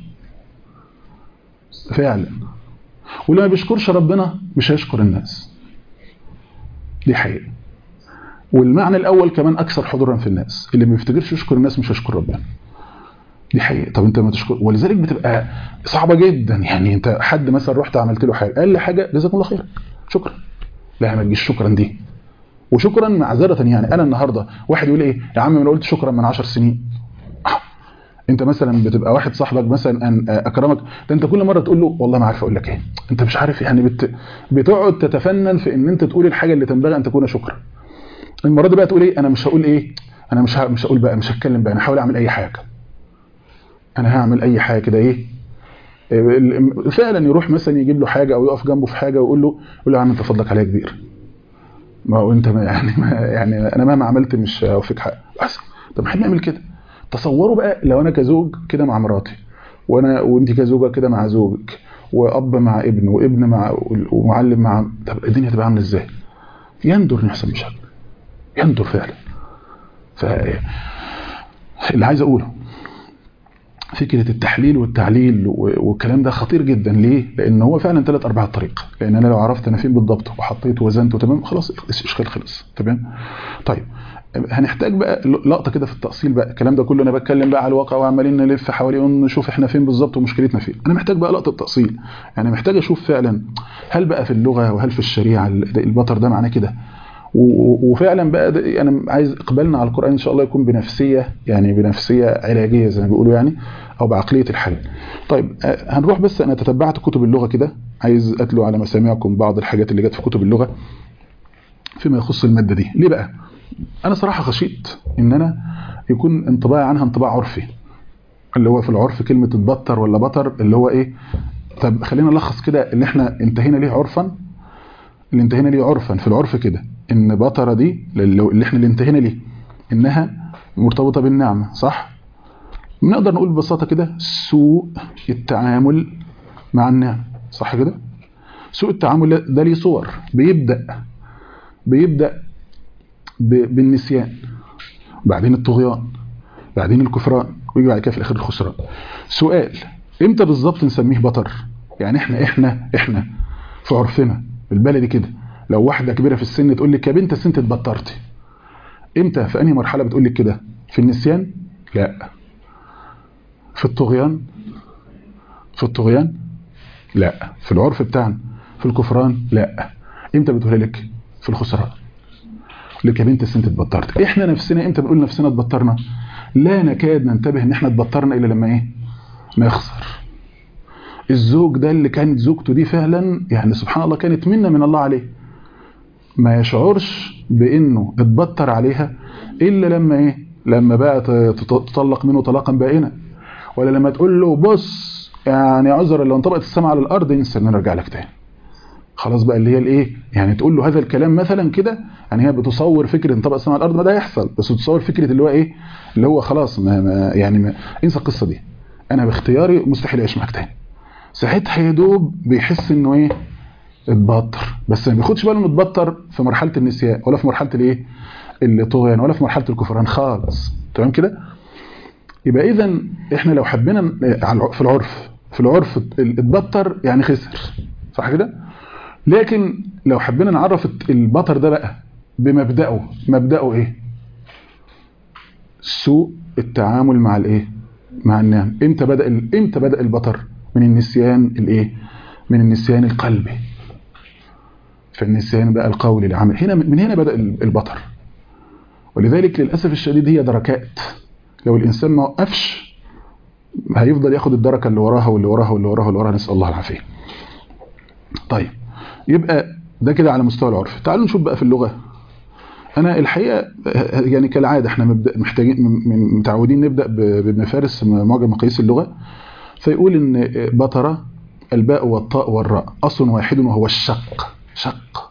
فعلا واللي ما بيشكرش ربنا مش هيشكر الناس دي حقيقه والمعنى الاول كمان اكثر حضورا في الناس اللي ما بيفتكرش يشكر الناس مش هيشكر ربنا دي حقيقه طب انت ما تشكر ولذلك بتبقى صعبه جدا يعني انت حد مثلا رحت عملت له حاجه قال لي حاجه جزاك الله خير شكرا لا ما تجيش شكرا دي وشكرا معذره يعني انا النهارده واحد يقول ايه يا عم انا قلت شكرا من 10 سنين انت مثلا بتبقى واحد صاحبك مثلا ان اكرمك ده انت كل مره تقول له والله ما عارف اقول لك ايه انت مش عارف يعني بت... بتقعد تتفنن في ان انت تقول الحاجه اللي تنبغي ان تكون شكرا المره دي بقى تقول ايه انا مش هقول ايه انا مش ه... مش هقول بقى مش هتكلم بقى انا هحاول اعمل اي حاجه انا هعمل اي حاجه كده ايه فعلا يروح مثلا يجيب له حاجه او يقف جنبه في حاجه ويقول له يقول له يا عم انت فضلك عليا كبير ما هو انت ما يعني ما يعني انا مهما عملت مش هوفيك حق بس طب احنا نعمل كده تصوروا بقى لو انا كزوج كده مع مراتي وانا وانت كزوجه كده مع زوجك واب مع ابن وابن مع ومعلم مع طب الدنيا هتبقى عامله ازاي يندر ان يحصل مشاكل يندر فعلا ف اللي عايز اقوله فكرة التحليل والتعليل والكلام ده خطير جدا ليه؟ لأن هو فعلا ثلاث أرباع الطريق لأن أنا لو عرفت أنا فين بالضبط وحطيت وزنته تمام خلاص الإشكال خلص تمام؟ طيب هنحتاج بقى لقطة كده في التأصيل بقى الكلام ده كله أنا بتكلم بقى على الواقع وعمالين نلف حواليه ونشوف إحنا فين بالظبط ومشكلتنا فين أنا محتاج بقى لقطة تأصيل يعني محتاج أشوف فعلا هل بقى في اللغة وهل في الشريعة البطر ده معناه كده وفعلا بقى ده انا عايز اقبالنا على القران ان شاء الله يكون بنفسيه يعني بنفسيه علاجيه زي ما بيقولوا يعني او بعقليه الحل. طيب هنروح بس انا تتبعت كتب اللغه كده عايز اتلو على مسامعكم بعض الحاجات اللي جت في كتب اللغه فيما يخص الماده دي، ليه بقى؟ انا صراحه خشيت ان انا يكون انطباعي عنها انطباع عرفي. اللي هو في العرف كلمه تبطر ولا بطر اللي هو ايه؟ طب خلينا نلخص كده اللي احنا انتهينا ليه عرفا اللي انتهينا ليه عرفا في العرف كده ان بطرة دي اللي احنا اللي انتهينا ليه انها مرتبطة بالنعمة صح نقدر نقول ببساطة كده سوء التعامل مع النعمة صح كده سوء التعامل ده ليه صور بيبدأ بيبدأ بالنسيان بعدين الطغيان بعدين الكفران ويجي بعد كده في الاخر الخسران سؤال امتى بالظبط نسميه بطر يعني احنا احنا احنا في عرفنا البلدي كده لو واحدة كبيرة في السن تقول لك يا بنت السن اتبطرتي امتى في انهي مرحلة بتقول لك كده في النسيان لا في الطغيان في الطغيان لا في العرف بتاعنا في الكفران لا امتى بتقولها لك في الخسران لك يا بنت السن اتبطرت احنا نفسنا امتى بنقول نفسنا اتبطرنا لا نكاد ننتبه ان احنا اتبطرنا الا لما ايه نخسر الزوج ده اللي كانت زوجته دي فعلا يعني سبحان الله كانت منة من الله عليه ما يشعرش بانه اتبطر عليها الا لما ايه لما بقى تطلق منه طلاقا بائنا ولا لما تقول له بص يعني عذرا لو انطبقت السماء على الارض ينسى ان نرجع لك تاني خلاص بقى اللي هي الايه يعني تقول له هذا الكلام مثلا كده يعني هي بتصور فكره انطبق السماء على الارض ما ده هيحصل بس تصور فكره اللي هو ايه اللي هو خلاص ما, ما يعني ما انسى القصه دي انا باختياري مستحيل اعيش معاك تاني ساعتها يا دوب بيحس انه ايه اتبطر بس ما بياخدش باله انه اتبطر في مرحله النسيان ولا في مرحله الايه الطغيان ولا في مرحله الكفران خالص تمام كده يبقى اذا احنا لو حبينا في العرف في العرف اتبطر يعني خسر صح كده لكن لو حبينا نعرف البطر ده بقى بمبدأه مبدأه ايه سوء التعامل مع الايه مع النعم امتى بدأ امتى بدأ البطر من النسيان الايه من النسيان القلبي فالنسيان بقى القولي العمل هنا من هنا بدأ البطر ولذلك للأسف الشديد هي دركات لو الإنسان ما وقفش هيفضل ياخد الدركة اللي وراها واللي وراها واللي وراها واللي وراها نسأل الله العافية طيب يبقى ده كده على مستوى العرف تعالوا نشوف بقى في اللغة أنا الحقيقة يعني كالعادة احنا محتاجين متعودين نبدأ بابن فارس معجم مقاييس اللغة فيقول ان بطر الباء والطاء والراء أصل واحد وهو الشق شق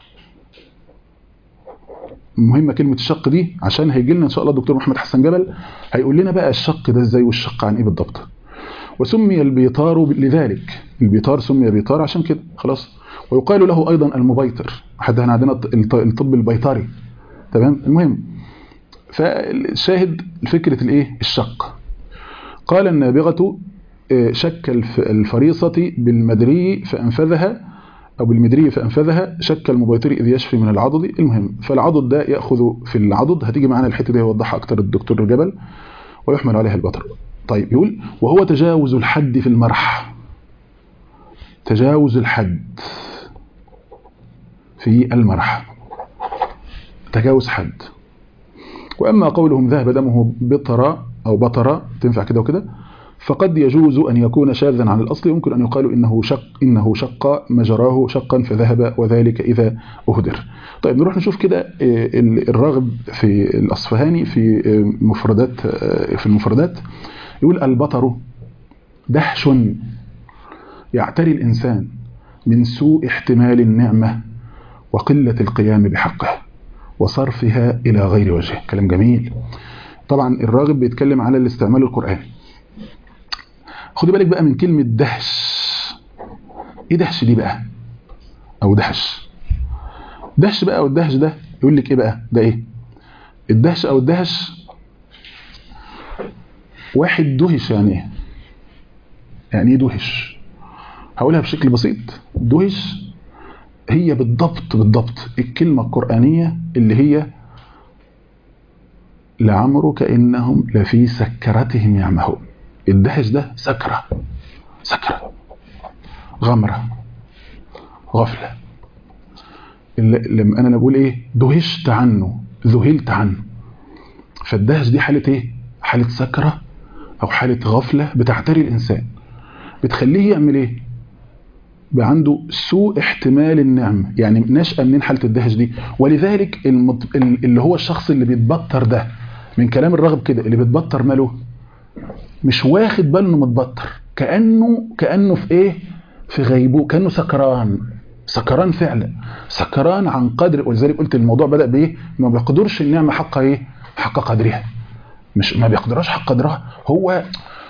مهمة كلمة الشق دي عشان هيجي لنا إن شاء الله الدكتور محمد حسن جبل هيقول لنا بقى الشق ده ازاي والشق عن ايه بالضبط وسمي البيطار لذلك البيطار سمي بيطار عشان كده خلاص ويقال له أيضا المبيطر حتى هنا عندنا الطب البيطري تمام المهم فالشاهد فكرة الايه الشق قال النابغة شك الفريصة بالمدري فأنفذها أو بالمدري فأنفذها شك المبيطري إذ يشفي من العضد المهم فالعضد ده يأخذ في العضد هتيجي معنا الحتة دي يوضحها أكتر الدكتور الجبل ويحمل عليها البطر طيب يقول وهو تجاوز الحد في المرح تجاوز الحد في المرح تجاوز حد وأما قولهم ذهب دمه بطر أو بطر تنفع كده وكده فقد يجوز أن يكون شاذا عن الأصل يمكن أن يقال إنه شق إنه شق مجراه شقا فذهب وذلك إذا أهدر طيب نروح نشوف كده الراغب في الأصفهاني في مفردات في المفردات يقول البطر دهش يعتري الإنسان من سوء احتمال النعمة وقلة القيام بحقه وصرفها إلى غير وجه كلام جميل طبعا الراغب بيتكلم على الاستعمال القرآني خدي بالك بقى من كلمة دهش ايه دهش دي بقى او دهش دهش بقى او الدهش ده يقول لك ايه بقى ده ايه الدهش او الدهش واحد دهش يعني ايه يعني ايه دهش هقولها بشكل بسيط دهش هي بالضبط بالضبط الكلمة القرآنية اللي هي لعمرك إنهم لفي سكرتهم يعمهون الدهش ده سكرة سكرة غمرة غفلة لما انا بقول ايه دهشت عنه ذهلت عنه فالدهش دي حاله ايه حاله سكره او حاله غفله بتعتري الانسان بتخليه يعمل ايه بقى عنده سوء احتمال النعمه يعني نشأة منين حاله الدهش دي ولذلك المط... اللي هو الشخص اللي بيتبطر ده من كلام الرغب كده اللي بيتبطر ماله مش واخد باله انه متبطر كانه كانه في ايه في غيبوبه كانه سكران سكران فعلا سكران عن قدر ولذلك قلت الموضوع بدا بايه ما بيقدرش النعمه حق ايه حق قدرها مش ما بيقدرش حق قدرها هو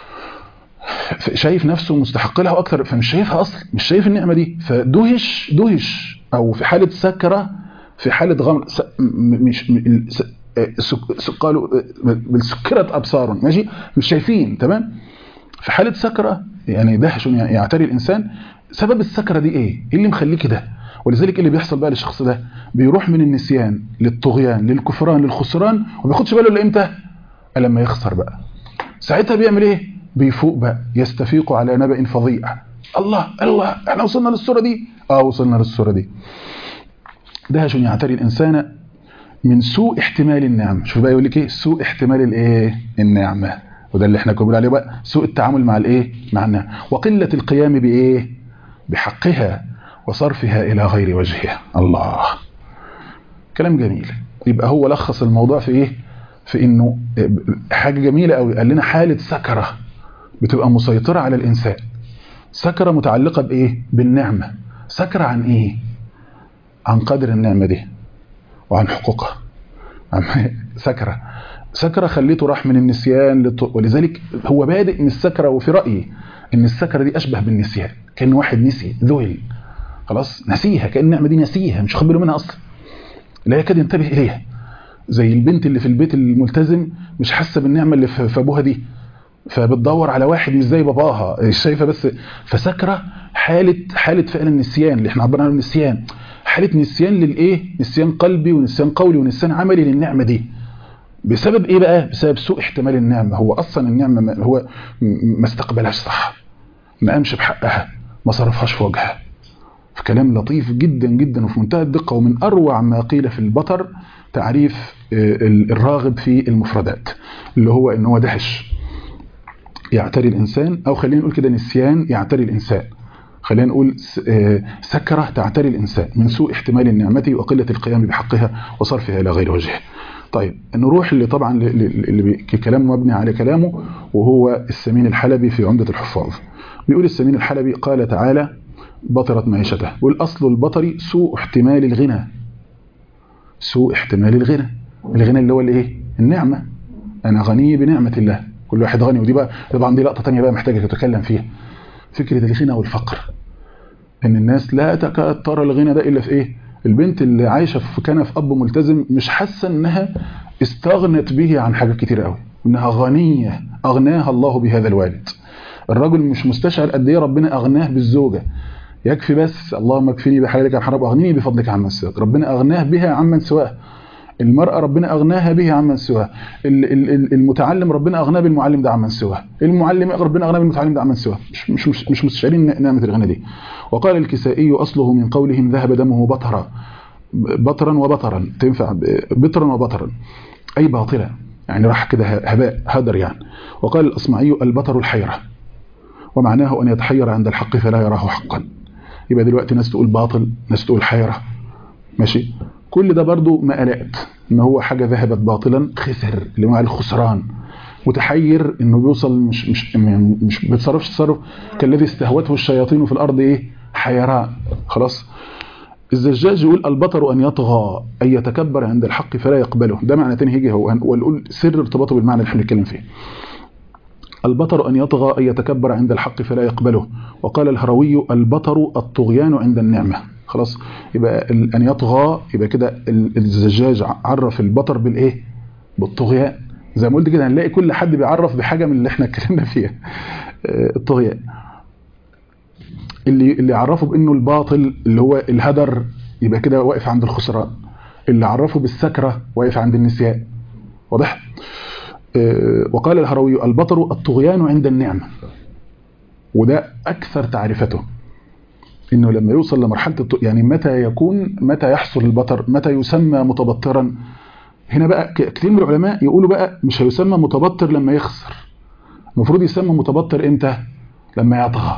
شايف نفسه مستحق لها اكتر فمش شايفها اصلا مش شايف النعمه دي فدهش دهش او في حاله سكره في حاله غمر مش قالوا بالسكرة أبصار ماشي مش شايفين تمام في حالة سكرة يعني دهش يعتري الإنسان سبب السكرة دي إيه؟ إيه اللي مخليه كده؟ ولذلك اللي بيحصل بقى للشخص ده بيروح من النسيان للطغيان للكفران للخسران وما بياخدش باله الا امتى؟ لما يخسر بقى ساعتها بيعمل ايه؟ بيفوق بقى يستفيق على نبأ فظيع الله الله احنا وصلنا للصورة دي اه وصلنا للصورة دي دهش يعتري الإنسان من سوء احتمال النعمة شوف بقى يقول لك ايه سوء احتمال الايه النعمة وده اللي احنا كنا بنقول عليه بقى سوء التعامل مع الايه مع النعمة وقلة القيام بايه بحقها وصرفها الى غير وجهها الله كلام جميل يبقى هو لخص الموضوع في ايه في انه حاجة جميلة قوي قال لنا حالة سكرة بتبقى مسيطرة على الانسان سكرة متعلقة بايه بالنعمة سكرة عن ايه عن قدر النعمة دي وعن حقوقها سكرة سكرة خليته راح من النسيان للط... ولذلك هو بادئ من السكرة وفي رأيي ان السكرة دي اشبه بالنسيان كان واحد نسي ذهل خلاص نسيها كان النعمة دي نسيها مش خبره منها اصلا لا يكاد ينتبه اليها زي البنت اللي في البيت الملتزم مش حاسه بالنعمه اللي في ابوها دي فبتدور على واحد مش زي باباها شايفه بس فسكره حاله حاله فعلا النسيان اللي احنا عبرنا عنه النسيان حاله نسيان للايه نسيان قلبي ونسيان قولي ونسيان عملي للنعمه دي بسبب ايه بقى بسبب سوء احتمال النعمه هو اصلا النعمه ما هو ما استقبلهاش صح ما قامش بحقها ما صرفهاش في وجهها في كلام لطيف جدا جدا وفي منتهى الدقه ومن اروع ما قيل في البطر تعريف الراغب في المفردات اللي هو ان هو دهش يعتري الانسان او خلينا نقول كده نسيان يعتري الانسان خلينا نقول سكرة تعتري الإنسان من سوء احتمال النعمة وقلة القيام بحقها وصرفها إلى غير وجهه طيب نروح اللي طبعا اللي كلام مبني على كلامه وهو السمين الحلبي في عمدة الحفاظ بيقول السمين الحلبي قال تعالى بطرت معيشته والأصل البطري سوء احتمال الغنى سوء احتمال الغنى الغنى اللي هو الايه النعمة أنا غني بنعمة الله كل واحد غني ودي بقى طبعا دي لقطة تانية بقى محتاجة تتكلم فيها فكرة الغنى والفقر ان الناس لا تكاد ترى الغنى ده الا في ايه البنت اللي عايشة في كنف اب ملتزم مش حاسة انها استغنت به عن حاجات كتير قوي انها غنية اغناها الله بهذا الوالد الراجل مش مستشعر قد ايه ربنا اغناه بالزوجة يكفي بس اللهم اكفني بحلالك عن حرام اغنيني بفضلك عمن سواك ربنا اغناه بها عمن سواه المرأة ربنا أغناها به عمن سواه المتعلم ربنا أغناه بالمعلم ده عمن سواه المعلم ربنا أغناه بالمتعلم ده عمن سواه مش, مش, مش, مش مستشعرين نعمة الغنى دي وقال الكسائي أصله من قولهم ذهب دمه بطرا بطرا وبطرا تنفع بطرا وبطرا أي باطلة يعني راح كده هباء هدر يعني وقال الأصمعي البطر الحيرة ومعناه أن يتحير عند الحق فلا يراه حقا يبقى دلوقتي ناس تقول باطل ناس تقول حيرة ماشي كل ده برضو مقالات ان هو حاجة ذهبت باطلا خسر اللي هو الخسران متحير انه بيوصل مش مش مش بيتصرفش تصرف كالذي استهوته الشياطين في الارض ايه حيران خلاص الزجاج يقول البطر ان يطغى ان يتكبر عند الحق فلا يقبله ده معنى تاني هيجي هو ونقول سر ارتباطه بالمعنى اللي احنا بنتكلم فيه البطر أن يطغى أن يتكبر عند الحق فلا يقبله وقال الهروي البطر الطغيان عند النعمة خلاص يبقى أن يطغى يبقى كده الزجاج عرف البطر بالإيه بالطغيان زي ما قلت كده هنلاقي كل حد بيعرف بحاجة من اللي احنا اتكلمنا فيها الطغيان اللي اللي عرفه بانه الباطل اللي هو الهدر يبقى كده واقف عند الخسران اللي عرفه بالسكرة واقف عند النسيان واضح وقال الهروي البطر الطغيان عند النعمة وده أكثر تعرفته انه لما يوصل لمرحله الط... يعني متى يكون متى يحصل البطر متى يسمى متبطرا هنا بقى كثير من العلماء يقولوا بقى مش هيسمى متبطر لما يخسر المفروض يسمى متبطر امتى لما يطغى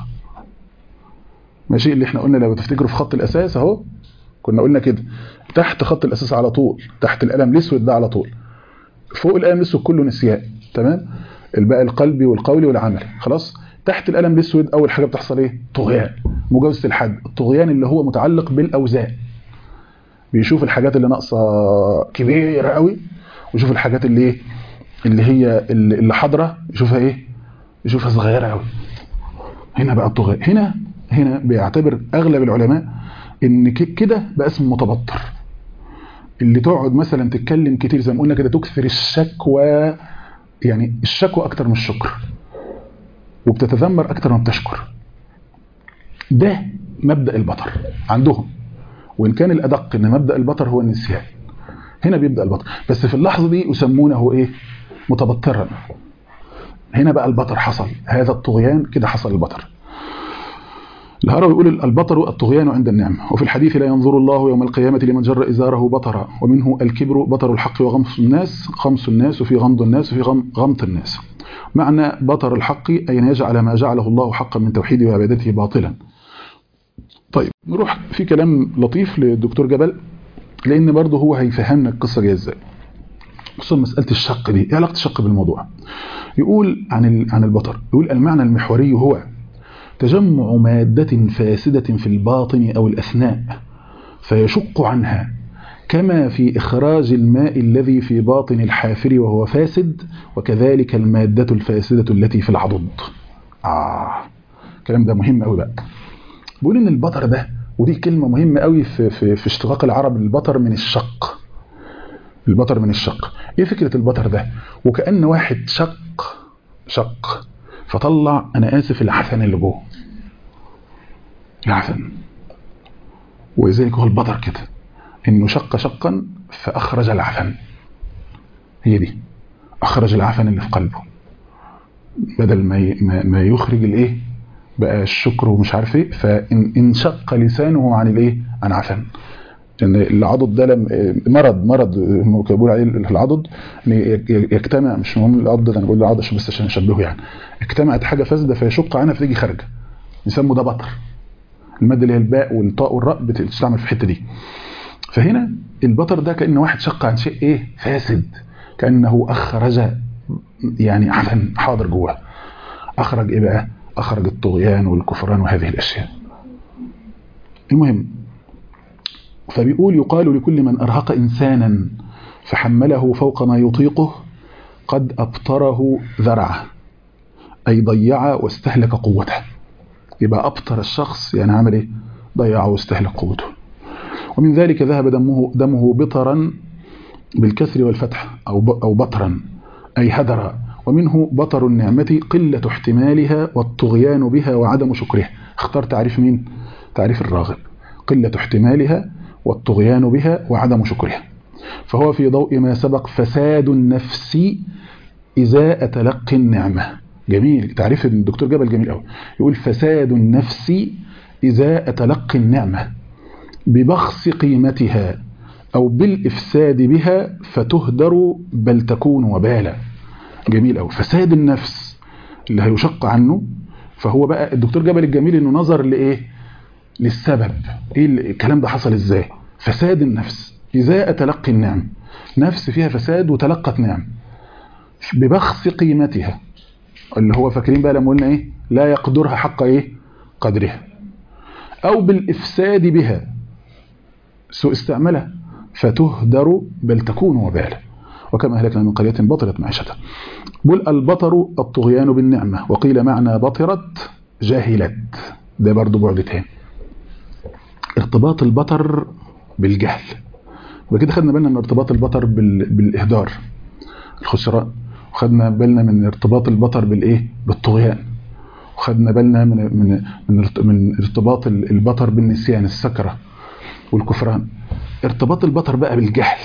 ماشي اللي احنا قلنا لو تفتكروا في خط الاساس اهو كنا قلنا كده تحت خط الاساس على طول تحت القلم الاسود ده على طول فوق القلم الاسود كله نسيان تمام الباقي القلبي والقولي والعملي خلاص تحت القلم الاسود اول حاجه بتحصل ايه طغيان مجاوزه الحد الطغيان اللي هو متعلق بالاوزان بيشوف الحاجات اللي ناقصه كبيره قوي ويشوف الحاجات اللي ايه اللي هي اللي حاضره يشوفها ايه يشوفها صغيره قوي هنا بقى الطغيان هنا هنا بيعتبر اغلب العلماء ان كده بقى اسمه متبطر اللي تقعد مثلا تتكلم كتير زي ما قلنا كده تكثر الشكوى يعني الشكوى اكتر من الشكر وبتتذمر اكتر ما بتشكر ده مبدا البطر عندهم وان كان الادق ان مبدا البطر هو النسيان هنا بيبدا البطر بس في اللحظه دي يسمونه ايه متبطرا هنا بقى البطر حصل هذا الطغيان كده حصل البطر الهروي يقول البطر الطغيان عند النعمة وفي الحديث لا ينظر الله يوم القيامة لمن جر إزاره بطرا ومنه الكبر بطر الحق وغمس الناس خمس الناس وفي غمض الناس وفي غمط الناس معنى بطر الحق أي أن يجعل ما جعله الله حقا من توحيده وعبادته باطلا طيب نروح في كلام لطيف للدكتور جبل لأن برضه هو هيفهمنا القصة جايه ازاي خصوصا مسألة الشق دي ايه علاقة الشق بالموضوع يقول عن عن البطر يقول المعنى المحوري هو تجمع مادة فاسدة في الباطن أو الأثناء فيشق عنها كما في إخراج الماء الذي في باطن الحافر وهو فاسد وكذلك المادة الفاسدة التي في العضد آه الكلام ده مهم قوي بقى بيقول إن البطر ده ودي كلمة مهمة قوي في, في, في اشتقاق العرب البطر من الشق البطر من الشق ايه فكرة البطر ده وكأن واحد شق شق فطلع انا اسف العفن اللي جوه العفن ولذلك هو البطر كده انه شق شقا فاخرج العفن هي دي اخرج العفن اللي في قلبه بدل ما ما يخرج الايه بقى الشكر ومش عارف ايه فانشق لسانه عن الايه عن عفن ان العضد ده لم مرض مرض بيقول عليه العضد ان يجتمع مش مهم العضد انا بقول العضد بس عشان اشبهه يعني اجتمعت حاجه فاسده فيشق عنها فتيجي خارجه يسموا ده بطر الماده اللي هي الباء والطاء والراء بتستعمل في الحته دي فهنا البطر ده كان واحد شق عن شيء ايه فاسد كانه اخرج يعني عفن حاضر جواه اخرج ايه بقى اخرج الطغيان والكفران وهذه الاشياء المهم فبيقول يقال لكل من أرهق إنسانا فحمله فوق ما يطيقه قد أبطره ذرعه أي ضيع واستهلك قوته يبقى أبطر الشخص يعني عمل إيه ضيع واستهلك قوته ومن ذلك ذهب دمه, دمه بطرا بالكسر والفتح أو أو بطرا أي هدرا ومنه بطر النعمة قلة احتمالها والطغيان بها وعدم شكرها اختار تعريف مين تعريف الراغب قلة احتمالها والطغيان بها وعدم شكرها فهو في ضوء ما سبق فساد النفس إزاء تلقي النعمة جميل تعريف الدكتور جبل جميل قوي يقول فساد النفس إزاء تلقي النعمة ببخس قيمتها أو بالإفساد بها فتهدر بل تكون وبالا جميل قوي فساد النفس اللي هيشق عنه فهو بقى الدكتور جبل الجميل انه نظر لايه للسبب ايه الكلام ده حصل ازاي فساد النفس ازاء تلقي النعم نفس فيها فساد وتلقت نعم ببخس قيمتها اللي هو فاكرين بقى لما قلنا ايه لا يقدرها حق ايه قدرها او بالافساد بها سوء استعملها فتهدر بل تكون وبالا وكما أهلكنا من قرية بطرت معيشتها بل البطر الطغيان بالنعمة وقيل معنى بطرت جاهلت ده برضو بعد تاني ارتباط البطر بالجهل وكده خدنا بالنا من ارتباط البطر بالإهدار الخسران وخدنا بالنا من ارتباط البطر بالايه بالطغيان وخدنا بالنا من من من من ارتباط البطر بالنسيان السكره والكفران ارتباط البطر بقى بالجهل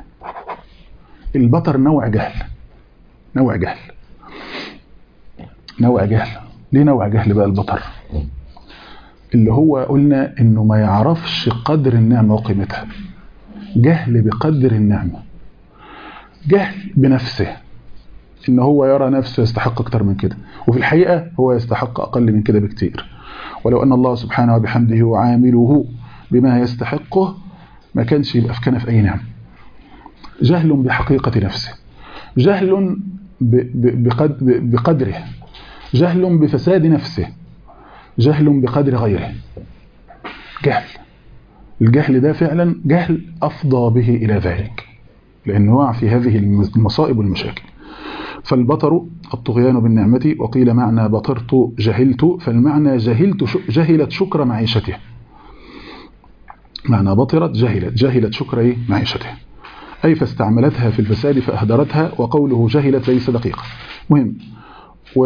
البطر نوع جهل نوع جهل نوع جهل ليه نوع جهل بقى البطر اللي هو قلنا انه ما يعرفش قدر النعمة وقيمتها جهل بقدر النعمة جهل بنفسه ان هو يرى نفسه يستحق اكتر من كده وفي الحقيقة هو يستحق اقل من كده بكتير ولو ان الله سبحانه وبحمده يعامله بما يستحقه ما كانش يبقى في كنف اي نعمة جهل بحقيقة نفسه جهل بقدره جهل بفساد نفسه جهل بقدر غيره جهل الجهل ده فعلا جهل أفضى به إلى ذلك لأنه وقع في هذه المصائب والمشاكل فالبطر الطغيان بالنعمة وقيل معنى بطرت جهلت فالمعنى جهلت جهلت شكر معيشته معنى بطرت جهلت جهلت شكر معيشته أي فاستعملتها في الفساد فأهدرتها وقوله جهلت ليس دقيقة مهم و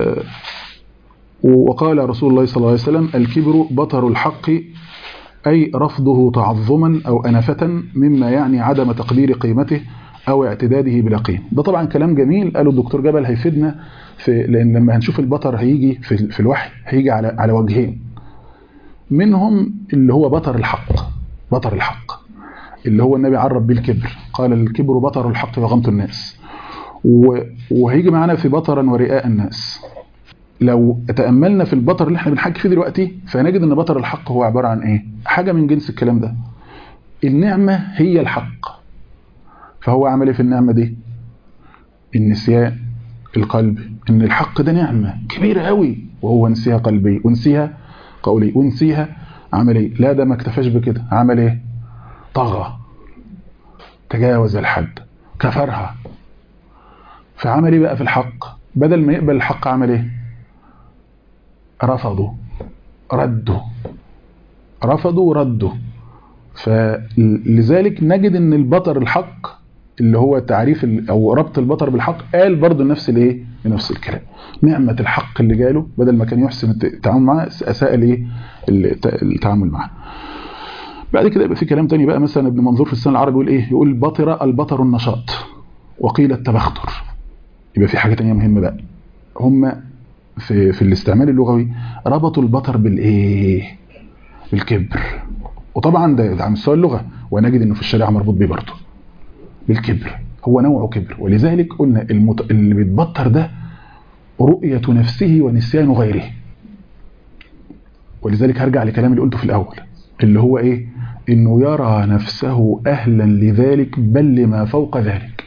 وقال رسول الله صلى الله عليه وسلم الكبر بطر الحق أي رفضه تعظما أو أنفة مما يعني عدم تقدير قيمته أو اعتداده بلا قيمة ده طبعا كلام جميل قاله الدكتور جبل هيفيدنا في لأن لما هنشوف البطر هيجي في, في الوحي هيجي على على وجهين منهم اللي هو بطر الحق بطر الحق اللي هو النبي عرب بيه الكبر قال الكبر بطر الحق وغمط الناس وهيجي معانا في بطرا ورئاء الناس لو تأملنا في البطر اللي احنا بنحكي فيه دلوقتي فنجد ان بطر الحق هو عبارة عن ايه حاجة من جنس الكلام ده النعمة هي الحق فهو عمل ايه في النعمة دي النسيان القلب ان الحق ده نعمة كبيرة قوي وهو نسيها قلبي ونسيها قولي ونسيها عمل ايه لا ده ما اكتفاش بكده عمل ايه طغى تجاوز الحد كفرها فعمل ايه بقى في الحق بدل ما يقبل الحق عمل ايه رفضوا ردوا رفضوا وردوا فلذلك نجد ان البطر الحق اللي هو تعريف او ربط البطر بالحق قال برضه نفس الايه نفس الكلام نعمه الحق اللي جاله بدل ما كان يحسن التعامل معاه اساء الايه التعامل معاه بعد كده يبقى في كلام تاني بقى مثلا ابن منظور في السنه العربي يقول ايه يقول بطر البطر النشاط وقيل التبختر يبقى في حاجه تانية مهمه بقى هم في في الاستعمال اللغوي ربطوا البطر بالايه بالكبر وطبعا ده, ده على مستوى اللغه ونجد انه في الشريعه مربوط بيه برضه بالكبر هو نوع كبر ولذلك قلنا المت... اللي بيتبطر ده رؤية نفسه ونسيان غيره ولذلك هرجع لكلام اللي قلته في الأول اللي هو إيه إنه يرى نفسه أهلا لذلك بل لما فوق ذلك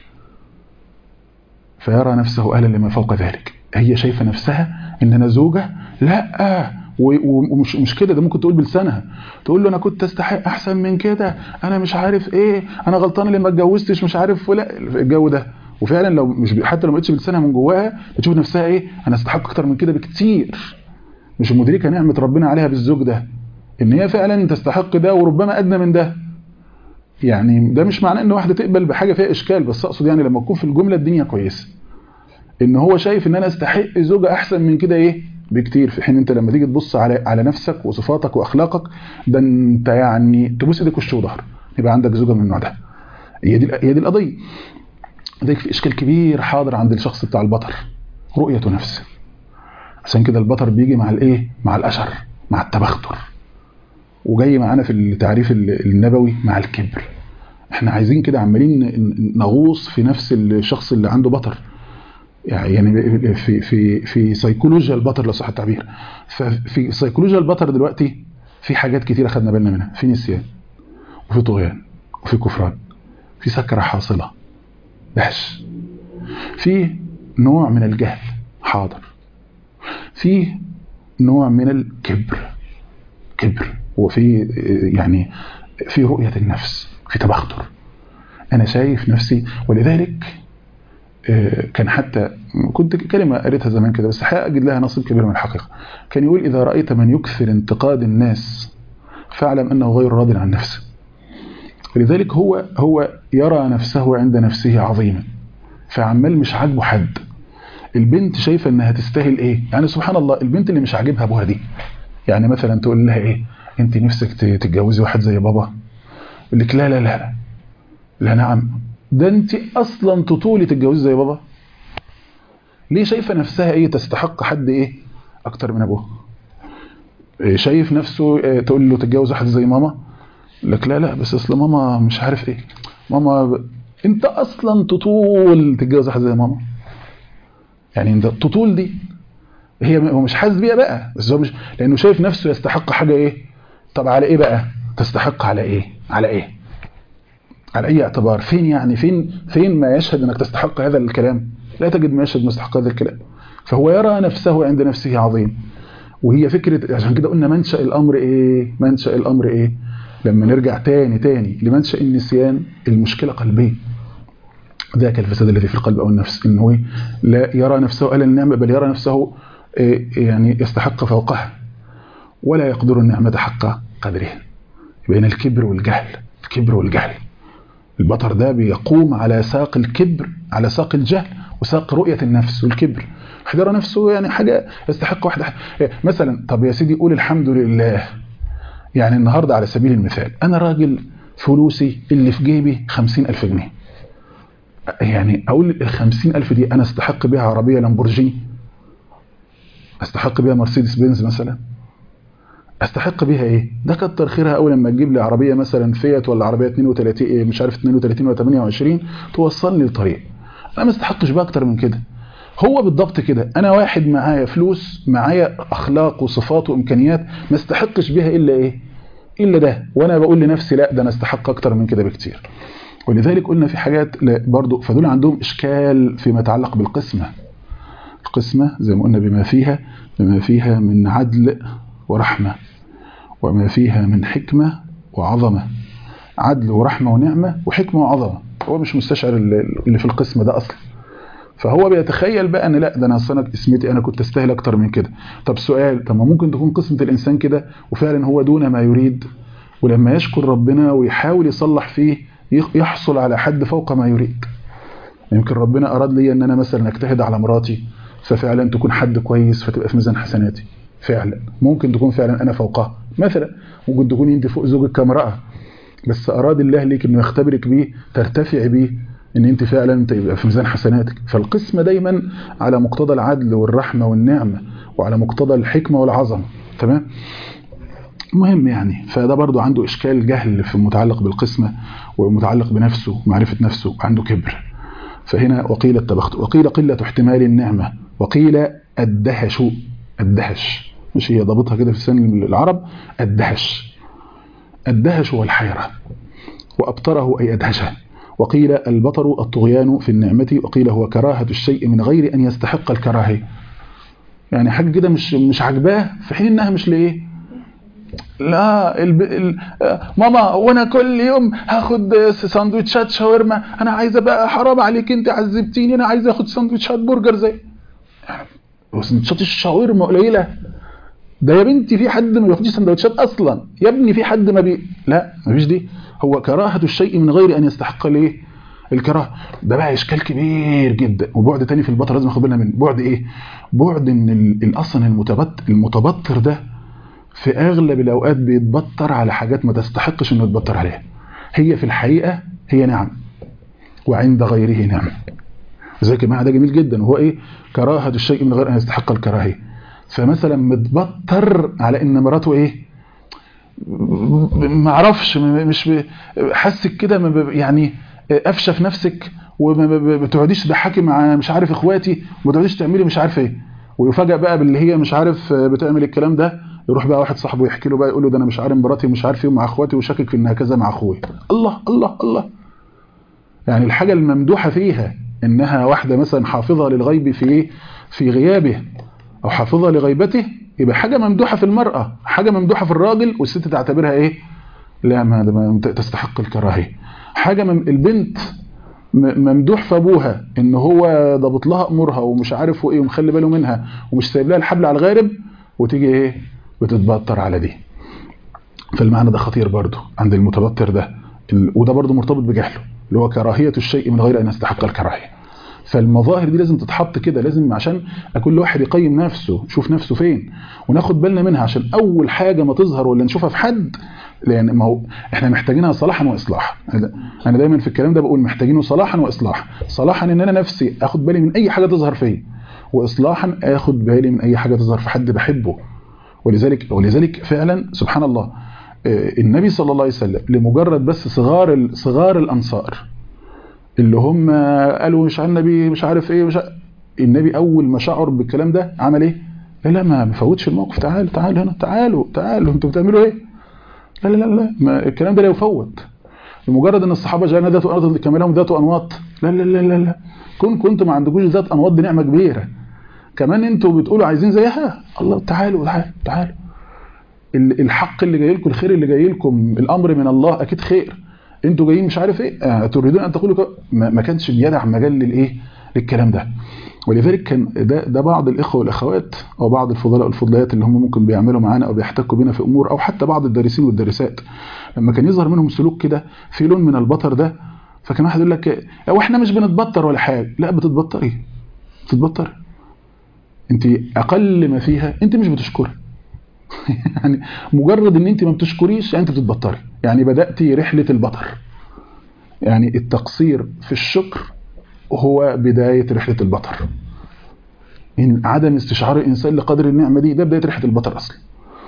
فيرى نفسه أهلا لما فوق ذلك هي شايفة نفسها إن أنا زوجة لا ومش مش كده ده ممكن تقول بلسانها تقول له انا كنت استحق احسن من كده انا مش عارف ايه انا غلطان اللي ما اتجوزتش مش عارف ولا الجو ده وفعلا لو مش حتى لو ما قلتش بلسانها من جواها بتشوف نفسها ايه انا استحق اكتر من كده بكتير مش مدركه نعمه ربنا عليها بالزوج ده ان هي فعلا تستحق ده وربما ادنى من ده يعني ده مش معناه ان واحده تقبل بحاجه فيها اشكال بس اقصد يعني لما تكون في الجمله الدنيا كويسه ان هو شايف ان انا استحق زوجه احسن من كده ايه بكتير في حين انت لما تيجي تبص على على نفسك وصفاتك واخلاقك ده انت يعني تبوس ايدك وش وظهر يبقى عندك زوجه من النوع ده هي دي هي دي القضيه لذلك في اشكال كبير حاضر عند الشخص بتاع البطر رؤيه نفسه عشان كده البطر بيجي مع الايه مع الاشر مع التبختر وجاي معانا في التعريف النبوي مع الكبر احنا عايزين كده عمالين نغوص في نفس الشخص اللي عنده بطر يعني في في في سيكولوجيا البطر لو صح التعبير ففي سيكولوجيا البطر دلوقتي في حاجات كتيره خدنا بالنا منها في نسيان وفي طغيان وفي كفران في سكره حاصله دهش في نوع من الجهل حاضر في نوع من الكبر كبر وفي يعني في رؤيه النفس في تبختر انا شايف نفسي ولذلك كان حتى كنت كلمة قريتها زمان كده بس أجد لها نصيب كبير من الحقيقة كان يقول إذا رأيت من يكثر انتقاد الناس فاعلم أنه غير راض عن نفسه لذلك هو هو يرى نفسه عند نفسه عظيما فعمال مش عاجبه حد البنت شايفة انها تستاهل ايه يعني سبحان الله البنت اللي مش عاجبها ابوها دي يعني مثلا تقول لها ايه انت نفسك تتجوزي واحد زي بابا يقول لك لا لا لا لا نعم ده انت اصلا تطولي تتجوزي زي بابا ليه شايفه نفسها ايه تستحق حد ايه اكتر من ابوها شايف نفسه تقول له تتجوز واحده زي ماما لك لا لا بس اصل ماما مش عارف ايه ماما ب... انت اصلا تطول تتجوز واحده زي ماما يعني انت تطول دي هي هو مش حاسس بيها بقى بس هو مش لانه شايف نفسه يستحق حاجه ايه طب على ايه بقى تستحق على ايه على ايه على اي اعتبار فين يعني فين فين ما يشهد انك تستحق هذا الكلام لا تجد ما يشهد مستحق هذا الكلام فهو يرى نفسه عند نفسه عظيم وهي فكرة عشان كده قلنا منشأ الأمر إيه منشأ الأمر إيه لما نرجع تاني تاني لمنشأ النسيان المشكلة قلبية ذاك الفساد الذي في القلب أو النفس إنه لا يرى نفسه أهل النعمة بل يرى نفسه يعني يستحق فوقها ولا يقدر النعمة حق قدرها بين الكبر والجهل الكبر والجهل البطر ده بيقوم على ساق الكبر على ساق الجهل وساق رؤية النفس والكبر واحد يرى نفسه يعني حاجة يستحق واحدة مثلا طب يا سيدي قول الحمد لله يعني النهاردة على سبيل المثال أنا راجل فلوسي اللي في جيبي خمسين ألف جنيه يعني أقول الخمسين ألف دي أنا استحق بها عربية لامبورجيني استحق بها مرسيدس بنز مثلا استحق بيها ايه ده كتر خيرها اول لما تجيب لي عربيه مثلا فيات ولا عربيه 32 إيه مش عارف 32 ولا 28 توصلني لطريق انا ما استحقش بقى اكتر من كده هو بالضبط كده انا واحد معايا فلوس معايا اخلاق وصفات وامكانيات ما استحقش بيها الا ايه الا ده وانا بقول لنفسي لا ده انا استحق اكتر من كده بكتير ولذلك قلنا في حاجات برضو فدول عندهم اشكال فيما يتعلق بالقسمه القسمه زي ما قلنا بما فيها بما فيها من عدل ورحمه وما فيها من حكمه وعظمه عدل ورحمه ونعمه وحكمه وعظمه هو مش مستشعر اللي في القسمه ده اصلا فهو بيتخيل بقى ان لا ده انا اصلا اسمتي انا كنت استاهل اكتر من كده طب سؤال طب ما ممكن تكون قسمه الانسان كده وفعلا هو دون ما يريد ولما يشكر ربنا ويحاول يصلح فيه يحصل على حد فوق ما يريد يمكن ربنا اراد لي ان انا مثلا اجتهد على مراتي ففعلا تكون حد كويس فتبقى في ميزان حسناتي فعلا ممكن تكون فعلا انا فوقها مثلا ممكن تكون انت فوق زوجك كامراه بس اراد الله ليك انه يختبرك بيه ترتفع بيه ان انت فعلا تبقى في ميزان حسناتك فالقسمه دايما على مقتضى العدل والرحمه والنعمه وعلى مقتضى الحكمه والعظمه تمام مهم يعني فده برضو عنده اشكال جهل في المتعلق بالقسمه ومتعلق بنفسه ومعرفه نفسه عنده كبر فهنا وقيل التبخت وقيل قله احتمال النعمه وقيل الدهش الدهش مش هي ضابطها كده في لسان العرب الدهش الدهش هو الحيره وابطره اي ادهشه وقيل البطر الطغيان في النعمة وقيل هو كراهة الشيء من غير أن يستحق الكراهية يعني حاجة كده مش مش عاجباه في حين انها مش ليه لا الب... ال... ماما وانا كل يوم هاخد ساندوتشات شاورما انا عايزه بقى حرام عليك انت عذبتيني انا عايزه اخد ساندوتشات برجر زي يعني ساندوتشات الشاورما قليله ده يا بنتي في حد ما بياخدش سندوتشات اصلا يا ابني في حد ما بي لا مفيش دي هو كراهه الشيء من غير ان يستحق الايه الكراهه ده بقى اشكال كبير جدا وبعد تاني في البطر لازم ناخد بالنا من بعد ايه بعد ان اصلا المتبطر المتبطر ده في اغلب الاوقات بيتبطر على حاجات ما تستحقش انه يتبطر عليها هي في الحقيقه هي نعم وعند غيره نعم زي كما ده جميل جدا وهو ايه كراهه الشيء من غير ان يستحق الكراهيه فمثلا متبطر على ان مراته ايه ما اعرفش مش حاسك كده يعني قفشه في نفسك وما بتقعديش تضحكي مع مش عارف اخواتي وما تقعديش تعملي مش عارف ايه ويفاجئ بقى باللي هي مش عارف بتعمل الكلام ده يروح بقى واحد صاحبه يحكي له بقى يقول له ده انا مش عارف مراتي ومش عارف ايه مع اخواتي وشاكك في انها كذا مع اخويا الله الله الله يعني الحاجه الممدوحه فيها انها واحده مثلا حافظه للغيب في في غيابه او حافظه لغيبته يبقى حاجه ممدوحه في المراه حاجه ممدوحه في الراجل والست تعتبرها ايه لا ما ما تستحق الكراهيه حاجه مم البنت ممدوح في ابوها ان هو ضابط لها امورها ومش عارف وايه ومخلي باله منها ومش سايب لها الحبل على الغارب وتيجي ايه بتتبطر على دي فالمعنى ده خطير برضه عند المتبطر ده وده برضه مرتبط بجهله اللي هو كراهيه الشيء من غير ان يستحق الكراهيه فالمظاهر دي لازم تتحط كده لازم عشان كل واحد يقيم نفسه يشوف نفسه فين وناخد بالنا منها عشان اول حاجه ما تظهر ولا نشوفها في حد لان ما هو احنا محتاجينها صلاحا واصلاحا انا دايما في الكلام ده بقول محتاجينه صلاحا واصلاحا صلاحا ان انا نفسي اخد بالي من اي حاجه تظهر فيا واصلاحا اخد بالي من اي حاجه تظهر في حد بحبه ولذلك ولذلك فعلا سبحان الله النبي صلى الله عليه وسلم لمجرد بس صغار صغار الانصار اللي هم قالوا مش عن النبي مش عارف ايه مش النبي اول ما شعر بالكلام ده عمل ايه لا لا ما بفوتش الموقف تعالوا تعالوا هنا تعالوا تعالوا انتوا بتعملوا ايه لا لا لا لا ما الكلام ده لا يفوت لمجرد ان الصحابه جاءنا ذات انواط كما لهم ذات انواط لا لا لا لا لا كون كنتم ما عندكوش ذات انواط دي نعمه كبيره كمان انتوا بتقولوا عايزين زيها الله تعالوا تعالوا تعالوا الحق اللي جاي لكم الخير اللي جاي لكم الامر من الله اكيد خير انتوا جايين مش عارف ايه آه تريدون ان تقولوا ما كانش بيدع مجال للايه للكلام ده ولذلك كان ده ده بعض الاخوه والاخوات او بعض الفضلاء والفضليات اللي هم ممكن بيعملوا معانا او بيحتكوا بينا في امور او حتى بعض الدارسين والدارسات لما كان يظهر منهم سلوك كده في لون من البطر ده فكان واحد يقول لك هو احنا مش بنتبطر ولا حاجه لا بتتبطري بتتبطري انت اقل ما فيها انت مش بتشكري يعني مجرد ان انت ما بتشكريش يعني انت بتتبطري يعني بداتي رحله البطر يعني التقصير في الشكر هو بدايه رحله البطر إن عدم استشعار الانسان لقدر النعمه دي ده بدايه رحله البطر اصلا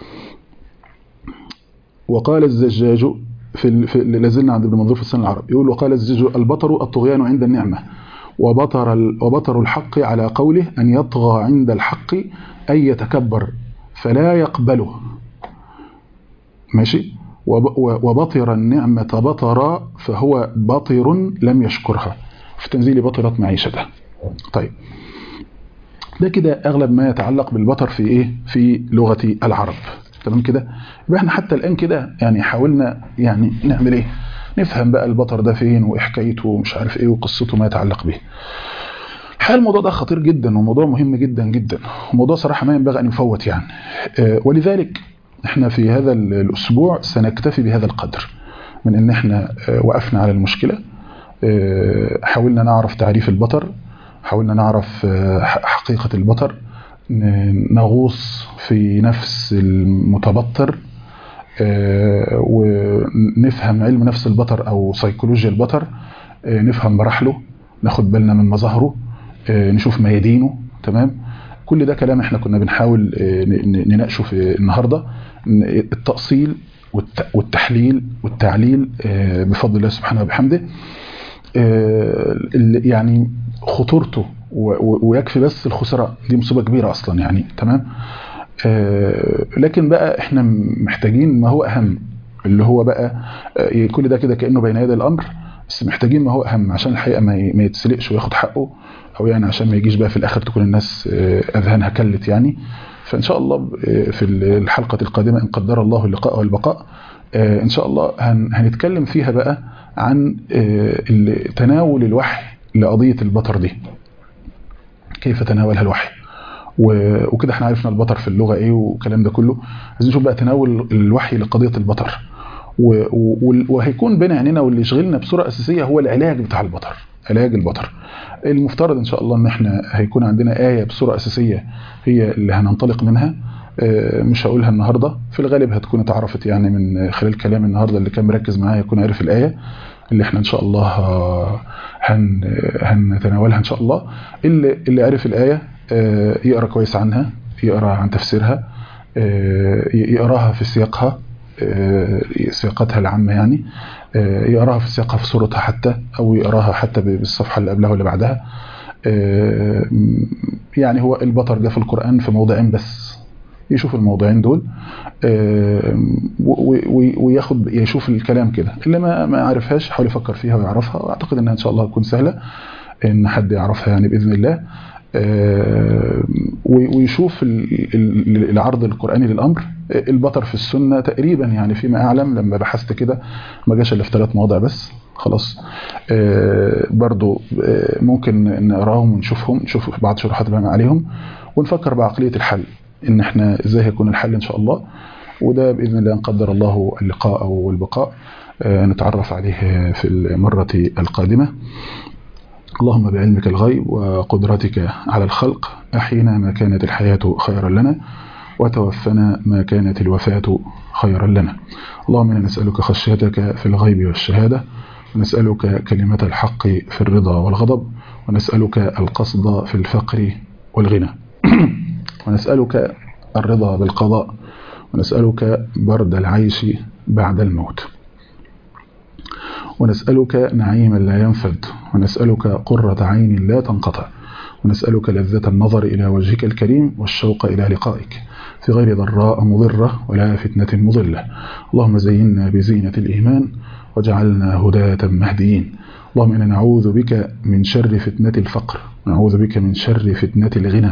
وقال الزجاج في, في لازلنا عند ابن منظور في السنه العرب يقول وقال الزجاج البطر الطغيان عند النعمه وبطر وبطر الحق على قوله أن يطغى عند الحق أي يتكبر فلا يقبله ماشي وبطر النعمة بطر فهو بطر لم يشكرها في تنزيل بطرت معيشته طيب ده كده أغلب ما يتعلق بالبطر في إيه في لغة العرب تمام كده يبقى احنا حتى الآن كده يعني حاولنا يعني نعمل إيه نفهم بقى البطر ده فين وحكايته ومش عارف ايه وقصته ما يتعلق به الحقيقه الموضوع ده خطير جدا وموضوع مهم جدا جدا وموضوع صراحه ما ينبغي ان يفوت يعني ولذلك احنا في هذا الاسبوع سنكتفي بهذا القدر من ان احنا وقفنا على المشكله حاولنا نعرف تعريف البطر حاولنا نعرف حقيقه البطر نغوص في نفس المتبطر ونفهم علم نفس البطر او سيكولوجيا البطر نفهم مراحله ناخد بالنا من مظاهره نشوف ميادينه تمام كل ده كلام احنا كنا بنحاول نناقشه في النهارده التأصيل والتحليل والتعليل بفضل الله سبحانه وبحمده يعني خطورته ويكفي بس الخسارة دي مصيبة كبيرة اصلا يعني تمام لكن بقى احنا محتاجين ما هو اهم اللي هو بقى كل ده كده كانه بين يدي الامر بس محتاجين ما هو اهم عشان الحقيقه ما يتسلقش وياخد حقه او يعني عشان ما يجيش بقى في الاخر تكون الناس اذهانها كلت يعني فان شاء الله في الحلقه القادمه ان قدر الله اللقاء والبقاء ان شاء الله هنتكلم فيها بقى عن تناول الوحي لقضيه البطر دي كيف تناولها الوحي وكده احنا عرفنا البطر في اللغه ايه والكلام ده كله عايزين نشوف بقى تناول الوحي لقضيه البطر وهيكون بين عينينا واللي يشغلنا بصوره اساسيه هو العلاج بتاع البطر علاج البطر المفترض ان شاء الله ان احنا هيكون عندنا ايه بصوره اساسيه هي اللي هننطلق منها مش هقولها النهارده في الغالب هتكون اتعرفت يعني من خلال كلام النهارده اللي كان مركز معايا يكون عارف الايه اللي احنا ان شاء الله هن هنتناولها ان شاء الله اللي اللي عرف الايه يقرا كويس عنها يقرا عن تفسيرها يقراها في سياقها سياقتها العامة يعني يقراها في سياقها في صورتها حتى أو يقراها حتى بالصفحة اللي قبلها واللي بعدها يعني هو البطر جاء في القرآن في موضعين بس يشوف الموضوعين دول وياخد يشوف الكلام كده اللي ما ما عرفهاش يحاول يفكر فيها ويعرفها واعتقد انها ان شاء الله تكون سهله ان حد يعرفها يعني باذن الله ويشوف العرض القرآني للأمر البطر في السنة تقريبا يعني فيما أعلم لما بحثت كده ما جاش إلا في ثلاث مواضع بس خلاص برضو ممكن نقراهم ونشوفهم نشوف بعض شروحات بقى عليهم ونفكر بعقلية الحل إن إحنا إزاي هيكون الحل إن شاء الله وده بإذن الله إن قدر الله اللقاء أو البقاء نتعرف عليه في المرة القادمة اللهم بعلمك الغيب وقدرتك على الخلق أحينا ما كانت الحياة خيرا لنا وتوفنا ما كانت الوفاة خيرا لنا اللهم إنا نسألك خشيتك في الغيب والشهادة ونسألك كلمة الحق في الرضا والغضب ونسألك القصد في الفقر والغنى ونسألك الرضا بالقضاء ونسألك برد العيش بعد الموت ونسألك نعيما لا ينفد ونسألك قرة عين لا تنقطع ونسألك لذة النظر إلى وجهك الكريم والشوق إلى لقائك في غير ضراء مضرة ولا فتنة مضلة اللهم زينا بزينة الإيمان وجعلنا هداة مهديين اللهم إنا نعوذ بك من شر فتنة الفقر نعوذ بك من شر فتنة الغنى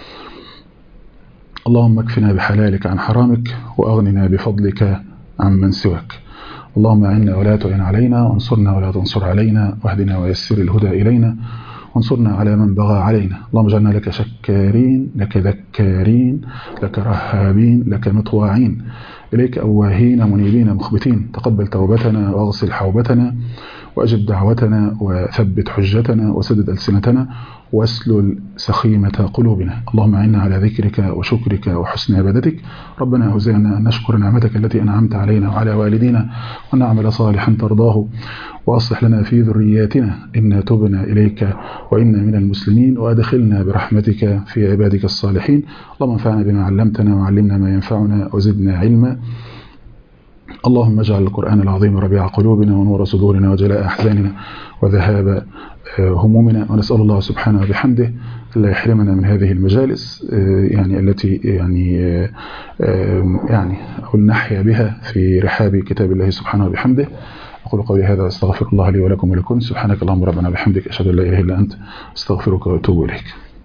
اللهم اكفنا بحلالك عن حرامك وأغننا بفضلك عن من سواك اللهم أعنا ولا تعن علينا وانصرنا ولا تنصر علينا واهدنا ويسر الهدى إلينا وانصرنا على من بغى علينا اللهم اجعلنا لك شكارين لك ذكارين لك رهابين لك مطواعين إليك أواهين منيبين مخبتين تقبل توبتنا واغسل حوبتنا وأجب دعوتنا وثبت حجتنا وسدد ألسنتنا واسلل سخيمة قلوبنا اللهم أعنا على ذكرك وشكرك وحسن عبادتك ربنا أوزعنا أن نشكر نعمتك التي أنعمت علينا وعلى والدينا ونعمل صالحا ترضاه وأصلح لنا في ذرياتنا إنا تبنا إليك وإنا من المسلمين وأدخلنا برحمتك في عبادك الصالحين اللهم انفعنا بما علمتنا وعلمنا ما ينفعنا وزدنا علما اللهم اجعل القرآن العظيم ربيع قلوبنا ونور صدورنا وجلاء أحزاننا وذهاب همومنا ونسأل الله سبحانه وبحمده لا يحرمنا من هذه المجالس يعني التي يعني يعني أقول نحيا بها في رحاب كتاب الله سبحانه وبحمده أقول قولي هذا أستغفر الله لي ولكم ولكم سبحانك اللهم ربنا بحمدك أشهد أن لا إله إلا أنت أستغفرك وأتوب إليك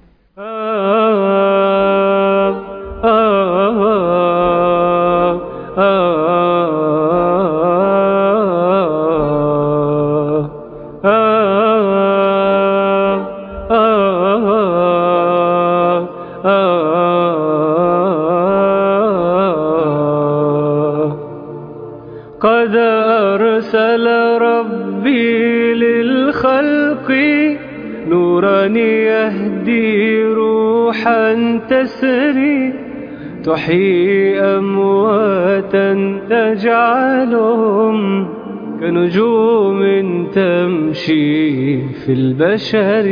قد أرسل ربي للخلق نورا يهدي روحا تسري تحيي أمواتا تجعلهم كنجوم تمشي في البشر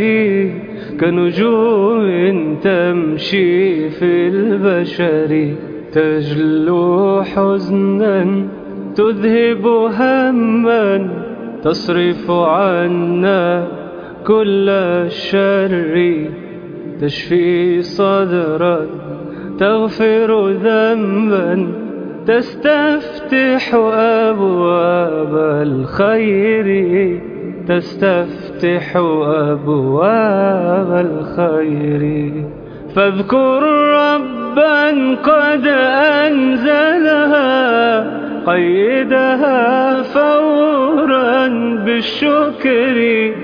كنجوم تمشي في البشر تجلو حزنا تذهب هما تصرف عنا كل الشر تشفي صدرا تغفر ذنبا تستفتح أبواب الخير تستفتح أبواب الخير فاذكر ربا قد أنزلها قيدها فورا بالشكر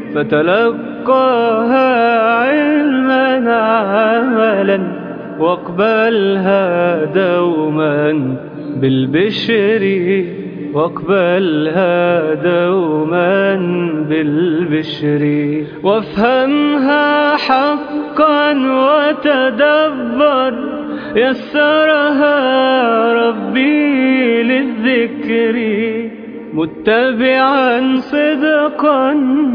فتلقاها علما عملا واقبلها دوما بالبشر واقبلها دوما بالبشر وافهمها حقا وتدبر يسرها ربي للذكر متبعا صدقا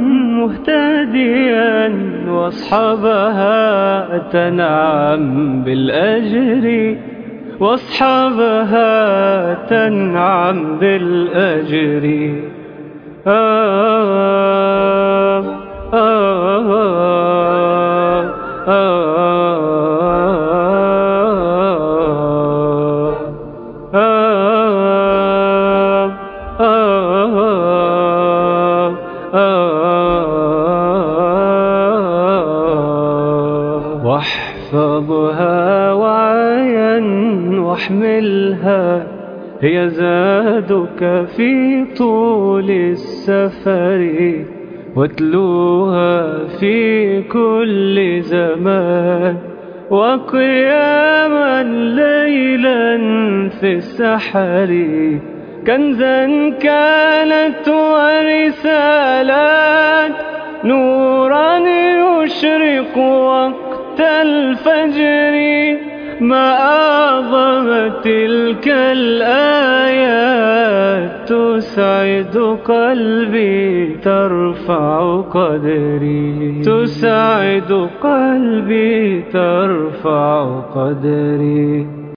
مهتديا واصحابها تنعم بالأجر واصحابها تنعم بالأجر آه آه آه واحفظها وعيا واحملها هي زادك في طول السفر واتلوها في كل زمان وقياما ليلا في السحر كنزا كانت ورسالات نورا يشرق وقت الفجر ما أعظم تلك الآيات تسعد قلبي ترفع قدري تسعد قلبي ترفع قدري